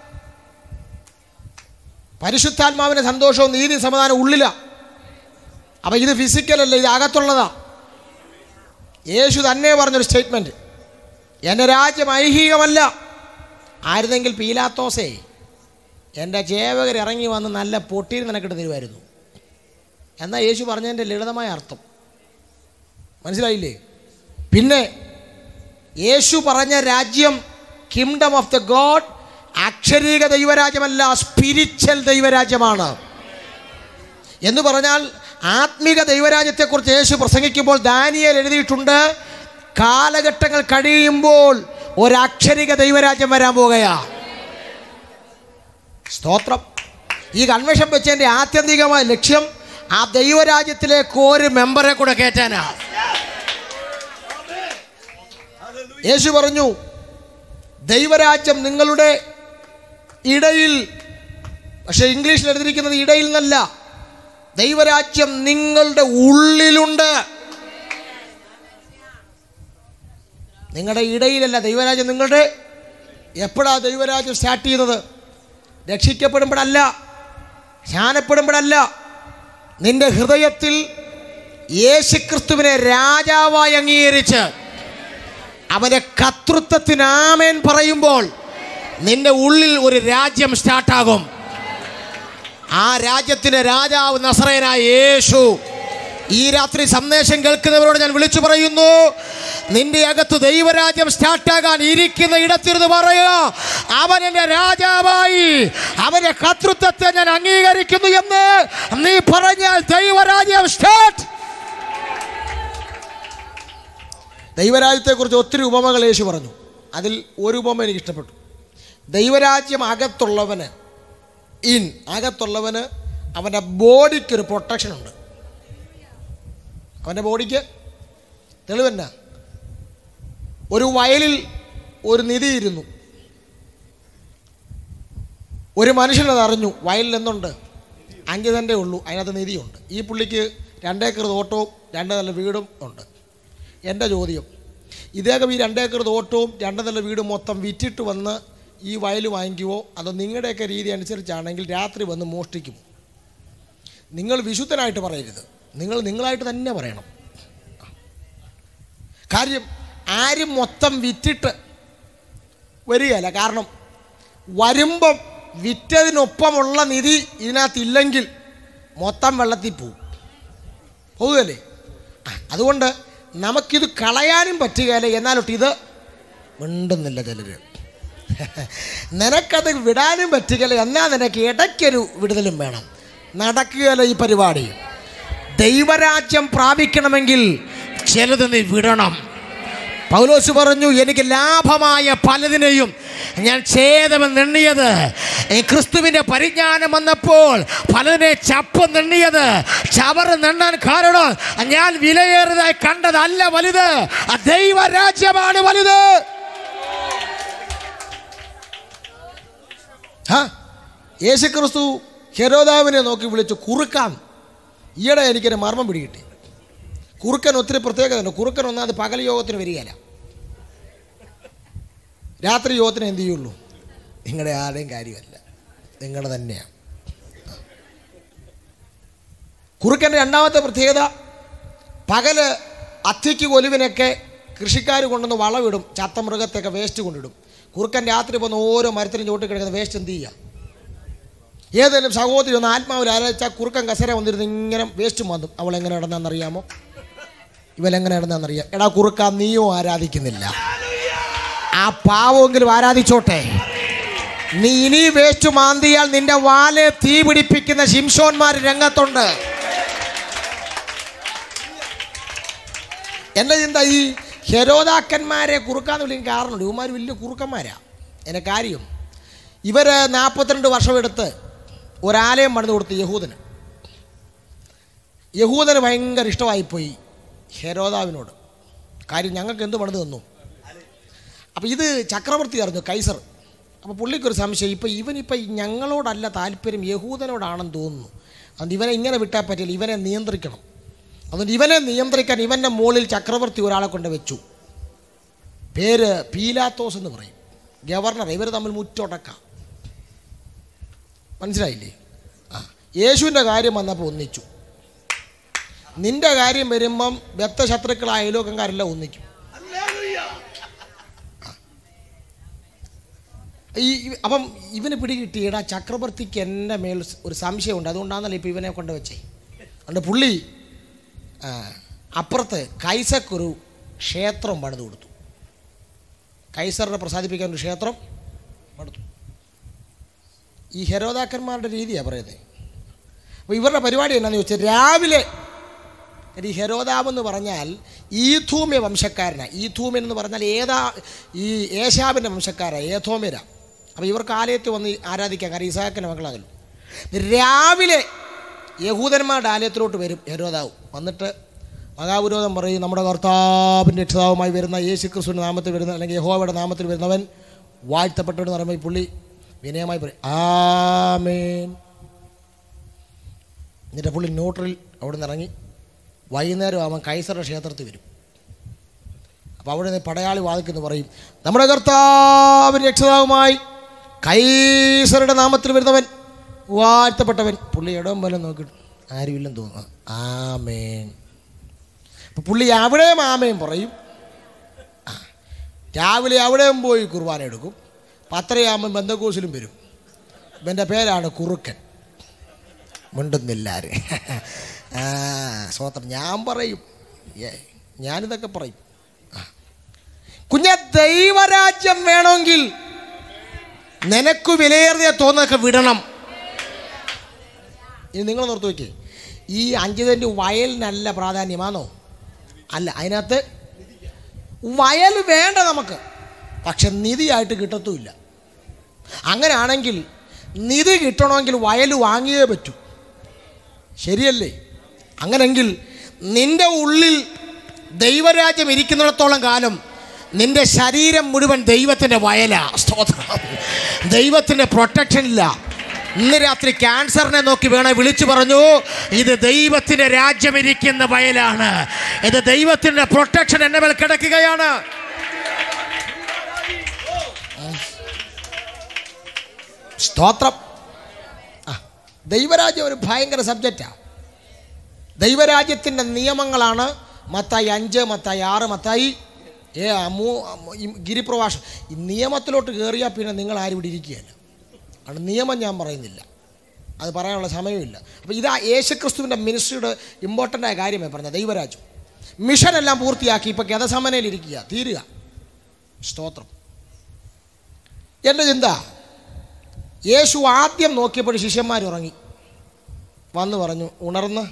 പരിശുദ്ധാത്മാവിൻ്റെ സന്തോഷവും നീതിയും സമാധാനം ഉള്ളില അപ്പം ഇത് ഫിസിക്കലല്ല ഇത് അകത്തുള്ളതാ യേശു തന്നെ പറഞ്ഞൊരു സ്റ്റേറ്റ്മെൻറ്റ് എൻ്റെ രാജ്യം ഐഹികമല്ല ആയിരുന്നെങ്കിൽ പീലാത്തോസേ എൻ്റെ ചേവകർ ഇറങ്ങി വന്ന് നല്ല പൊട്ടിയിൽ നിനക്കിട്ട് തരുമായിരുന്നു എന്നാൽ യേശു പറഞ്ഞതിൻ്റെ ലളിതമായ അർത്ഥം മനസ്സിലായില്ലേ പിന്നെ യേശു പറഞ്ഞ രാജ്യം കിങ്ഡം ഓഫ് ദ ഗോഡ് അക്ഷരീക ദൈവരാജ്യമല്ല സ്പിരിച്വൽ ദൈവരാജ്യമാണ് എന്ന് പറഞ്ഞാൽ ആത്മിക ദൈവരാജ്യത്തെക്കുറിച്ച് യേശു പ്രസംഗിക്കുമ്പോൾ ദാനിയേൽ എഴുതിയിട്ടുണ്ട് കാലഘട്ടങ്ങൾ കഴിയുമ്പോൾ ഒരക്ഷരിക ദൈവരാജ്യം വരാൻ പോകുകയാ സ്തോത്രം ഈ കൺവെൻഷൻ വെച്ചതിൻ്റെ ആത്യന്തികമായ ലക്ഷ്യം ആ ദൈവരാജ്യത്തിലേക്ക് ഒരു മെമ്പറെ കൂടെ കയറ്റാനാ യേശു പറഞ്ഞു ദൈവരാജ്യം നിങ്ങളുടെ ഇടയിൽ പക്ഷെ ഇംഗ്ലീഷിൽ എഴുതിയിരിക്കുന്നത് ഇടയിൽ നിന്നല്ല ദൈവരാജ്യം നിങ്ങളുടെ ഉള്ളിലുണ്ട് നിങ്ങളുടെ ഇടയിലല്ല ദൈവരാജ്യം നിങ്ങളുടെ എപ്പോഴാ ദൈവരാജ്യം സ്റ്റാർട്ട് ചെയ്യുന്നത് രക്ഷിക്കപ്പെടുമ്പോഴല്ല ധ്യാനപ്പെടുമ്പോഴല്ല നിന്റെ ഹൃദയത്തിൽ യേശുക്രിസ്തുവിനെ രാജാവായി അംഗീകരിച്ച് അവൻ്റെ കർത്തൃത്വത്തിന് ആമേൻ പറയുമ്പോൾ നിന്റെ ഉള്ളിൽ ഒരു രാജ്യം സ്റ്റാർട്ടാകും ആ രാജ്യത്തിൻ്റെ രാജാവ് നസറേനായ യേശു ഈ രാത്രി സന്ദേശം കേൾക്കുന്നവരോട് ഞാൻ വിളിച്ചു പറയുന്നു നിന്റെ അകത്ത് ദൈവരാജ്യം സ്റ്റാർട്ടാകാൻ ഇരിക്കുന്ന ഇടത്തിരുന്ന് പറയുക അവൻ എൻ്റെ രാജാവായി അവൻ്റെ കർത്തൃത്വത്തെ ഞാൻ അംഗീകരിക്കുന്നു എന്ന് നീ പറഞ്ഞാൽ ദൈവരാജ്യം സ്റ്റാർട്ട് ദൈവരാജ്യത്തെക്കുറിച്ച് ഒത്തിരി ഉപമകൾ യേശു പറഞ്ഞു അതിൽ ഒരു ഉപമ എനിക്ക് ഇഷ്ടപ്പെട്ടു ദൈവരാജ്യം അകത്തുള്ളവന് ഇൻ അകത്തുള്ളവന് അവൻ്റെ ബോഡിക്കൊരു പ്രൊട്ടക്ഷൻ ഉണ്ട് അവൻ്റെ ബോഡിക്ക് തെളിവെന്നാ ഒരു വയലിൽ ഒരു നിധി ഇരുന്നു ഒരു മനുഷ്യനത് അറിഞ്ഞു വയലിൽ എന്തുണ്ട് അഞ്ച് തന്നെ ഉള്ളൂ അതിനകത്ത് നിധിയുണ്ട് ഈ പുള്ളിക്ക് രണ്ടേക്കർ തോട്ടവും രണ്ട് നല്ല വീടും ഉണ്ട് എൻ്റെ ചോദ്യം ഇദ്ദേഹം ഈ രണ്ടേക്കർ തോട്ടവും രണ്ട് നല്ല വീടും മൊത്തം വിറ്റിട്ട് വന്ന് ഈ വയൽ വാങ്ങിക്കുവോ അതോ നിങ്ങളുടെയൊക്കെ രീതി അനുസരിച്ചാണെങ്കിൽ രാത്രി വന്ന് മോഷ്ടിക്കുമോ നിങ്ങൾ വിശുദ്ധനായിട്ട് പറയരുത് നിങ്ങൾ നിങ്ങളായിട്ട് തന്നെ പറയണം കാര്യം ആരും മൊത്തം വിറ്റിട്ട് വരികയല്ല കാരണം വരുമ്പം വിറ്റതിനൊപ്പമുള്ള നിധി ഇതിനകത്തില്ലെങ്കിൽ മൊത്തം വെള്ളത്തിൽ പോവും പോവുകയല്ലേ ആ, അതുകൊണ്ട് നമുക്കിത് കളയാനും പറ്റുകയില്ല എന്നാലൊട്ട് ഇത് മിണ്ടുന്നില്ല ചിലര് നിനക്കത് വിടാനും പറ്റുകയില്ല എന്നാൽ നിനക്ക് ഇടയ്ക്കൊരു വിടുതലും വേണം നടക്കുകയല്ല ഈ പരിപാടി ദൈവരാജ്യം പ്രാപിക്കണമെങ്കിൽ ചിലത് നീ വിടണം പൗലോസ് പറഞ്ഞു എനിക്ക് ലാഭമായ പലതിനെയും ഞാൻ ഛേദമെന്ന് എണ്ണിയത് ഈ ക്രിസ്തുവിൻ്റെ പരിജ്ഞാനം വന്നപ്പോൾ പലതിനെ ചപ്പ് നെണ്ണിയത് ചവറ് നെണ്ണാൻ കാരണം ഞാൻ വിലയേറിയതായി കണ്ടതല്ല വലുത് ആ ദൈവരാജ്യമാണ് വലുത് ആ യേശു ക്രിസ്തു ഹെരോദാവിനെ നോക്കി വിളിച്ചു കുറുക്കാൻ ഈയിടെ എനിക്കൊരു മർമ്മം പിടികിട്ടി കുറുക്കൻ ഒത്തിരി പ്രത്യേകതയുണ്ട് കുറുക്കൻ ഒന്നാമത് പകൽ യോഗത്തിന് വരികയില്ല രാത്രി യോഗത്തിന് എന്ത് ചെയ്യുള്ളൂ നിങ്ങളുടെ ആരുടെയും കാര്യമല്ല നിങ്ങളുടെ തന്നെയാണ് കുറുക്കൻ്റെ രണ്ടാമത്തെ പ്രത്യേകത പകല് അത്തിക്ക് ഒലുവിനൊക്കെ കൃഷിക്കാർ കൊണ്ടുവന്ന് വളമിടും ചത്ത മൃഗത്തെയൊക്കെ വേസ്റ്റ് കൊണ്ടിടും കുറുക്കൻ രാത്രി വന്ന് ഓരോ മരത്തിനും ചോട്ടിൽ കിടക്കുന്ന വേസ്റ്റ് എന്ത് ചെയ്യുക ഏതെങ്കിലും സഹോദരി ഒന്ന് ആത്മാവിൽ ആരാച്ചാൽ കുറുക്കൻ കസര വന്നിരുന്ന് ഇങ്ങനെ വേസ്റ്റ് വന്നു അവൾ എങ്ങനെ നടന്നറിയാമോ ഇവലെങ്ങനെ നടന്നറിയാം എടാ കുറുക്ക നീയോ ആരാധിക്കുന്നില്ല ആ പാവമെങ്കിലും ആരാധിച്ചോട്ടെ നീ ഇനി വേസ്റ്റ് മാന്തിയാൽ നിന്റെ വാലെ തീ പിടിപ്പിക്കുന്ന ശിംഷോന്മാർ രംഗത്തുണ്ട് എൻ്റെ ചിന്ത ഈ ഹെരോദാക്കന്മാരെ കുറുക്കാന്ന് വിളിക്കാൻ കാരണമുണ്ട് ഇവന്മാർ വലിയ കുറുക്കന്മാരാ എൻ്റെ കാര്യം ഇവർ നാൽപ്പത്തിരണ്ട് വർഷമെടുത്ത് ഒരാലയം പണിത് കൊടുത്തു യഹൂദന് യഹൂദന് ഭയങ്കര ഇഷ്ടമായിപ്പോയി ഹെരോദാവിനോട് കാര്യം ഞങ്ങൾക്ക് എന്ത് പണിത് തന്നു അപ്പോൾ ഇത് ചക്രവർത്തി അറിഞ്ഞു കൈസർ അപ്പോൾ പുള്ളിക്കൊരു സംശയം ഇപ്പം ഇവനിപ്പം ഞങ്ങളോടല്ല താല്പര്യം യഹൂദനോടാണെന്ന് തോന്നുന്നു അതുകൊണ്ട് ഇവനെ ഇങ്ങനെ വിട്ടാൽ പറ്റില്ല ഇവനെ നിയന്ത്രിക്കണം അതുകൊണ്ട് ഇവനെ നിയന്ത്രിക്കാൻ ഇവൻ്റെ മുകളിൽ ചക്രവർത്തി ഒരാളെ കൊണ്ട് വെച്ചു പേര് പീലാത്തോസ് എന്ന് പറയും ഗവർണർ ഇവർ തമ്മിൽ മുറ്റൊടക്കാം മനസ്സിലായില്ലേ ആ യേശുവിൻ്റെ കാര്യം വന്നപ്പോൾ ഒന്നിച്ചു നിന്റെ കാര്യം വരുമ്പം ബദ്ധശത്രുക്കളായ അയലോക്കംകാരെല്ലാം ഒന്നിക്കും ഈ ഈ- അപ്പം ഇവന് പിടികിട്ടിയടാ ചക്രവർത്തിക്ക് എൻ്റെ മേൽ ഒരു സംശയമുണ്ട് അതുകൊണ്ടാണല്ലോ ഇപ്പോൾ ഇവനെ കൊണ്ട് വെച്ചേ അതുകൊണ്ട് പുള്ളി ആ, അപ്പുറത്ത് കൈസക്കൊരു ക്ഷേത്രം പണിത് കൊടുത്തു കൈസറിനെ പ്രസാദിപ്പിക്കാൻ ഒരു ക്ഷേത്രം പണിതു ഈ ഹെരോദാക്കന്മാരുടെ രീതിയാണ് പറയുന്നത് അപ്പോൾ ഇവരുടെ പരിപാടി എന്നാന്ന് ചോദിച്ചാൽ രാവിലെ ഈ ഹെരോദാവ് എന്ന് പറഞ്ഞാൽ ഈഥൂമ്യ വംശക്കാരനാണ് ഈഥൂമ്യൻ എന്ന് പറഞ്ഞാൽ ഏതാ ഈ ഏശാവിൻ്റെ വംശക്കാരാണ് ഏഥോമ്യര അപ്പോൾ ഇവർക്ക് ആലയത്തിൽ വന്ന് ആരാധിക്കാൻ കാരണം ഇസാക്കിൻ്റെ മക്കളാകലും രാവിലെ യഹൂദന്മാരുടെ ആലയത്തിലോട്ട് വരും ഹെരോദാവ് വന്നിട്ട് മഹാപുരോധം പറയും നമ്മുടെ കർത്താവിൻ്റെ രക്ഷിതാവുമായി വരുന്ന യേശു ക്രിസ്തുവിൻ്റെ നാമത്തിൽ വരുന്ന അല്ലെങ്കിൽ യഹോവയുടെ നാമത്തിൽ വരുന്നവൻ വാഴ്ത്തപ്പെട്ടവെന്ന് പറയുമ്പോൾ ഈ പുള്ളി വിനയമായി പറയും ആമേൻ എന്നിട്ട് പുള്ളി ന്യൂട്രൽ അവിടെ നിന്ന് ഇറങ്ങി വൈകുന്നേരം ആവാൻ കൈസറുടെ ക്ഷേത്രത്തിൽ വരും അപ്പോൾ അവിടെ നിന്ന് പടയാളി വാദിക്കുന്നു പറയും നമ്മുടെ കർത്താവിൻ്റെ രക്ഷിതാവുമായി കൈസറുടെ നാമത്തിൽ വരുന്നവൻ വാഴ്ത്തപ്പെട്ടവൻ പുള്ളി ഇടം പോലെ നോക്കിയിട്ട് ആരുമില്ലെന്ന് തോന്നുന്നു ആമേൻ അപ്പം പുള്ളി അവിടെയും ആമയും പറയും ആ. രാവിലെ അവിടെയും പോയി കുർബാന എടുക്കും പത്തരയാകുമ്പം ബന്ധക്കോസിലും വരും ഇവൻ്റെ പേരാണ് കുറുക്കൻ മിണ്ടുന്നില്ല ആര് ആ സ്വോത്രം ഞാൻ പറയും ഏ, ഞാനിതൊക്കെ പറയും ആ. കുഞ്ഞെ ദൈവരാജ്യം വേണമെങ്കിൽ നിനക്ക് വിലയേറിയ തോന്നൊക്കെ വിടണം ഇനി നിങ്ങൾ നോർത്ത് നോക്കിയേ ഈ അഞ്ച് സെൻറ്റ് വയലിനല്ല പ്രാധാന്യമാണോ അല്ല അതിനകത്ത് വയൽ വേണ്ട നമുക്ക് പക്ഷെ നിധിയായിട്ട് കിട്ടത്തുമില്ല അങ്ങനെയാണെങ്കിൽ നിധി കിട്ടണമെങ്കിൽ വയൽ വാങ്ങിയേ പറ്റൂ ശരിയല്ലേ അങ്ങനെങ്കിൽ നിന്റെ ഉള്ളിൽ ദൈവരാജ്യം ഇരിക്കുന്നിടത്തോളം കാലം നിന്റെ ശരീരം മുഴുവൻ ദൈവത്തിൻ്റെ വയലാ സ്തോത്രം ദൈവത്തിൻ്റെ പ്രൊട്ടക്ഷൻ ഇല്ല ഇന്ന് രാത്രി ക്യാൻസറിനെ നോക്കി വേണേ വിളിച്ചു പറഞ്ഞു ഇത് ദൈവത്തിൻ്റെ രാജ്യം ഇരിക്കുന്ന വയലാണ് ഇത് ദൈവത്തിൻ്റെ പ്രൊട്ടക്ഷൻ എന്നെ മേൽ കിടക്കുകയാണ് സ്തോത്രം ആ ദൈവരാജ്യം ഒരു ഭയങ്കര സബ്ജക്റ്റാണ് ദൈവരാജ്യത്തിൻ്റെ നിയമങ്ങളാണ് മത്തായി അഞ്ച് മത്തായി ആറ് മത്തായി ഏ മൂ ഈ ഗിരിപ്രഭാഷ ഈ നിയമത്തിലോട്ട് കയറിയാൽ പിന്നെ നിങ്ങൾ ആരും ഇവിടെ ഇരിക്കുകയല്ല അത് നിയമം ഞാൻ പറയുന്നില്ല അത് പറയാനുള്ള സമയമില്ല അപ്പോൾ ഇതാ യേശുക്രിസ്തുവിൻ്റെ മിനിസ്ട്രിയുടെ ഇമ്പോർട്ടൻ്റ് ആയ കാര്യമായി പറഞ്ഞത് ദൈവരാജ്യം മിഷനെല്ലാം പൂർത്തിയാക്കി ഇപ്പോൾ ഗതസമനയിലിരിക്കുക തീരുക സ്തോത്രം എൻ്റെ ചിന്ത യേശു ആദ്യം നോക്കിയപ്പോൾ ശിഷ്യന്മാർ ഉറങ്ങി വന്ന് പറഞ്ഞു ഉണർന്ന്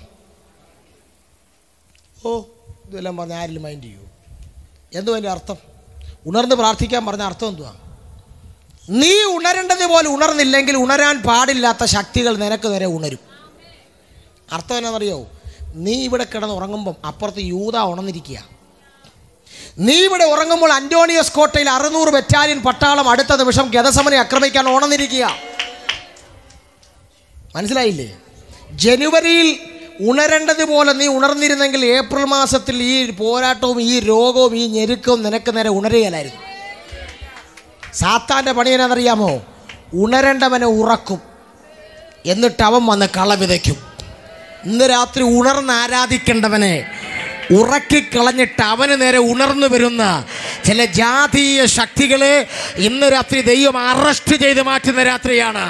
ഓ ഇതെല്ലാം പറഞ്ഞ ആരിലും മൈൻഡ് ചെയ്യൂ എന്തുവാ എൻ്റെ അർത്ഥം ഉണർന്ന് പ്രാർത്ഥിക്കാൻ പറഞ്ഞ അർത്ഥം എന്തുവാ നീ ഉണരേണ്ടത് പോലെ ഉണർന്നില്ലെങ്കിൽ ഉണരാൻ പാടില്ലാത്ത ശക്തികൾ നിനക്ക് നേരെ ഉണരും അർത്ഥം എന്നാണെന്നറിയോ നീ ഇവിടെ കിടന്ന് ഉറങ്ങുമ്പം അപ്പുറത്ത് യൂത ഉണർന്നിരിക്കുക നീ ഇവിടെ ഉറങ്ങുമ്പോൾ അന്റോണിയോസ് കോട്ടയിൽ അറുന്നൂറ് ബറ്റാലിയൻ പട്ടാളം അടുത്ത നിമിഷം ഗതസമനെ ആക്രമിക്കാൻ ഉണർന്നിരിക്കുക മനസ്സിലായില്ലേ ജനുവരിയിൽ ഉണരേണ്ടതുപോലെ നീ ഉണർന്നിരുന്നെങ്കിൽ ഏപ്രിൽ മാസത്തിൽ ഈ പോരാട്ടവും ഈ രോഗവും ഈ ഞെരുക്കവും നിനക്ക് നേരെ ഉണരുകയല്ലായിരുന്നു സാത്താൻ്റെ പണി എന്നാണെന്നറിയാമോ ഉണരേണ്ടവനെ ഉറക്കും എന്നിട്ട് അവൻ വന്ന് കള വിതയ്ക്കും ഇന്ന് രാത്രി ഉണർന്ന് ആരാധിക്കേണ്ടവനെ ഉറക്കിക്കളഞ്ഞിട്ട് അവന് നേരെ ഉണർന്നു വരുന്ന ചില ജാതീയ ശക്തികളെ ഇന്ന് രാത്രി ദൈവം അറസ്റ്റ് ചെയ്ത് മാറ്റുന്ന രാത്രിയാണ്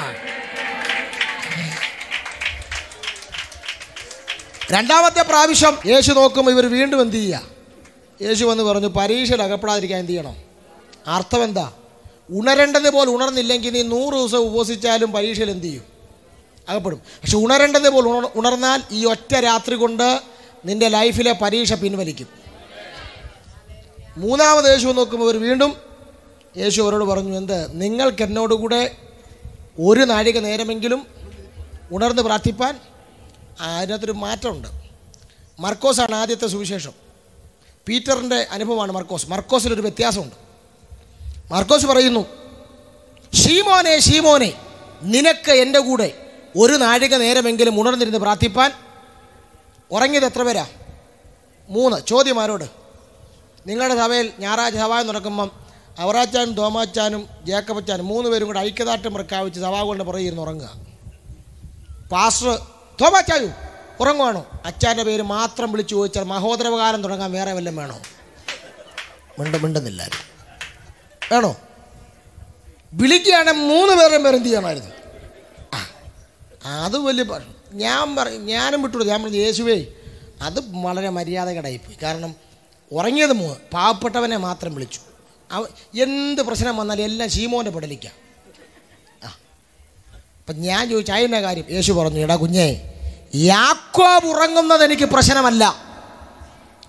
രണ്ടാമത്തെ പ്രാവശ്യം യേശു നോക്കുമ്പോൾ ഇവർ വീണ്ടും എന്ത് ചെയ്യുക യേശു വന്ന് പറഞ്ഞു പരീക്ഷയിൽ അകപ്പെടാതിരിക്കാൻ എന്ത് ചെയ്യണം അർത്ഥം എന്താ ഉണരേണ്ടത് പോലെ ഉണർന്നില്ലെങ്കിൽ നീ നൂറ് ദിവസം ഉപവസിച്ചാലും പരീക്ഷയിൽ എന്ത് ചെയ്യും അകപ്പെടും പക്ഷെ ഉണരേണ്ടത് പോലെ ഉണർ ഉണർന്നാൽ ഈ ഒറ്റ രാത്രി കൊണ്ട് നിന്റെ ലൈഫിലെ പരീക്ഷ പിൻവലിക്കും മൂന്നാമത് യേശു നോക്കുമ്പോൾ ഇവർ വീണ്ടും യേശു അവരോട് പറഞ്ഞു എന്ത് നിങ്ങൾക്ക് എന്നോട് കൂടെ ഒരു നാഴിക നേരമെങ്കിലും ഉണർന്ന് പ്രാർത്ഥിപ്പാൻ ആ, അതിനകത്തൊരു മാറ്റമുണ്ട് മർക്കോസാണ് ആദ്യത്തെ സുവിശേഷം പീറ്ററിൻ്റെ അനുഭവമാണ് മർക്കോസ് മർക്കോസിലൊരു വ്യത്യാസമുണ്ട് മർക്കോസ് പറയുന്നു ഷീമോനെ ഷീമോനെ നിനക്ക് എൻ്റെ കൂടെ ഒരു നാഴിക നേരമെങ്കിലും ഉണർന്നിരുന്ന് പ്രാർത്ഥിപ്പാൻ ഉറങ്ങിയത് എത്ര പേരാ മൂന്ന് ചോദ്യം ആരോട് നിങ്ങളുടെ സഭയിൽ ഞായറാഴ്ച സഭ നടക്കുമ്പം അവറാച്ചാനും തോമാച്ചാനും ജേക്കബച്ചാനും മൂന്ന് പേരും കൂടെ ഐക്യദാർഢ്യം പ്രഖ്യാപിച്ച് സഭാകളുടെ പുറകെ ഇരുന്ന് ഉറങ്ങുക പാസ്റ്റർ തോമാച്ചായു ഉറങ്ങുവാണോ അച്ചാൻ്റെ പേര് മാത്രം വിളിച്ചു ചോദിച്ചാൽ മഹോദരവകാരം തുടങ്ങാൻ വേറെ വല്ലതും വേണോ മിണ്ട മിണ്ടുന്നില്ല ആരും. വേണോ വിളിക്കുകയാണെങ്കിൽ മൂന്ന് പേരുടെയും പേര് എന്ത് ചെയ്യണമായിരുന്നു ആ അത് വലിയ പ- ഞാൻ പറയും ഞാനും വിട്ടു ഞാൻ പറഞ്ഞു യേശുവേ അത് വളരെ മര്യാദകടായിപ്പോയി കാരണം ഉറങ്ങിയത് മൂന്ന് പാവപ്പെട്ടവനെ മാത്രം വിളിച്ചു അവ എന്ത് പ്രശ്നം വന്നാലും എല്ലാം ശീമോൻ്റെ പെടലിക്കാം ആ അപ്പം ഞാൻ ചോദിച്ചു അതിൻ്റെ കാര്യം യേശു പറഞ്ഞു എടാ കുഞ്ഞേ യാക്കോബ് ഉറങ്ങുന്നത് എനിക്ക് പ്രശ്നമല്ല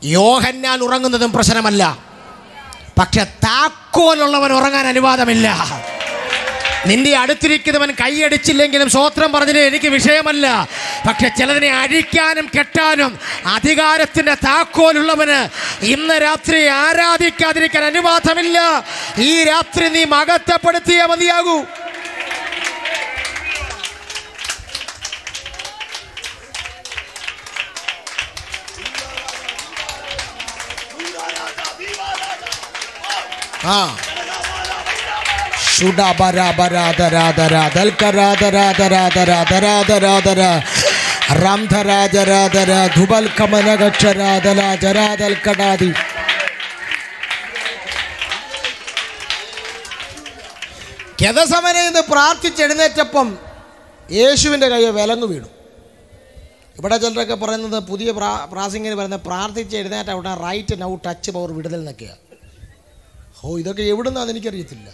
യോഹന്നാൻ ഉറങ്ങുന്നതും പ്രശ്നമല്ല പക്ഷെ താക്കോലുള്ളവൻ ഉറങ്ങാൻ അനുവാദമില്ല നിന്റെ അടുത്തിരിക്കുന്നവൻ കൈയടിച്ചില്ലെങ്കിലും സ്വോത്രം പറഞ്ഞതിന് എനിക്ക് വിഷയമല്ല പക്ഷെ ചിലതിനെ അഴിക്കാനും കെട്ടാനും അധികാരത്തിന്റെ താക്കോലുള്ളവന് ഇന്ന് രാത്രി ആരാധിക്കാതിരിക്കാൻ അനുവാദമില്ല ഈ രാത്രി നീ മകത്തപ്പെടുത്തിയേ മതിയാകൂ ആ ധുബൽക്കമനഗക്ഷരാധലാജരാധൽക്കടാതി ഗതസമനെ ഇന്ന് പ്രാർത്ഥിച്ചെഴുന്നേറ്റപ്പം യേശുവിൻ്റെ കയ്യെ വിലങ്ങു വീണു ഇവിടെ ചിലരൊക്കെ പറയുന്നത് പുതിയ പ്രാ പ്രാസിംഗിന് പറയുന്നത് പ്രാർത്ഥിച്ച് എഴുന്നേറ്റ അവിടെ റൈറ്റ് നൗ ടച്ച് പവർ വിടുതൽ എന്നൊക്കെയാണ് ഓ ഇതൊക്കെ എവിടുന്നാന്ന് എനിക്കറിയത്തില്ല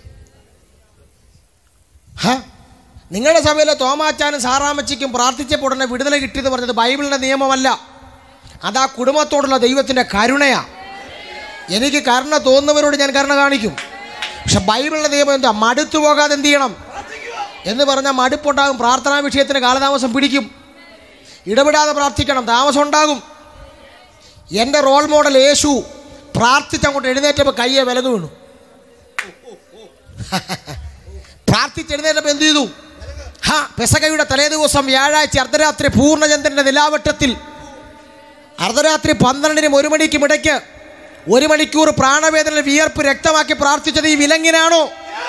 ഹ നിങ്ങളുടെ സഭയിലെ തോമാച്ചാനും സാറാമച്ചിക്കും പ്രാർത്ഥിച്ചപ്പോൾ ഉടനെ വിടുതല കിട്ടിയെന്ന് പറഞ്ഞത് ബൈബിളിൻ്റെ നിയമമല്ല അതാ കുടുംബത്തോടുള്ള ദൈവത്തിൻ്റെ കരുണയാ എനിക്ക് കരുണ തോന്നുന്നവരോട് ഞാൻ കരുണ കാണിക്കും പക്ഷെ ബൈബിളിൻ്റെ നിയമം എന്താ മടുത്തു പോകാതെ എന്ത് ചെയ്യണം എന്ന് പറഞ്ഞാൽ മടുപ്പുണ്ടാകും പ്രാർത്ഥനാ വിഷയത്തിന് കാലതാമസം പിടിക്കും ഇടപെടാതെ പ്രാർത്ഥിക്കണം താമസം ഉണ്ടാകും എൻ്റെ റോൾ മോഡൽ യേശു പ്രാർത്ഥിച്ചങ്ങോട്ട് എഴുന്നേറ്റപ്പോൾ കയ്യെ വിലകു വീണു പ്രാർത്ഥിച്ചെഴുന്നേറ്റപ്പോൾ എന്ത് ചെയ്തു ഹാ പെസകയുടെ തലേ ദിവസം വ്യാഴാഴ്ച അർദ്ധരാത്രി പൂർണ്ണചന്ദ്രൻ്റെ നിലാവട്ടത്തിൽ അർദ്ധരാത്രി പന്ത്രണ്ടിനും ഒരു മണിക്കും ഇടയ്ക്ക് ഒരു മണിക്കൂർ പ്രാണവേദന വിയർപ്പ് രക്തമാക്കി പ്രാർത്ഥിച്ചത് ഈ വിലങ്ങിനാണോ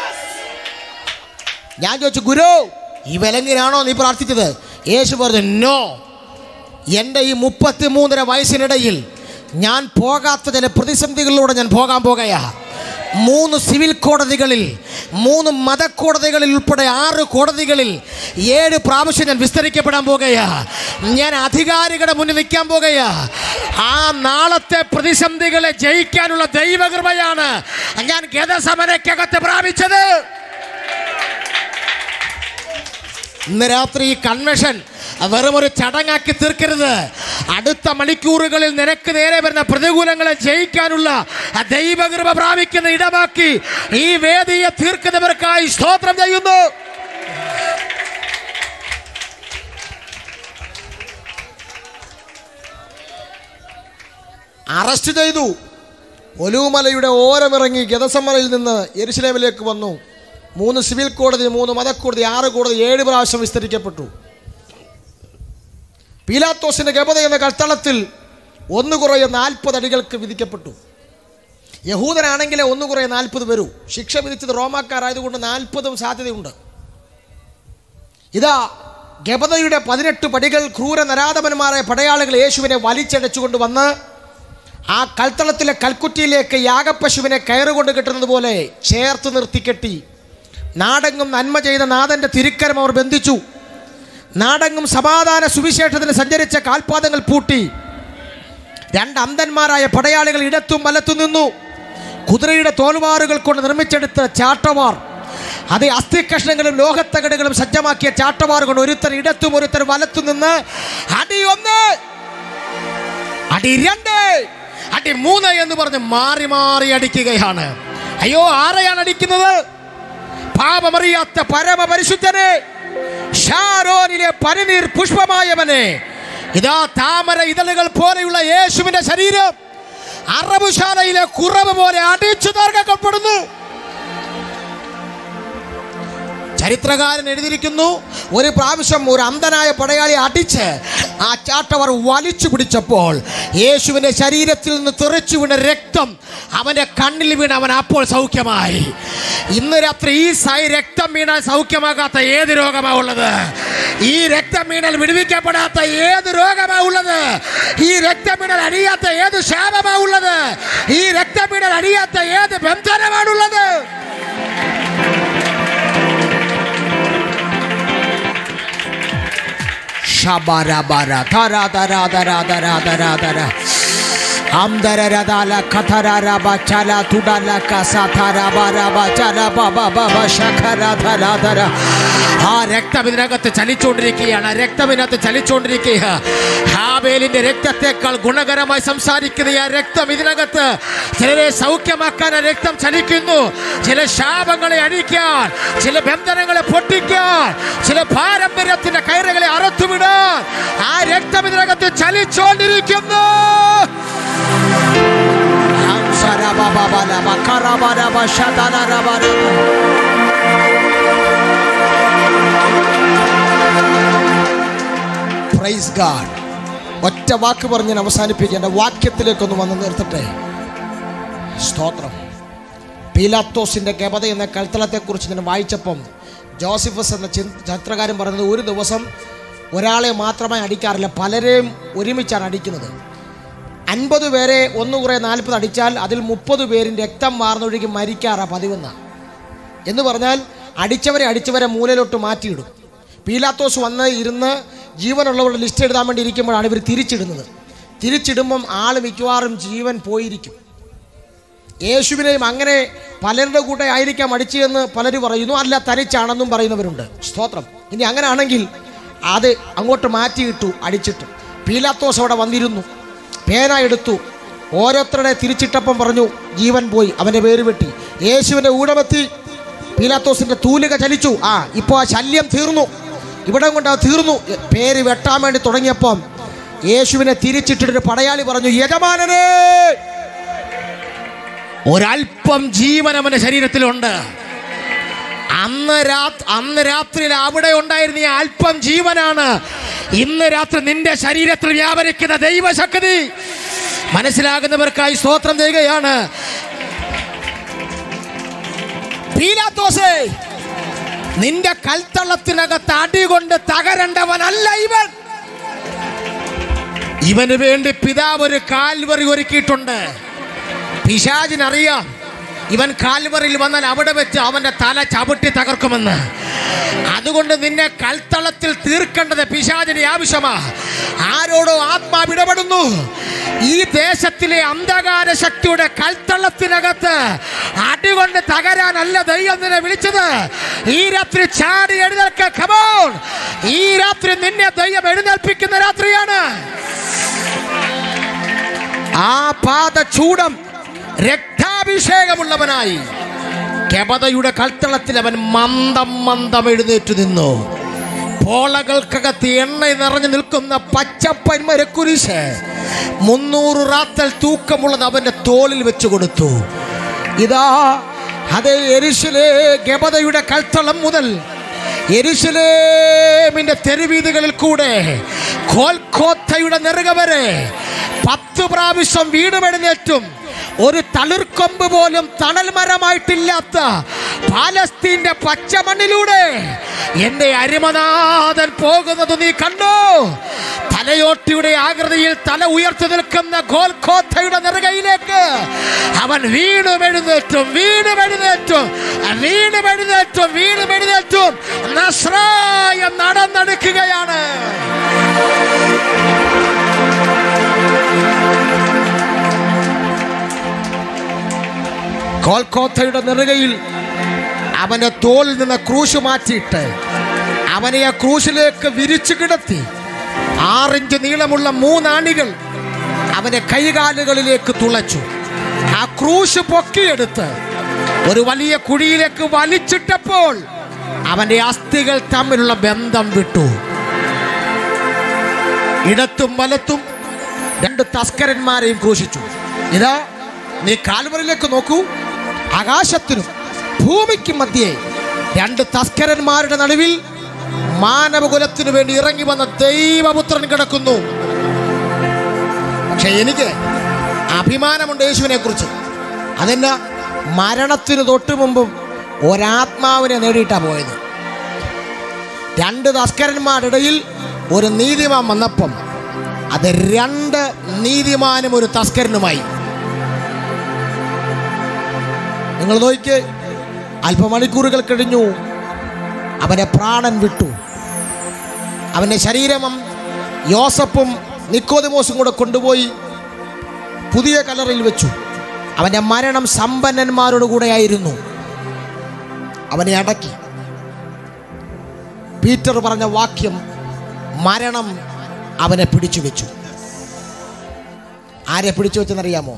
ഞാൻ ചോദിച്ചു ഗുരു ഈ വിലങ്ങിനാണോ നീ പ്രാർത്ഥിച്ചത് യേശു പറഞ്ഞു നോ എൻ്റെ ഈ മുപ്പത്തി മൂന്നര വയസ്സിനിടയിൽ ഞാൻ പോകാത്ത ചില പ്രതിസന്ധികളിലൂടെ ഞാൻ പോകാൻ പോകുകയാ മൂന്ന് സിവിൽ കോടതികളിൽ മൂന്ന് മതക്കോടതികളിൽ ഉൾപ്പെടെ ആറ് കോടതികളിൽ ഏഴ് പ്രാവശ്യം ഞാൻ വിസ്തരിക്കപ്പെടാൻ പോകുകയാ ഞാൻ അധികാരികളുടെ മുന്നിൽ നിൽക്കാൻ പോകുകയാ ആ നാളത്തെ പ്രതിസന്ധികളെ ജയിക്കാനുള്ള ദൈവകൃപയാണ് ഞാൻ ഗതസമരക്കകത്ത് പ്രാപിച്ചത് ഇന്ന് രാത്രി ഈ കൺവെൻഷൻ വെറും ഒരു ചടങ്ങാക്കി തീർക്കരുത് അടുത്ത മണിക്കൂറുകളിൽ നിനക്ക് നേരെ വരുന്ന പ്രതികൂലങ്ങളെ ജയിക്കാനുള്ള ആ ദൈവകൃപ പ്രാപിക്കുന്ന ഇടമാക്കി ഈ വേദിയെ തീർക്കുന്നവർക്കായി സ്തോത്രം ചെയ്യുന്നു അറസ്റ്റ് ചെയ്തു ഒലുമലയുടെ ഓരമിറങ്ങി ഗതസമ്മലയിൽ നിന്ന് എരുസലേമിലേക്ക് വന്നു മൂന്ന് സിവിൽ കോടതി മൂന്ന് മതക്കോടതി ആറ് കോടതി ഏഴ് പ്രാവശ്യം വിസ്തരിക്കപ്പെട്ടു പീലാത്തോസിന്റെ ഗപത എന്ന കൽത്തളത്തിൽ ഒന്ന് കുറയെ നാൽപ്പത് അടികൾക്ക് വിധിക്കപ്പെട്ടു യഹൂദനാണെങ്കിലേ ഒന്ന് കുറയെ നാൽപ്പത് വരൂ ശിക്ഷ വിധിച്ചത് റോമാക്കാരായതുകൊണ്ട് നാൽപ്പതും സാധ്യതയുണ്ട് ഇതാ ഗപതയുടെ പതിനെട്ട് പടികൾ ക്രൂര നരാധമന്മാരായ പടയാളികൾ യേശുവിനെ വലിച്ചടച്ചുകൊണ്ട് വന്ന് ആ കൽത്തളത്തിലെ കൽക്കുറ്റിയിലേക്ക് യാഗപ്പശുവിനെ കയറുകൊണ്ട് കെട്ടുന്നത് പോലെ ചേർത്ത് നിർത്തി കെട്ടി നാടെങ്ങും നന്മ ചെയ്ത നാഥൻ്റെ തിരുക്കരം അവർ ബന്ധിച്ചു നാടെങ്ങും സമാധാന സുവിശേഷത്തിന് സഞ്ചരിച്ച കാൽപാദങ്ങൾ പൂട്ടി രണ്ട് അന്ധന്മാരായ പടയാളികൾ ഇടത്തും വലത്തും നിന്നു കുതിരയുടെ തോൽവാറുകൾ കൊണ്ട് നിർമ്മിച്ചെടുത്ത ചാട്ടവാർ അത് അസ്ഥികഷ്ണങ്ങളും ലോഹത്തകടുകളും സജ്ജമാക്കിയ ചാട്ടവാർ കൊണ്ട് ഒരുത്തൻ ഇടത്തും ഒരുത്തൻ വലത്തും നിന്ന് അടി ഒന്ന് അടി രണ്ട് അടി മൂന്ന് എന്ന് പറഞ്ഞ് മാറി മാറി അടിക്കുകയാണ് അയ്യോ ആരെയാണ് അടിക്കുന്നത് പാപമറിയാത്ത പരമപരിശുദ്ധനെ ഷാരോനിലെ പനിനീർ പുഷ്പമായവനെ ഇതാ താമര ഇതളുകൾ പോലെയുള്ള യേശുവിന്റെ ശരീരം അറബുശാലയിലെ കുറവ് പോലെ അടിച്ചു തീർക്കപ്പെടുന്നു ചരിത്രകാരൻ എഴുതിയിരിക്കുന്നു ഒരു പ്രാവശ്യം ഒരു അന്ധനായ പടയാളി അടിച്ച് ആ ചാട്ടവർ വലിച്ചു പിടിച്ചപ്പോൾ യേശുവിൻ്റെ ശരീരത്തിൽ നിന്ന് തെറിച്ചു വീണ രക്തം അവൻ്റെ കണ്ണിൽ വീണ് അവൻ അപ്പോൾ സൗഖ്യമായി ഇന്ന് രാത്രി ഈ സൈ രക്തം വീണാൽ സൗഖ്യമാകാത്ത ഏത് രോഗമാ ഉള്ളത് ഈ രക്തം വീണാൽ വിടുവിക്കപ്പെടാത്ത ഏത് രോഗമാ ഉള്ളത് ഈ രക്തം വീണാൽ അണിയാത്ത ഏത് ശാപമാ ഉള്ളത് ഈ രക്തം വീണാൽ അണിയാത്ത ഏത് ബന്ധനമാണുള്ളത് Shabarabara, tara tara tara tara tara tara. Amdara radala katara raba chala tudala kasa tara bara ba chala baba baba shakara tara tara. ആ രക്തം ഇതിനകത്ത് ചലിച്ചുകൊണ്ടിരിക്കുകയാണ് ആ രക്തം ഇതിനകത്ത് ചലിച്ചുകൊണ്ടിരിക്കുക ഹാബേലിന്റെ രക്തത്തെക്കാൾ ഗുണകരമായി സംസാരിക്കുന്ന ഈ ആ രക്തം ഇതിനകത്ത് ചിലരെ സൗഖ്യമാക്കാൻ ആ രക്തം ചലിക്കുന്നു ചില ശാപങ്ങളെ അഴിക്കാൻ ചില ബന്ധനങ്ങളെ പൊട്ടിക്കാൻ ചില പാരമ്പര്യത്തിന്റെ കയറുകളെ അറുത്തുവിടാൻ ആ രക്തം ഇതിനകത്ത് ചലിച്ചുകൊണ്ടിരിക്കുന്നു പ്രൈസ് ഗാഡ് ഒറ്റ വാക്ക് പറഞ്ഞ് ഞാൻ അവസാനിപ്പിക്കേണ്ട വാക്യത്തിലേക്കൊന്ന് വന്ന് നിർത്തട്ടെ സ്തോത്രം പീലാത്തോസിന്റെ ഗപത എന്ന കൽത്തളത്തെക്കുറിച്ച് ഞാൻ വായിച്ചപ്പം ജോസിഫസ് എന്ന ചിൻ- ചരിത്രകാരൻ പറയുന്നത് ഒരു ദിവസം ഒരാളെ മാത്രമായി അടിക്കാറില്ല പലരെയും ഒരുമിച്ചാണ് അടിക്കുന്നത് അൻപത് പേരെ ഒന്ന് കുറേ നാൽപ്പത് അടിച്ചാൽ അതിൽ മുപ്പത് പേരും രക്തം വാർന്നൊഴുകി മരിക്കാറാ പതിവെന്ന എന്ന് പറഞ്ഞാൽ അടിച്ചവരെ അടിച്ചവരെ മൂലയിലോട്ട് മാറ്റിയിടും പീലാത്തോസ് വന്ന് ഇരുന്ന് ജീവനുള്ളവരുടെ ലിസ്റ്റ് എഴുതാൻ വേണ്ടി ഇരിക്കുമ്പോഴാണ് ഇവർ തിരിച്ചിടുന്നത് തിരിച്ചിടുമ്പം ആൾ മിക്കവാറും ജീവൻ പോയിരിക്കും യേശുവിനെയും അങ്ങനെ പലരുടെ കൂടെ ആയിരിക്കാം അടിച്ചതെന്ന് പലരും പറയുന്നു അല്ല തനിച്ചാണെന്നും പറയുന്നവരുണ്ട് സ്തോത്രം ഇനി അങ്ങനെയാണെങ്കിൽ അത് അങ്ങോട്ട് മാറ്റിയിട്ടു അടിച്ചിട്ട് പീലാത്തോസ് അവിടെ വന്നിരുന്നു പേന എടുത്തു ഓരോരുത്തരുടെ തിരിച്ചിട്ടപ്പം പറഞ്ഞു ജീവൻ പോയി അവൻ്റെ പേര് വെട്ടി യേശുവിൻ്റെ ഊഴമെത്തി പീലാത്തോസിൻ്റെ തൂലിക ചലിച്ചു ആ ഇപ്പോൾ ആ ശല്യം തീർന്നു ഇവിടം കൊണ്ട് അത് തീർന്നു പേര് വെട്ടാൻ വേണ്ടി തുടങ്ങിയപ്പം യേശുവിനെ തിരിച്ചിട്ടിട്ടൊരു പടയാളി പറഞ്ഞു യജമാനനേ ഒരല്പം ജീവൻ അവന്റെ ശരീരത്തിലുണ്ട് അന്ന് രാത് അന്ന് രാത്രിയിൽ അവിടെ ഉണ്ടായിരുന്ന ഈ അല്പം ജീവനാണ് ഇന്ന് രാത്രി നിന്റെ ശരീരത്തിൽ വ്യാപരിക്കുന്ന ദൈവശക്തി മനസ്സിലാകുന്നവർക്കായി സ്തോത്രം ചെയ്യുകയാണ് പീലാത്തോസേ നിന്റെ കൽത്തള്ളത്തിനകത്ത് അടികൊണ്ട് തകരണ്ടവനല്ല ഇവൻ ഇവന് വേണ്ടി പിതാവ് ഒരു കാൽവറി ഒരുക്കിയിട്ടുണ്ട് പിശാചിനറിയാം ഇവൻ കാൽവറിൽ വന്നാൽ അവിടെ വെച്ച് അവന്റെ തല ചവിട്ടി തകർക്കുമെന്ന് അതുകൊണ്ട് നിന്നെ കൽത്തളത്തിൽ തീർക്കേണ്ടത് പിശാചിന് ആവശ്യമാ ആരോടോ ആത്മാവ് ഇടപെടുന്നു ഈ ദേശത്തിലെ അന്ധകാര ശക്തിയുടെ കൽത്തളത്തിനകത്ത് അടികൊണ്ട് തകരാനല്ല ദൈവം നിന്നെ വിളിച്ചത് ഈ രാത്രി ചാടി എഴുന്നേൽക്ക കമോൺ ഈ രാത്രി നിന്നെ ദൈവം എഴുന്നേൽപ്പിക്കുന്ന രാത്രിയാണ് ആ പാത ചൂടം രക്താഭിഷേകമുള്ളവനായി കെബതയുടെ കൽത്തളത്തിൽ അവൻ മന്ദം മന്ദം എഴുന്നേറ്റ് നിന്നു പോളകൾക്കകത്ത് എണ്ണ നിറഞ്ഞു നിൽക്കുന്ന പച്ചപ്പന്മരക്കുരിശ് മുന്നൂറ് റാത്തൽ തൂക്കമുള്ളത് അവന്റെ തോളിൽ വെച്ച് കൊടുത്തു ഇതാ അതേ എരിശിലെ ഗബതയുടെ കൽത്തളം മുതൽ എരുശലേമിന്റെ തെരുവീതികളിൽ കൂടെ കോൽക്കോത്തയുടെ നെറുക വരെ പത്ത് പ്രാവശ്യം വീടുമെഴുന്നേറ്റും ഒരു തളിർക്കൊമ്പ് പോലും തണൽ മരമായിട്ടില്ലാത്ത പാലസ്തീന്റെ പച്ചമണ്ണിലൂടെ എന്റെ അരിമനാഥൻ പോകുന്നത് നീ കണ്ടോ തലയോട്ടിയുടെ ആകൃതിയിൽ തല ഉയർത്തി നിൽക്കുന്ന ഗോൽഖോത്തയുടെ നെറുകയിലേക്ക് അവൻ വീണും എഴുന്നേറ്റും വീണും എഴുന്നേറ്റും വീണും എഴുന്നേറ്റും വീണും എഴുന്നേറ്റും നസ്രായം നടന്നെടുക്കുകയാണ് കോൽക്കോത്തയുടെ നെറുകയിൽ അവന്റെ തോളിൽ നിന്ന് ക്രൂശ് മാറ്റിയിട്ട് അവനെ ആ ക്രൂശിലേക്ക് വിരിച്ചു കിടത്തി ആറിഞ്ച് നീളമുള്ള മൂന്നാണികൾ അവന്റെ കൈകാലുകളിലേക്ക് തുളച്ചു ആ ക്രൂശ് പൊക്കിയെടുത്ത് ഒരു വലിയ കുഴിയിലേക്ക് വലിച്ചിട്ടപ്പോൾ അവന്റെ അസ്ഥികൾ തമ്മിലുള്ള ബന്ധം വിട്ടു ഇടത്തും വലത്തും രണ്ട് തസ്കരന്മാരെയും ക്രൂശിച്ചു ഇതാ നീ കാൽവറിലേക്ക് നോക്കൂ ആകാശത്തിനും ഭൂമിക്കും മധ്യേ രണ്ട് തസ്കരന്മാരുടെ നടുവിൽ മാനവകുലത്തിനു വേണ്ടി ഇറങ്ങി വന്ന ദൈവപുത്രൻ കിടക്കുന്നു പക്ഷെ എനിക്ക് അഭിമാനമുണ്ട് യേശുവിനെ കുറിച്ച് അതെന്നാ മരണത്തിന് തൊട്ടു മുമ്പും ഒരാത്മാവിനെ നേടിയിട്ടാ പോയത് രണ്ട് തസ്കരന്മാരുടെ ഇടയിൽ ഒരു നീതിമാൻ വന്നപ്പം അത് രണ്ട് നീതിമാനും ഒരു തസ്കരനുമായി നിങ്ങൾ നോക്കിക്ക് അല്പമണിക്കൂറുകൾ കഴിഞ്ഞു അവനെ പ്രാണൻ വിട്ടു അവൻ്റെ ശരീരം യോസപ്പും നിക്കോദിമോസും കൂടെ കൊണ്ടുപോയി പുതിയ കലറിൽ വെച്ചു അവൻ്റെ മരണം സമ്പന്നന്മാരോട് കൂടെയായിരുന്നു അവനെ അടക്കി പീറ്റർ പറഞ്ഞ വാക്യം മരണം അവനെ പിടിച്ചു വെച്ചു ആരെ പിടിച്ചു വെച്ചെന്നറിയാമോ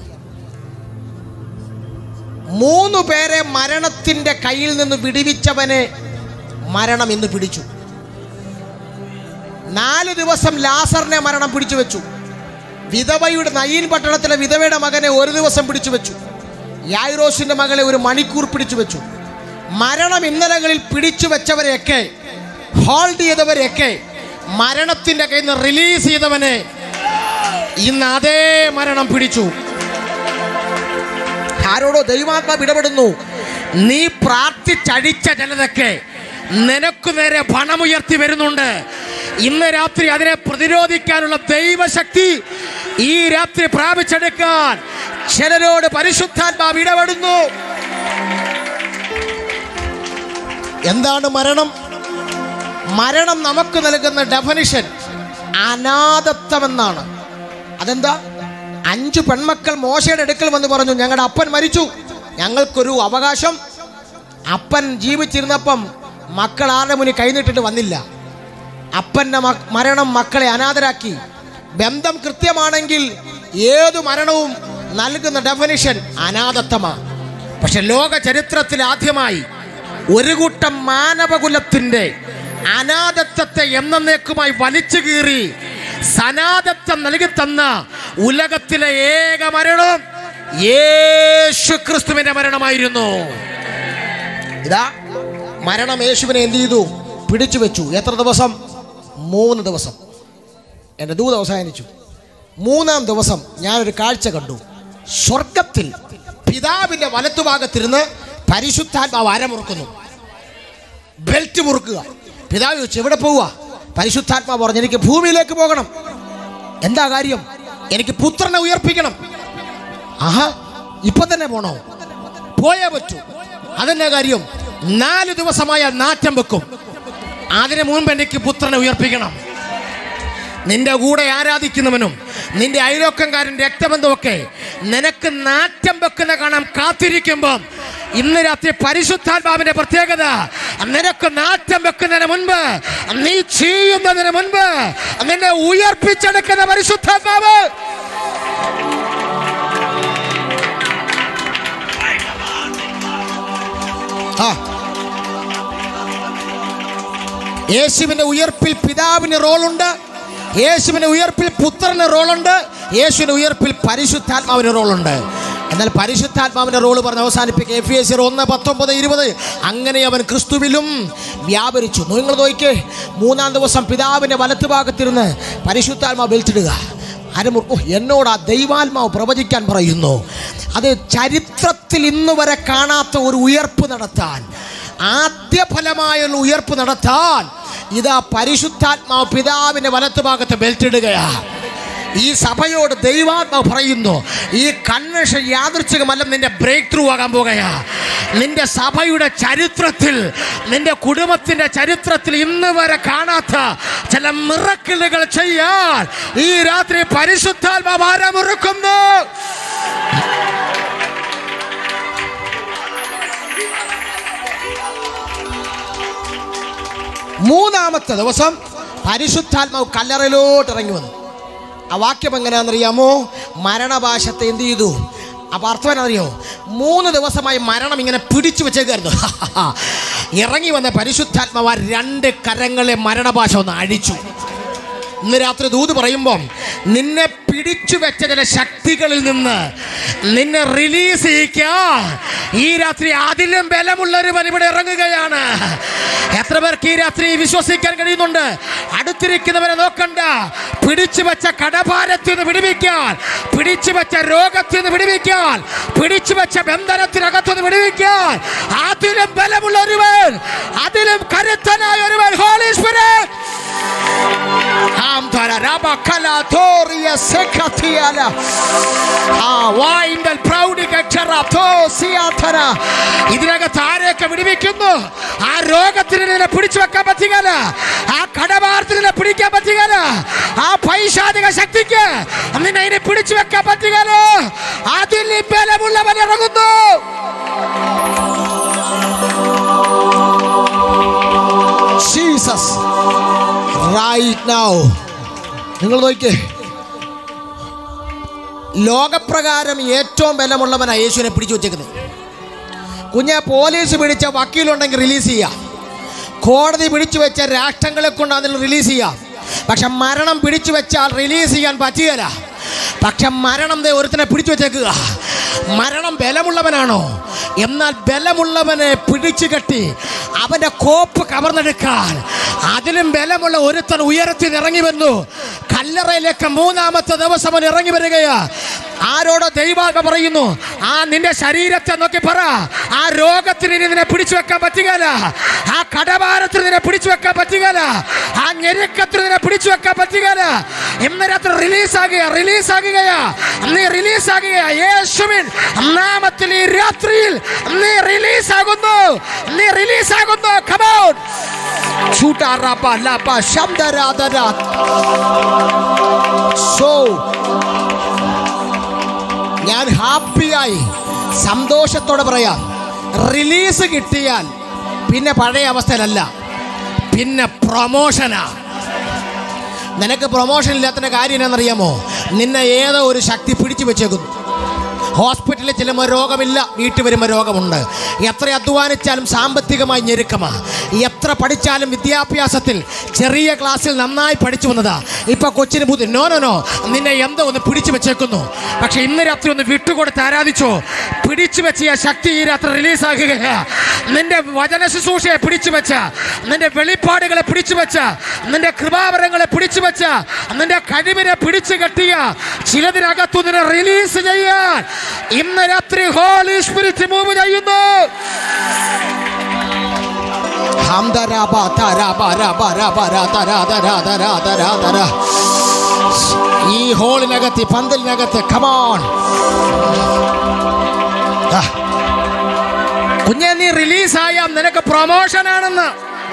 മൂന്ന് പേരെ മരണത്തിന്റെ കയ്യിൽ നിന്ന് വിടിവിച്ചവനെ മരണം ഇന്ന് പിടിച്ചു നാല് ദിവസം ലാസറിനെ മരണം പിടിച്ചു വെച്ചു വിധവയുടെ നയീൻ പട്ടണത്തിലെ വിധവയുടെ മകനെ ഒരു ദിവസം പിടിച്ചു വെച്ചു യായിറോസിന്റെ മകളെ ഒരു മണിക്കൂർ പിടിച്ചു വെച്ചു മരണം ഇന്നലകളിൽ പിടിച്ചു വെച്ചവരെയൊക്കെ ഹോൾഡ് ചെയ്തവരെയൊക്കെ മരണത്തിന്റെ കയ്യിൽ നിന്ന് റിലീസ് ചെയ്തവനെ ഇന്ന് അതേ മരണം പിടിച്ചു ആരോടോ ദൈവാത്മാവ് ഇടപെടുന്നു നീ പ്രാർത്ഥിച്ചഴിച്ച ജനതയ്ക്ക് നിനക്ക് നേരെ പണമുയർത്തി വരുന്നുണ്ട് ഇന്ന് രാത്രി അതിനെ പ്രതിരോധിക്കാനുള്ള ദൈവശക്തി ഈ രാത്രി പ്രാപിച്ചെടുക്കാൻ ചിലരോട് പരിശുദ്ധാത്മാവ് ഇടപെടുന്നു എന്താണ് മരണം മരണം നമുക്ക് നൽകുന്ന ഡെഫനിഷൻ അനാഥത്വമെന്നാണ് അതെന്താ അഞ്ചു പെൺമക്കൾ മോശയുടെ അടുക്കൽ വന്ന് പറഞ്ഞു ഞങ്ങളുടെ അപ്പൻ മരിച്ചു ഞങ്ങൾക്കൊരു അവകാശം അപ്പൻ ജീവിച്ചിരുന്നപ്പം മക്കൾ ആരുടെ മുന്നിൽ കൈനീട്ടിട്ട് വന്നില്ല അപ്പൻ്റെ മ- മരണം മക്കളെ അനാഥരാക്കി ബന്ധം കൃത്യമാണെങ്കിൽ ഏതു മരണവും നൽകുന്ന ഡെഫിനിഷൻ അനാഥത്വമാണ് പക്ഷെ ലോക ചരിത്രത്തിൽ ആദ്യമായി ഒരു കൂട്ടം മാനവകുലത്തിൻ്റെ അനാഥത്വത്തെ എന്നേക്കുമായി വലിച്ചു കീറി സനാതത്വം നൽകി തന്ന ഉലകത്തിലെ ഏക മരണം യേശു ക്രിസ്തുവിന്റെ മരണമായിരുന്നു ഇതാ മരണം യേശുവിനെ എന്ത് ചെയ്തു പിടിച്ചു വെച്ചു എത്ര ദിവസം മൂന്ന് ദിവസം എൻ്റെ ദൂത് അവസാനിച്ചു മൂന്നാം ദിവസം ഞാനൊരു കാഴ്ച കണ്ടു സ്വർഗത്തിൽ പിതാവിൻ്റെ വലത്തുഭാഗത്തിരുന്ന് പരിശുദ്ധാത്മാവ് അരമുറുക്കുന്നു ബെൽറ്റ് മുറുക്കുക പിതാവ് ചോദിച്ചു എവിടെ പോവുക പരിശുദ്ധാത്മാവ് പറഞ്ഞു എനിക്ക് ഭൂമിയിലേക്ക് പോകണം എന്താ കാര്യം എനിക്ക് പുത്രനെ ഉയർപ്പിക്കണം ആഹാ ഇപ്പൊ തന്നെ പോണോ പോയേ പറ്റൂ അതെന്നാ കാര്യം നാല് ദിവസമായ നാറ്റം വെക്കും അതിനു മുൻപ് എനിക്ക് പുത്രനെ ഉയർപ്പിക്കണം നിന്റെ കൂടെ ആരാധിക്കുന്നവനും നിന്റെ അയലോക്കംകാരൻ രക്തബന്ധമൊക്കെ നിനക്ക് നാറ്റം വെക്കുന്ന കാണാൻ കാത്തിരിക്കുമ്പം ഇന്ന് രാത്രി പരിശുദ്ധാത്മാവിന്റെ പ്രത്യേകത നിനക്ക് നാറ്റം വെക്കുന്നതിന് മുൻപ് നീ ചെയ്യുന്നതിന് മുൻപ് നിന്നെ ഉയർപ്പിച്ചെടുക്കുന്ന പരിശുദ്ധാത്മാവ് ആ യേശുവിന്റെ ഉയർപ്പിൽ പിതാവിന് റോളുണ്ട് യേശുവിന്റെ ഉയർപ്പിൽ പുത്രന് റോളുണ്ട് യേശുവിന്റെ ഉയർപ്പിൽ പരിശുദ്ധാത്മാവിന് റോളുണ്ട് എന്നാൽ പരിശുദ്ധാത്മാവിന്റെ റോള് പറഞ്ഞ് അവസാനിപ്പിക്കുക എഫ് എസ് ഒന്ന് പത്തൊമ്പത് ഇരുപത് അങ്ങനെ അവൻ ക്രിസ്തുവിലും വ്യാപരിച്ചു നിങ്ങൾ നോക്കിക്കേ മൂന്നാം ദിവസം പിതാവിന്റെ വലത്തുഭാഗത്തിരുന്ന് പരിശുദ്ധാത്മാവ് വെളിച്ചിടുക അരമുർ ഓ എന്നോട് ആ ദൈവാത്മാവ് പ്രവചിക്കാൻ പറയുന്നു അത് ചരിത്രത്തിൽ ഇന്ന് വരെ കാണാത്ത ഒരു ഉയർപ്പ് നടത്താൻ ആദ്യ ഫലമായുള്ള ഉയർപ്പ് നടത്താൻ ഇതാ പരിശുദ്ധാത്മാവ് പിതാവിന്റെ വലത്തുഭാഗത്ത് ബെൽറ്റിടുകയാ ഈ സഭയോട് ദൈവാത്മാവ് പറയുന്നു ഈ കൺവെൻഷൻ യാദൃച്ഛികമല്ല നിന്റെ ബ്രേക്ക് ത്രൂ ആകാൻ പോകുകയാ നിന്റെ സഭയുടെ ചരിത്രത്തിൽ നിന്റെ കുടുംബത്തിന്റെ ചരിത്രത്തിൽ ഇന്ന് വരെ കാണാത്ത ചില മിറക്കിളുകൾ ചെയ്യാൻ ഈ രാത്രി പരിശുദ്ധാത്മാവ് ആരമുറുക്കുന്നു മൂന്നാമത്തെ ദിവസം പരിശുദ്ധാത്മാവ് കല്ലറയിലോട്ട് ഇറങ്ങി വന്നു ആ വാക്യം എങ്ങനെയാണെന്നറിയാമോ മരണഭാഷത്തെ എന്ത് ചെയ്തു അപ്പൊ അർത്ഥം എന്നറിയോ മൂന്ന് ദിവസമായി മരണം ഇങ്ങനെ പിടിച്ചു വെച്ചേക്കായിരുന്നു ഇറങ്ങി വന്ന പരിശുദ്ധാത്മാവ് ആ രണ്ട് കരങ്ങളെ മരണഭാഷ ഒന്ന് അഴിച്ചു ഇന്ന് രാത്രി ദൂത് പറയുമ്പം നിന്നെ പിടിച്ചു വെച്ച ചില ശക്തികളിൽ നിന്ന് നിന്നെ റിലീസ് ചെയ്യിക്കാൻ ഈ രാത്രി അതിലും ബലമുള്ളൊരുവൻ ഇവിടെ ഇറങ്ങുകയാണ് എത്ര പേർക്ക് ഈ രാത്രി വിശ്വസിക്കാൻ കഴിയുന്നുണ്ട് അടുത്തിരിക്കുന്നവരെ നോക്കണ്ട പിടിച്ചു വെച്ച കടഭാരത്തിൽ നിന്ന് വിടുവിക്കാൻ പിടിച്ചു വെച്ച രോഗത്തിൽ നിന്ന് വിടുവിക്കാൻ പിടിച്ചു വെച്ച ബന്ധനത്തിനകത്തുനിന്ന് വിടുവിക്കാൻ അതിലും ബലമുള്ള ഒരുവൻ അതിലും കരുത്തനായ ഒരുവൻ holy spirit Amtara rabakala toria sekatiala. Ah, windel പ്രൗഢിക ക്ഷറാപ്തോ സിയാഥന. ഇതിനകത്ത് ആരെയൊക്കെ വിടുവിക്കുന്നു ആ രോഗത്തിന് നിന്നെ പിടിച്ചു വെക്കാൻ പറ്റുകയില്ല ആ കടഭാരത്തിന് നിന്നെ പിടിക്കാൻ പറ്റുകയില്ല ആ പൈശാചിക ശക്തിക്ക് നിന്നെ ഇതിനെ പിടിച്ചു വെക്കാൻ പറ്റുകയില്ല അതിൽ ഈ ബലമുള്ളവൻ ഇറങ്ങുന്നു ജീസസ് ജീസസ് റൈറ്റ് നൗ നിങ്ങൾ നോക്കിയേ ലോകപ്രകാരം ഏറ്റവും ബലമുള്ളവനാ യേശുവിനെ പിടിച്ചു വെച്ചേക്കുന്നത് കുഞ്ഞെ പോലീസ് പിടിച്ച വക്കീലുണ്ടെങ്കിൽ റിലീസ് ചെയ്യാം കോടതി പിടിച്ചു വെച്ച രാഷ്ട്രങ്ങളെ കൊണ്ട് അതിൽ റിലീസ് ചെയ്യാം പക്ഷെ മരണം പിടിച്ചു വെച്ചാൽ റിലീസ് ചെയ്യാൻ പറ്റുകയില്ല പക്ഷെ മരണം ദേ ഒരുത്തനെ പിടിച്ചു വെച്ചേക്കുക മരണം ബലമുള്ളവനാണോ എന്നാൽ ബലമുള്ളവനെ പിടിച്ചു കെട്ടി അവൻ്റെ കോപ്പ് കവർന്നെടുക്കാൻ അതിലും ബലമുള്ള ഒരുത്തൻ ഉയരത്തിൽ ഇറങ്ങി വന്നു കല്ലറയിലേക്ക് മൂന്നാമത്തെ ദിവസം അവൻ ഇറങ്ങി വരികയാ ആരോടോ ദൈവാത്മ പറയുന്നു ആ നിന്റെ ശരീരത്തെ നോക്കി പറ ആ രോഗത്തിന് ഇനി നിന്നെ പിടിച്ചു വെക്കാൻ പറ്റുകയില്ല ആ കടഭാരത്തിന് നിന്നെ പിടിച്ചു വെക്കാൻ പറ്റുകയില്ല ആ ഞെരുക്കത്തിന് നിന്നെ പിടിച്ചു വെക്കാൻ പറ്റുകയില്ല ഇന്ന് രാത്രി റിലീസ് ആകുക റിലീസ് ആകുകയാ നീ റിലീസ് ആകുകയാ യേശുവിൻ നാമത്തിൽ ഈ രാത്രിയിൽ നീ റിലീസ് ആകുന്നു നീ റിലീസ് ആകുന്നു കമോൺ ചൂട്ടാറാപ്പ ലാപ്പ ശബ്ദരാധന സോ ഞാൻ ഹാപ്പിയായി സന്തോഷത്തോടെ പറയാം റിലീസ് കിട്ടിയാൽ പിന്നെ പഴയ അവസ്ഥയിലല്ല പിന്നെ പ്രൊമോഷനാ നിനക്ക് പ്രൊമോഷൻ ഇല്ലാത്തതിൻ്റെ കാര്യം എന്നാണെന്നറിയാമോ നിന്നെ ഏതോ ഒരു ശക്തി പിടിച്ചു വെച്ചേക്കുന്നു ഹോസ്പിറ്റലിൽ ചെല്ലുമ്പോൾ രോഗമില്ല വീട്ടിൽ വരുമ്പോൾ രോഗമുണ്ട് എത്ര അധ്വാനിച്ചാലും സാമ്പത്തികമായി ഞെരുക്കമാ എത്ര പഠിച്ചാലും വിദ്യാഭ്യാസത്തിൽ ചെറിയ ക്ലാസ്സിൽ നന്നായി പഠിച്ചു വന്നതാ ഇപ്പൊ കൊച്ചിന് ബുദ്ധി നോ നോ നോ നിന്നെ എന്തോ ഒന്ന് പിടിച്ചു വെച്ചേക്കുന്നു പക്ഷെ ഇന്ന് രാത്രി ഒന്ന് വിട്ടുകൊടുത്ത് ആരാധിച്ചോ പിടിച്ചു വെച്ച ആ ശക്തി ഈ രാത്രി റിലീസാകുകയാ നിന്റെ വചന ശുശ്രൂഷയെ പിടിച്ചു വെച്ച നിന്റെ വെളിപ്പാടുകളെ പിടിച്ചു വെച്ച നിന്റെ കൃപാവരങ്ങളെ പിടിച്ചു വെച്ച നിന്റെ കഴിവിനെ പിടിച്ചു കെട്ടിയ ചിലതിനകത്തു നിന്നെ റിലീസ് ചെയ്യാൻ ഇന്ന് രാത്രി ഹോളി സ്പിരിറ്റ് മൂവ് ചെയ്യുന്നു ഹംദരാബ തരാബ രബ രബ ര തര തര തര തര തര. ഈ ഹോളിനകത്ത് ഈ പന്തലിനകത്ത് കമോൺ കുഞ്ഞെ നീ റിലീസായ നിനക്ക് പ്രൊമോഷൻ ആണെന്ന്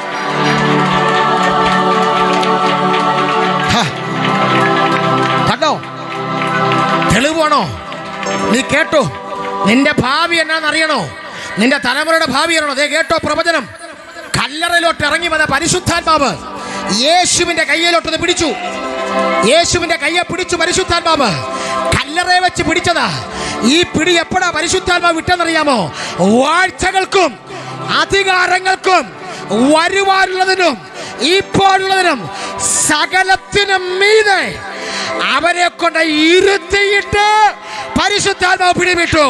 ഹ. കണ്ടോ തെളിവാണോ നീ കേട്ടോ നിന്റെ ഭാവി എന്നാന്നറിയണോ നിന്റെ തലമുറയുടെ ഭാവി അറിയണോ ദേ കേട്ടോ പ്രവചനം കല്ലറയിലോട്ട് ഇറങ്ങി വന്ന പരിശുദ്ധാത്മാവ് യേശുവിന്റെ കയ്യിലോട്ടൊന്ന് പിടിച്ചു യേശുവിന്റെ കയ്യെ പിടിച്ചു പരിശുദ്ധാത്മാവ് കല്ലറയെ വെച്ച് പിടിച്ചതാ ഈ പിടി എപ്പോഴാ പരിശുദ്ധാത്മാവ് വിട്ടെന്നറിയാമോ വാഴ്ചകൾക്കും അധികാരങ്ങൾക്കും വരുവാനുള്ളതിനും ഇപ്പോഴുള്ളതിനും സകലത്തിനും മീതെ അവരെ കൊണ്ട് ഇരുത്തിയിട്ട് പരിശുദ്ധാത്മാവ് പിടിവിട്ടു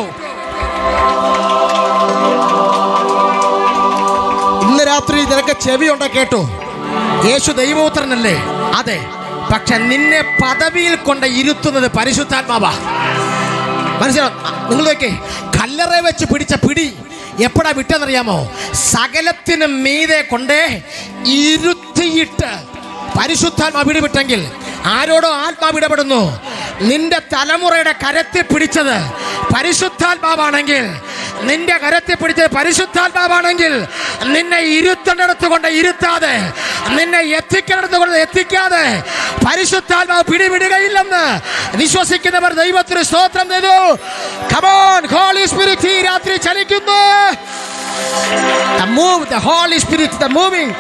ഇന്ന് രാത്രി നിനക്ക് ചെവിയുണ്ട കേട്ടോ യേശു ദൈവപുത്രനല്ലേ അതെ പക്ഷെ നിന്നെ പദവിയിൽ കൊണ്ട് ഇരുത്തുന്നത് പരിശുദ്ധാത്മാവാ മനസ്സിലാവും നിങ്ങൾ നോക്കേ കല്ലറ വെച്ച് പിടിച്ച പിടി എപ്പോഴാ വിട്ടെന്നറിയാമോ സകലത്തിനും മീതെ കൊണ്ട് ഇരുത്തിയിട്ട് പരിശുദ്ധാത്മാ പിടിവിട്ടെങ്കിൽ ആരോടോ ആത്മാവ് ഇടപെടുന്നു നിന്റെ തലമുറയുടെ കരത്തിൽ പിടിച്ചത് പരിശുദ്ധാത്മാവാണെങ്കിൽ നിന്റെ കരത്തിൽ പിടിച്ചത് പരിശുദ്ധാത്മാവാണെങ്കിൽ നിന്നെ ഇരുത്തേണ്ടിടത്ത് കൊണ്ട് ഇരുത്താതെ നിന്നെ എത്തിക്കേണ്ടിടത്ത് കൊണ്ട് എത്തിക്കാതെ പരിശുദ്ധാത്മാവ് പിടിവിടുകയില്ലെന്ന് വിശ്വസിക്കുന്നവർ ദൈവത്തിന് സ്തോത്രം ചെയ്തു കമോൺ ഹോളി സ്പിരിറ്റ് ഈ രാത്രി ചലിക്കുന്നു The move, the Holy Spirit, the moving.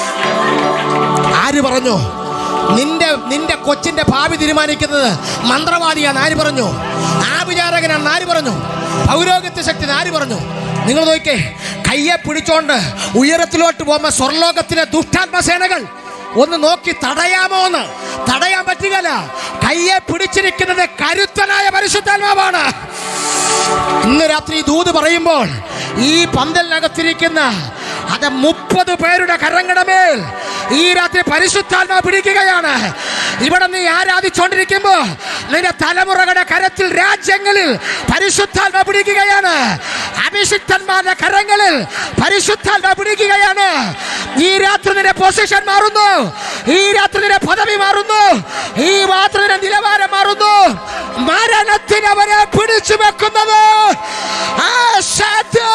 ആര് പറഞ്ഞു നിന്റെ നിന്റെ കൊച്ചിന്റെ ഭാവി തീരുമാനിക്കുന്നത് മന്ത്രവാദിയാന്ന് ആര് പറഞ്ഞു ആഭിചാരകനാണെന്ന് ആര് പറഞ്ഞു പൗരോഗത്യ ശക്തി ആര് പറഞ്ഞു നിങ്ങൾ നോക്കേ കയ്യെ പിടിച്ചോണ്ട് ഉയരത്തിലോട്ട് പോകുമ്പോ സ്വർലോകത്തിലെ ദുഷ്ടാത്മസേനകൾ ഒന്ന് നോക്കി തടയാമോ എന്ന് തടയാൻ പറ്റുകയില്ല കയ്യെ പിടിച്ചിരിക്കുന്നത് കരുത്തനായ പരിശുദ്ധാത്മാവാണ് ഇന്ന് രാത്രി ദൂത് പറയുമ്പോൾ ഈ പന്തലിനകത്തിരിക്കുന്ന അത് മുപ്പത് പേരുടെ കരങ്ങളുടെ മേൽ ഈ രാത്രി പരിശുദ്ധാത്മാ പിടിക്കുകയാണ് ഇവിടെ നീ ആരാധിച്ചുകൊണ്ടിരിക്കുമ്പോ നിന്റെ തലമുറകളുടെ കരത്തിൽ രാജ്യങ്ങളിൽ പരിശുദ്ധാത്മാ പിടിക്കുകയാണ് അഭിഷിക്തന്മാരുടെ കരങ്ങളിൽ പരിശുദ്ധാത്മാ പിടിക്കുകയാണ് ഈ രാത്രി നിന്റെ പൊസിഷൻ മാറുന്നു ഈ രാത്രി നിന്റെ പദവി മാറുന്നു ഈ രാത്രി നിന്റെ നിലവാരം മാറുന്നു മരണത്തിന് അവരെ പിടിച്ചു വെക്കുന്നത് ആ ശാന്തി.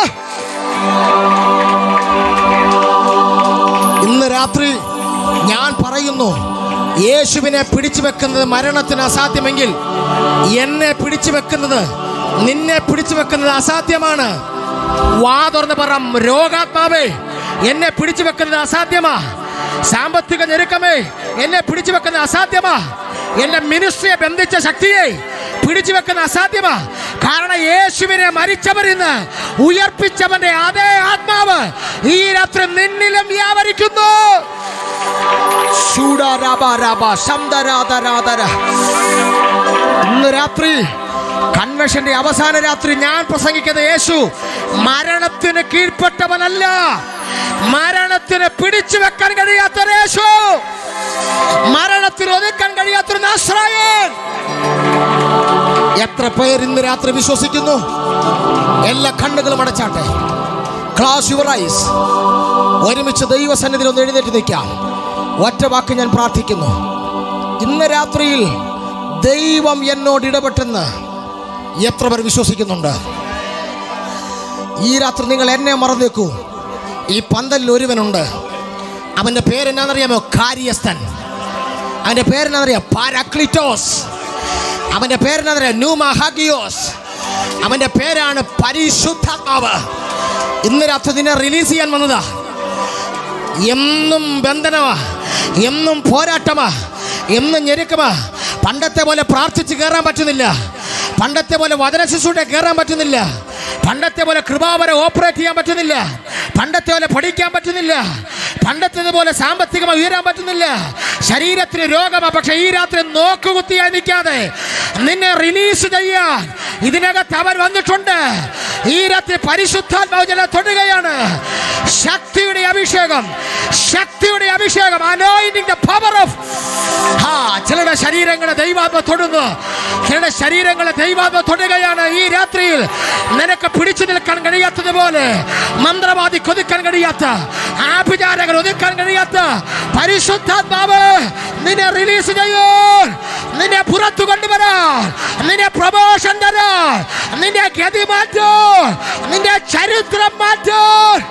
ഇന്ന് രാത്രി ഞാൻ പറയുന്നു യേശുവിനെ പിടിച്ചു വെക്കുന്നത് മരണത്തിന് അസാധ്യമെങ്കിൽ എന്നെ പിടിച്ചു വെക്കുന്നത് നിന്നെ പിടിച്ചു വെക്കുന്നത് അസാധ്യമാണ് വാ തുറന്ന് പറ രോഗാത്മാവേ എന്നെ പിടിച്ചു വെക്കുന്നത് അസാധ്യമാ സാമ്പത്തിക ഞെരുക്കമേ എന്നെ പിടിച്ചു വെക്കുന്ന അസാധ്യമാ എന്റെ മിനിസ്ട്രിയെ ബന്ധിച്ച ശക്തിയെ പിടിച്ചു വെക്കുന്ന അസാധ്യമാ കാരണം യേശുവിനെ മരിച്ചവരിന്ന് ഉയർപ്പിച്ചവന്റെ അതേ ആത്മാവ് ഈ രാത്രി നിന്നിലും വ്യാപരിക്കുന്നു ശൂഡാരാബാരാബ ശബ്ദരാധരാധര. ഇന്ന് രാത്രി കൺവെൻഷന്റെ അവസാന രാത്രി ഞാൻ പ്രസംഗിക്കുന്ന യേശു മരണത്തിന് കീഴ്പ്പെട്ടവനല്ല മരണത്തിന് പിടിച്ചു വെക്കാൻ കഴിയാത്തൊരു യേശു മരണത്തിന് ഒതുക്കാൻ കഴിയാത്തൊരു നാശ്രായൻ എത്ര പേർ ഇന്ന് രാത്രി വിശ്വസിക്കുന്നു എല്ലാ കണ്ണുകളും അടച്ചാട്ടെ ക്ലാസ് യുവർ ഐസ് ഒരുമിച്ച് ദൈവസന്നിധിയിൽ ഒന്ന് എഴുന്നേറ്റ് നിൽക്കാം ഒറ്റ വാക്ക് ഞാൻ പ്രാർത്ഥിക്കുന്നു ഇന്ന് രാത്രിയിൽ ദൈവം എന്നോട് ഇടപെട്ടെന്ന് എത്ര പേർ വിശ്വസിക്കുന്നുണ്ട് ഈ രാത്രി നിങ്ങൾ എന്നെ മറന്നേക്കൂ ഈ പന്തലിൽ ഒരുവനുണ്ട് അവൻ്റെ പേരെന്നാണെന്നറിയാമോ കാര്യസ്ഥൻ അവൻ്റെ പേരെന്നാണെന്നറിയാം പാരാക്ലിറ്റോസ് അവൻ്റെ പേരെന്നാണെന്നറിയാം ന്യൂമഹാഗിയോസ് അവൻ്റെ പേരാണ് പരിശുദ്ധാത്മാവ് ഇന്ന് രാത്രി നിന്നെ റിലീസ് ചെയ്യാൻ വന്നതാ എന്നും ബന്ധനമാ എന്നും പോരാട്ടമാ എന്നും ഞെരുക്കമാ പണ്ടത്തെ പോലെ പ്രാർത്ഥിച്ച് കയറാൻ പറ്റുന്നില്ല പണ്ടത്തെ പോലെ വചന ശിശുടെ കയറാൻ പറ്റുന്നില്ല പണ്ടത്തെ പോലെ കൃപാവരെ ഓപ്പറേറ്റ് ചെയ്യാൻ പറ്റുന്നില്ല പണ്ടത്തെ പോലെ പഠിക്കാൻ പറ്റുന്നില്ല പണ്ടത്തെ പോലെ സാമ്പത്തികമായി ഉയരാൻ പറ്റുന്നില്ല ശരീരത്തിന് രോഗമാ പക്ഷെ ഈ രാത്രി നോക്കുകുത്തിയായി നിൽക്കാതെ നിന്നെ റിലീസ് ചെയ്യാൻ ഇതിനകത്ത് അവൻ വന്നിട്ടുണ്ട് ഈ രാത്രി പരിശുദ്ധാത്മാവ് ജന തൊടുകയാണ് ശക്തിയുടെ അഭിഷേകം ശക്തിയുടെ അഭിഷേകം അനോയിന്റിംഗ് ദ പവർ ഓഫ് ആ ചിലരുടെ ശരീരങ്ങളെ ദൈവാത്മ തൊടുന്നു ചിലരുടെ ശരീരങ്ങളെ ദൈവാത്മ തൊടുകയാണ് ഈ രാത്രിയിൽ നിനക്ക് പിടിച്ചു നിൽക്കാൻ കഴിയാത്തതുപോലെ മന്ത്രവാദി കൊതിക്കാൻ കഴിയാത്ത ആഭിചാരകർ ഒതുക്കാൻ കഴിയാത്ത പരിശുദ്ധാത്മാവ് നിന്നെ റിലീസ് ചെയ്യൂ നിന്നെ പുറത്തു കൊണ്ടുവരാൻ നിന്നെ പ്രമോഷൻ തരാൻ നിന്റെ ഗതി മാറ്റൂ നിന്റെ ചരിത്രം മാറ്റൂ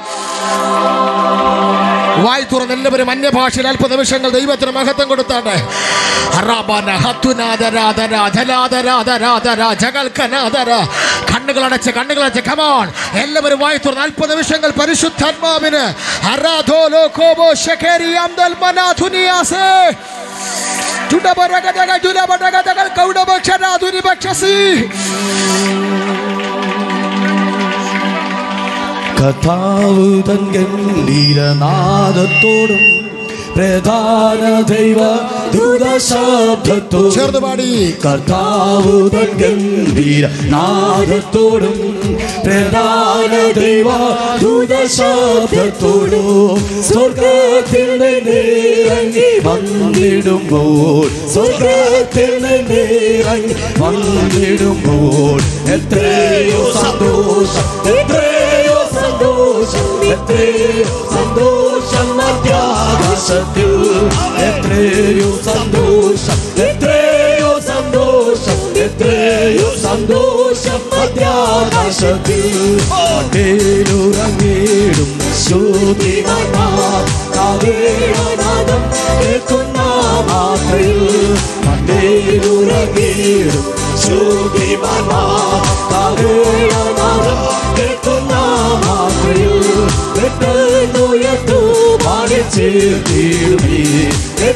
വായി തുറന്ന് എല്ലാവരും അന്യഭാഷയിൽ അല്പ നിമിഷങ്ങൾ ദൈവത്തിന് മഹത്വം കൊടുത്താണ് അറാബാന ഹത്തുനാദരാധര ജലാധരാധരാധര ജഗൽക്കനാദര കണ്ണുകൾ അടച്ച് കണ്ണുകൾ അടച്ച് കമോൺ എല്ലാവരും വായി തുറന്ന് അല്പ നിമിഷങ്ങൾ പരിശുദ്ധാത്മാവിന് അറാധോ ലോകോബോ ശകേരി അംദൽ മനാഥുനിയാസേ ചുടപരകടക ജുലപടകടകൾ കൗടഭക്ഷരാധുനി ഭക്ഷസി കഥാവ് തൻ ഗംഭീരനാദത്തോടും പ്രധാന ദൈവ ദുരശബ്ദത്തോടും ചേർന്ന് പാടി. കർത്താവ് തൻ ഗംഭീര നാദത്തോടും പ്രധാന ദൈവ ദുരശബ്ദത്തോടും സ്വർഗത്തിൽ നിന്നിറങ്ങി വന്നിടുമ്പോൾ സ്വർഗത്തിൽ നിന്നിറങ്ങി വന്നിടുമ്പോൾ എത്രയോ സന്തോഷം എത്രയോ സന്തോഷം എത്രയോ സന്തോഷം മധ്യാകാശത്തിൽ എത്രയോ സന്തോഷം എത്രയോ സന്തോഷം എത്രയോ സന്തോഷം മധ്യാകാശത്തിൽ മട്ടേലുറങ്ങിടും ശ്രുതിനാദം കേൾക്കുന്ന മാത്രയിൽ മട്ടേലുറങ്ങിടും ശ്രുതിനാദം കേൾക്കുന്ന മാത്രയിൽ പെട്ടെന്നുയർത്തു പാടിച്ചേർത്തിടുമേ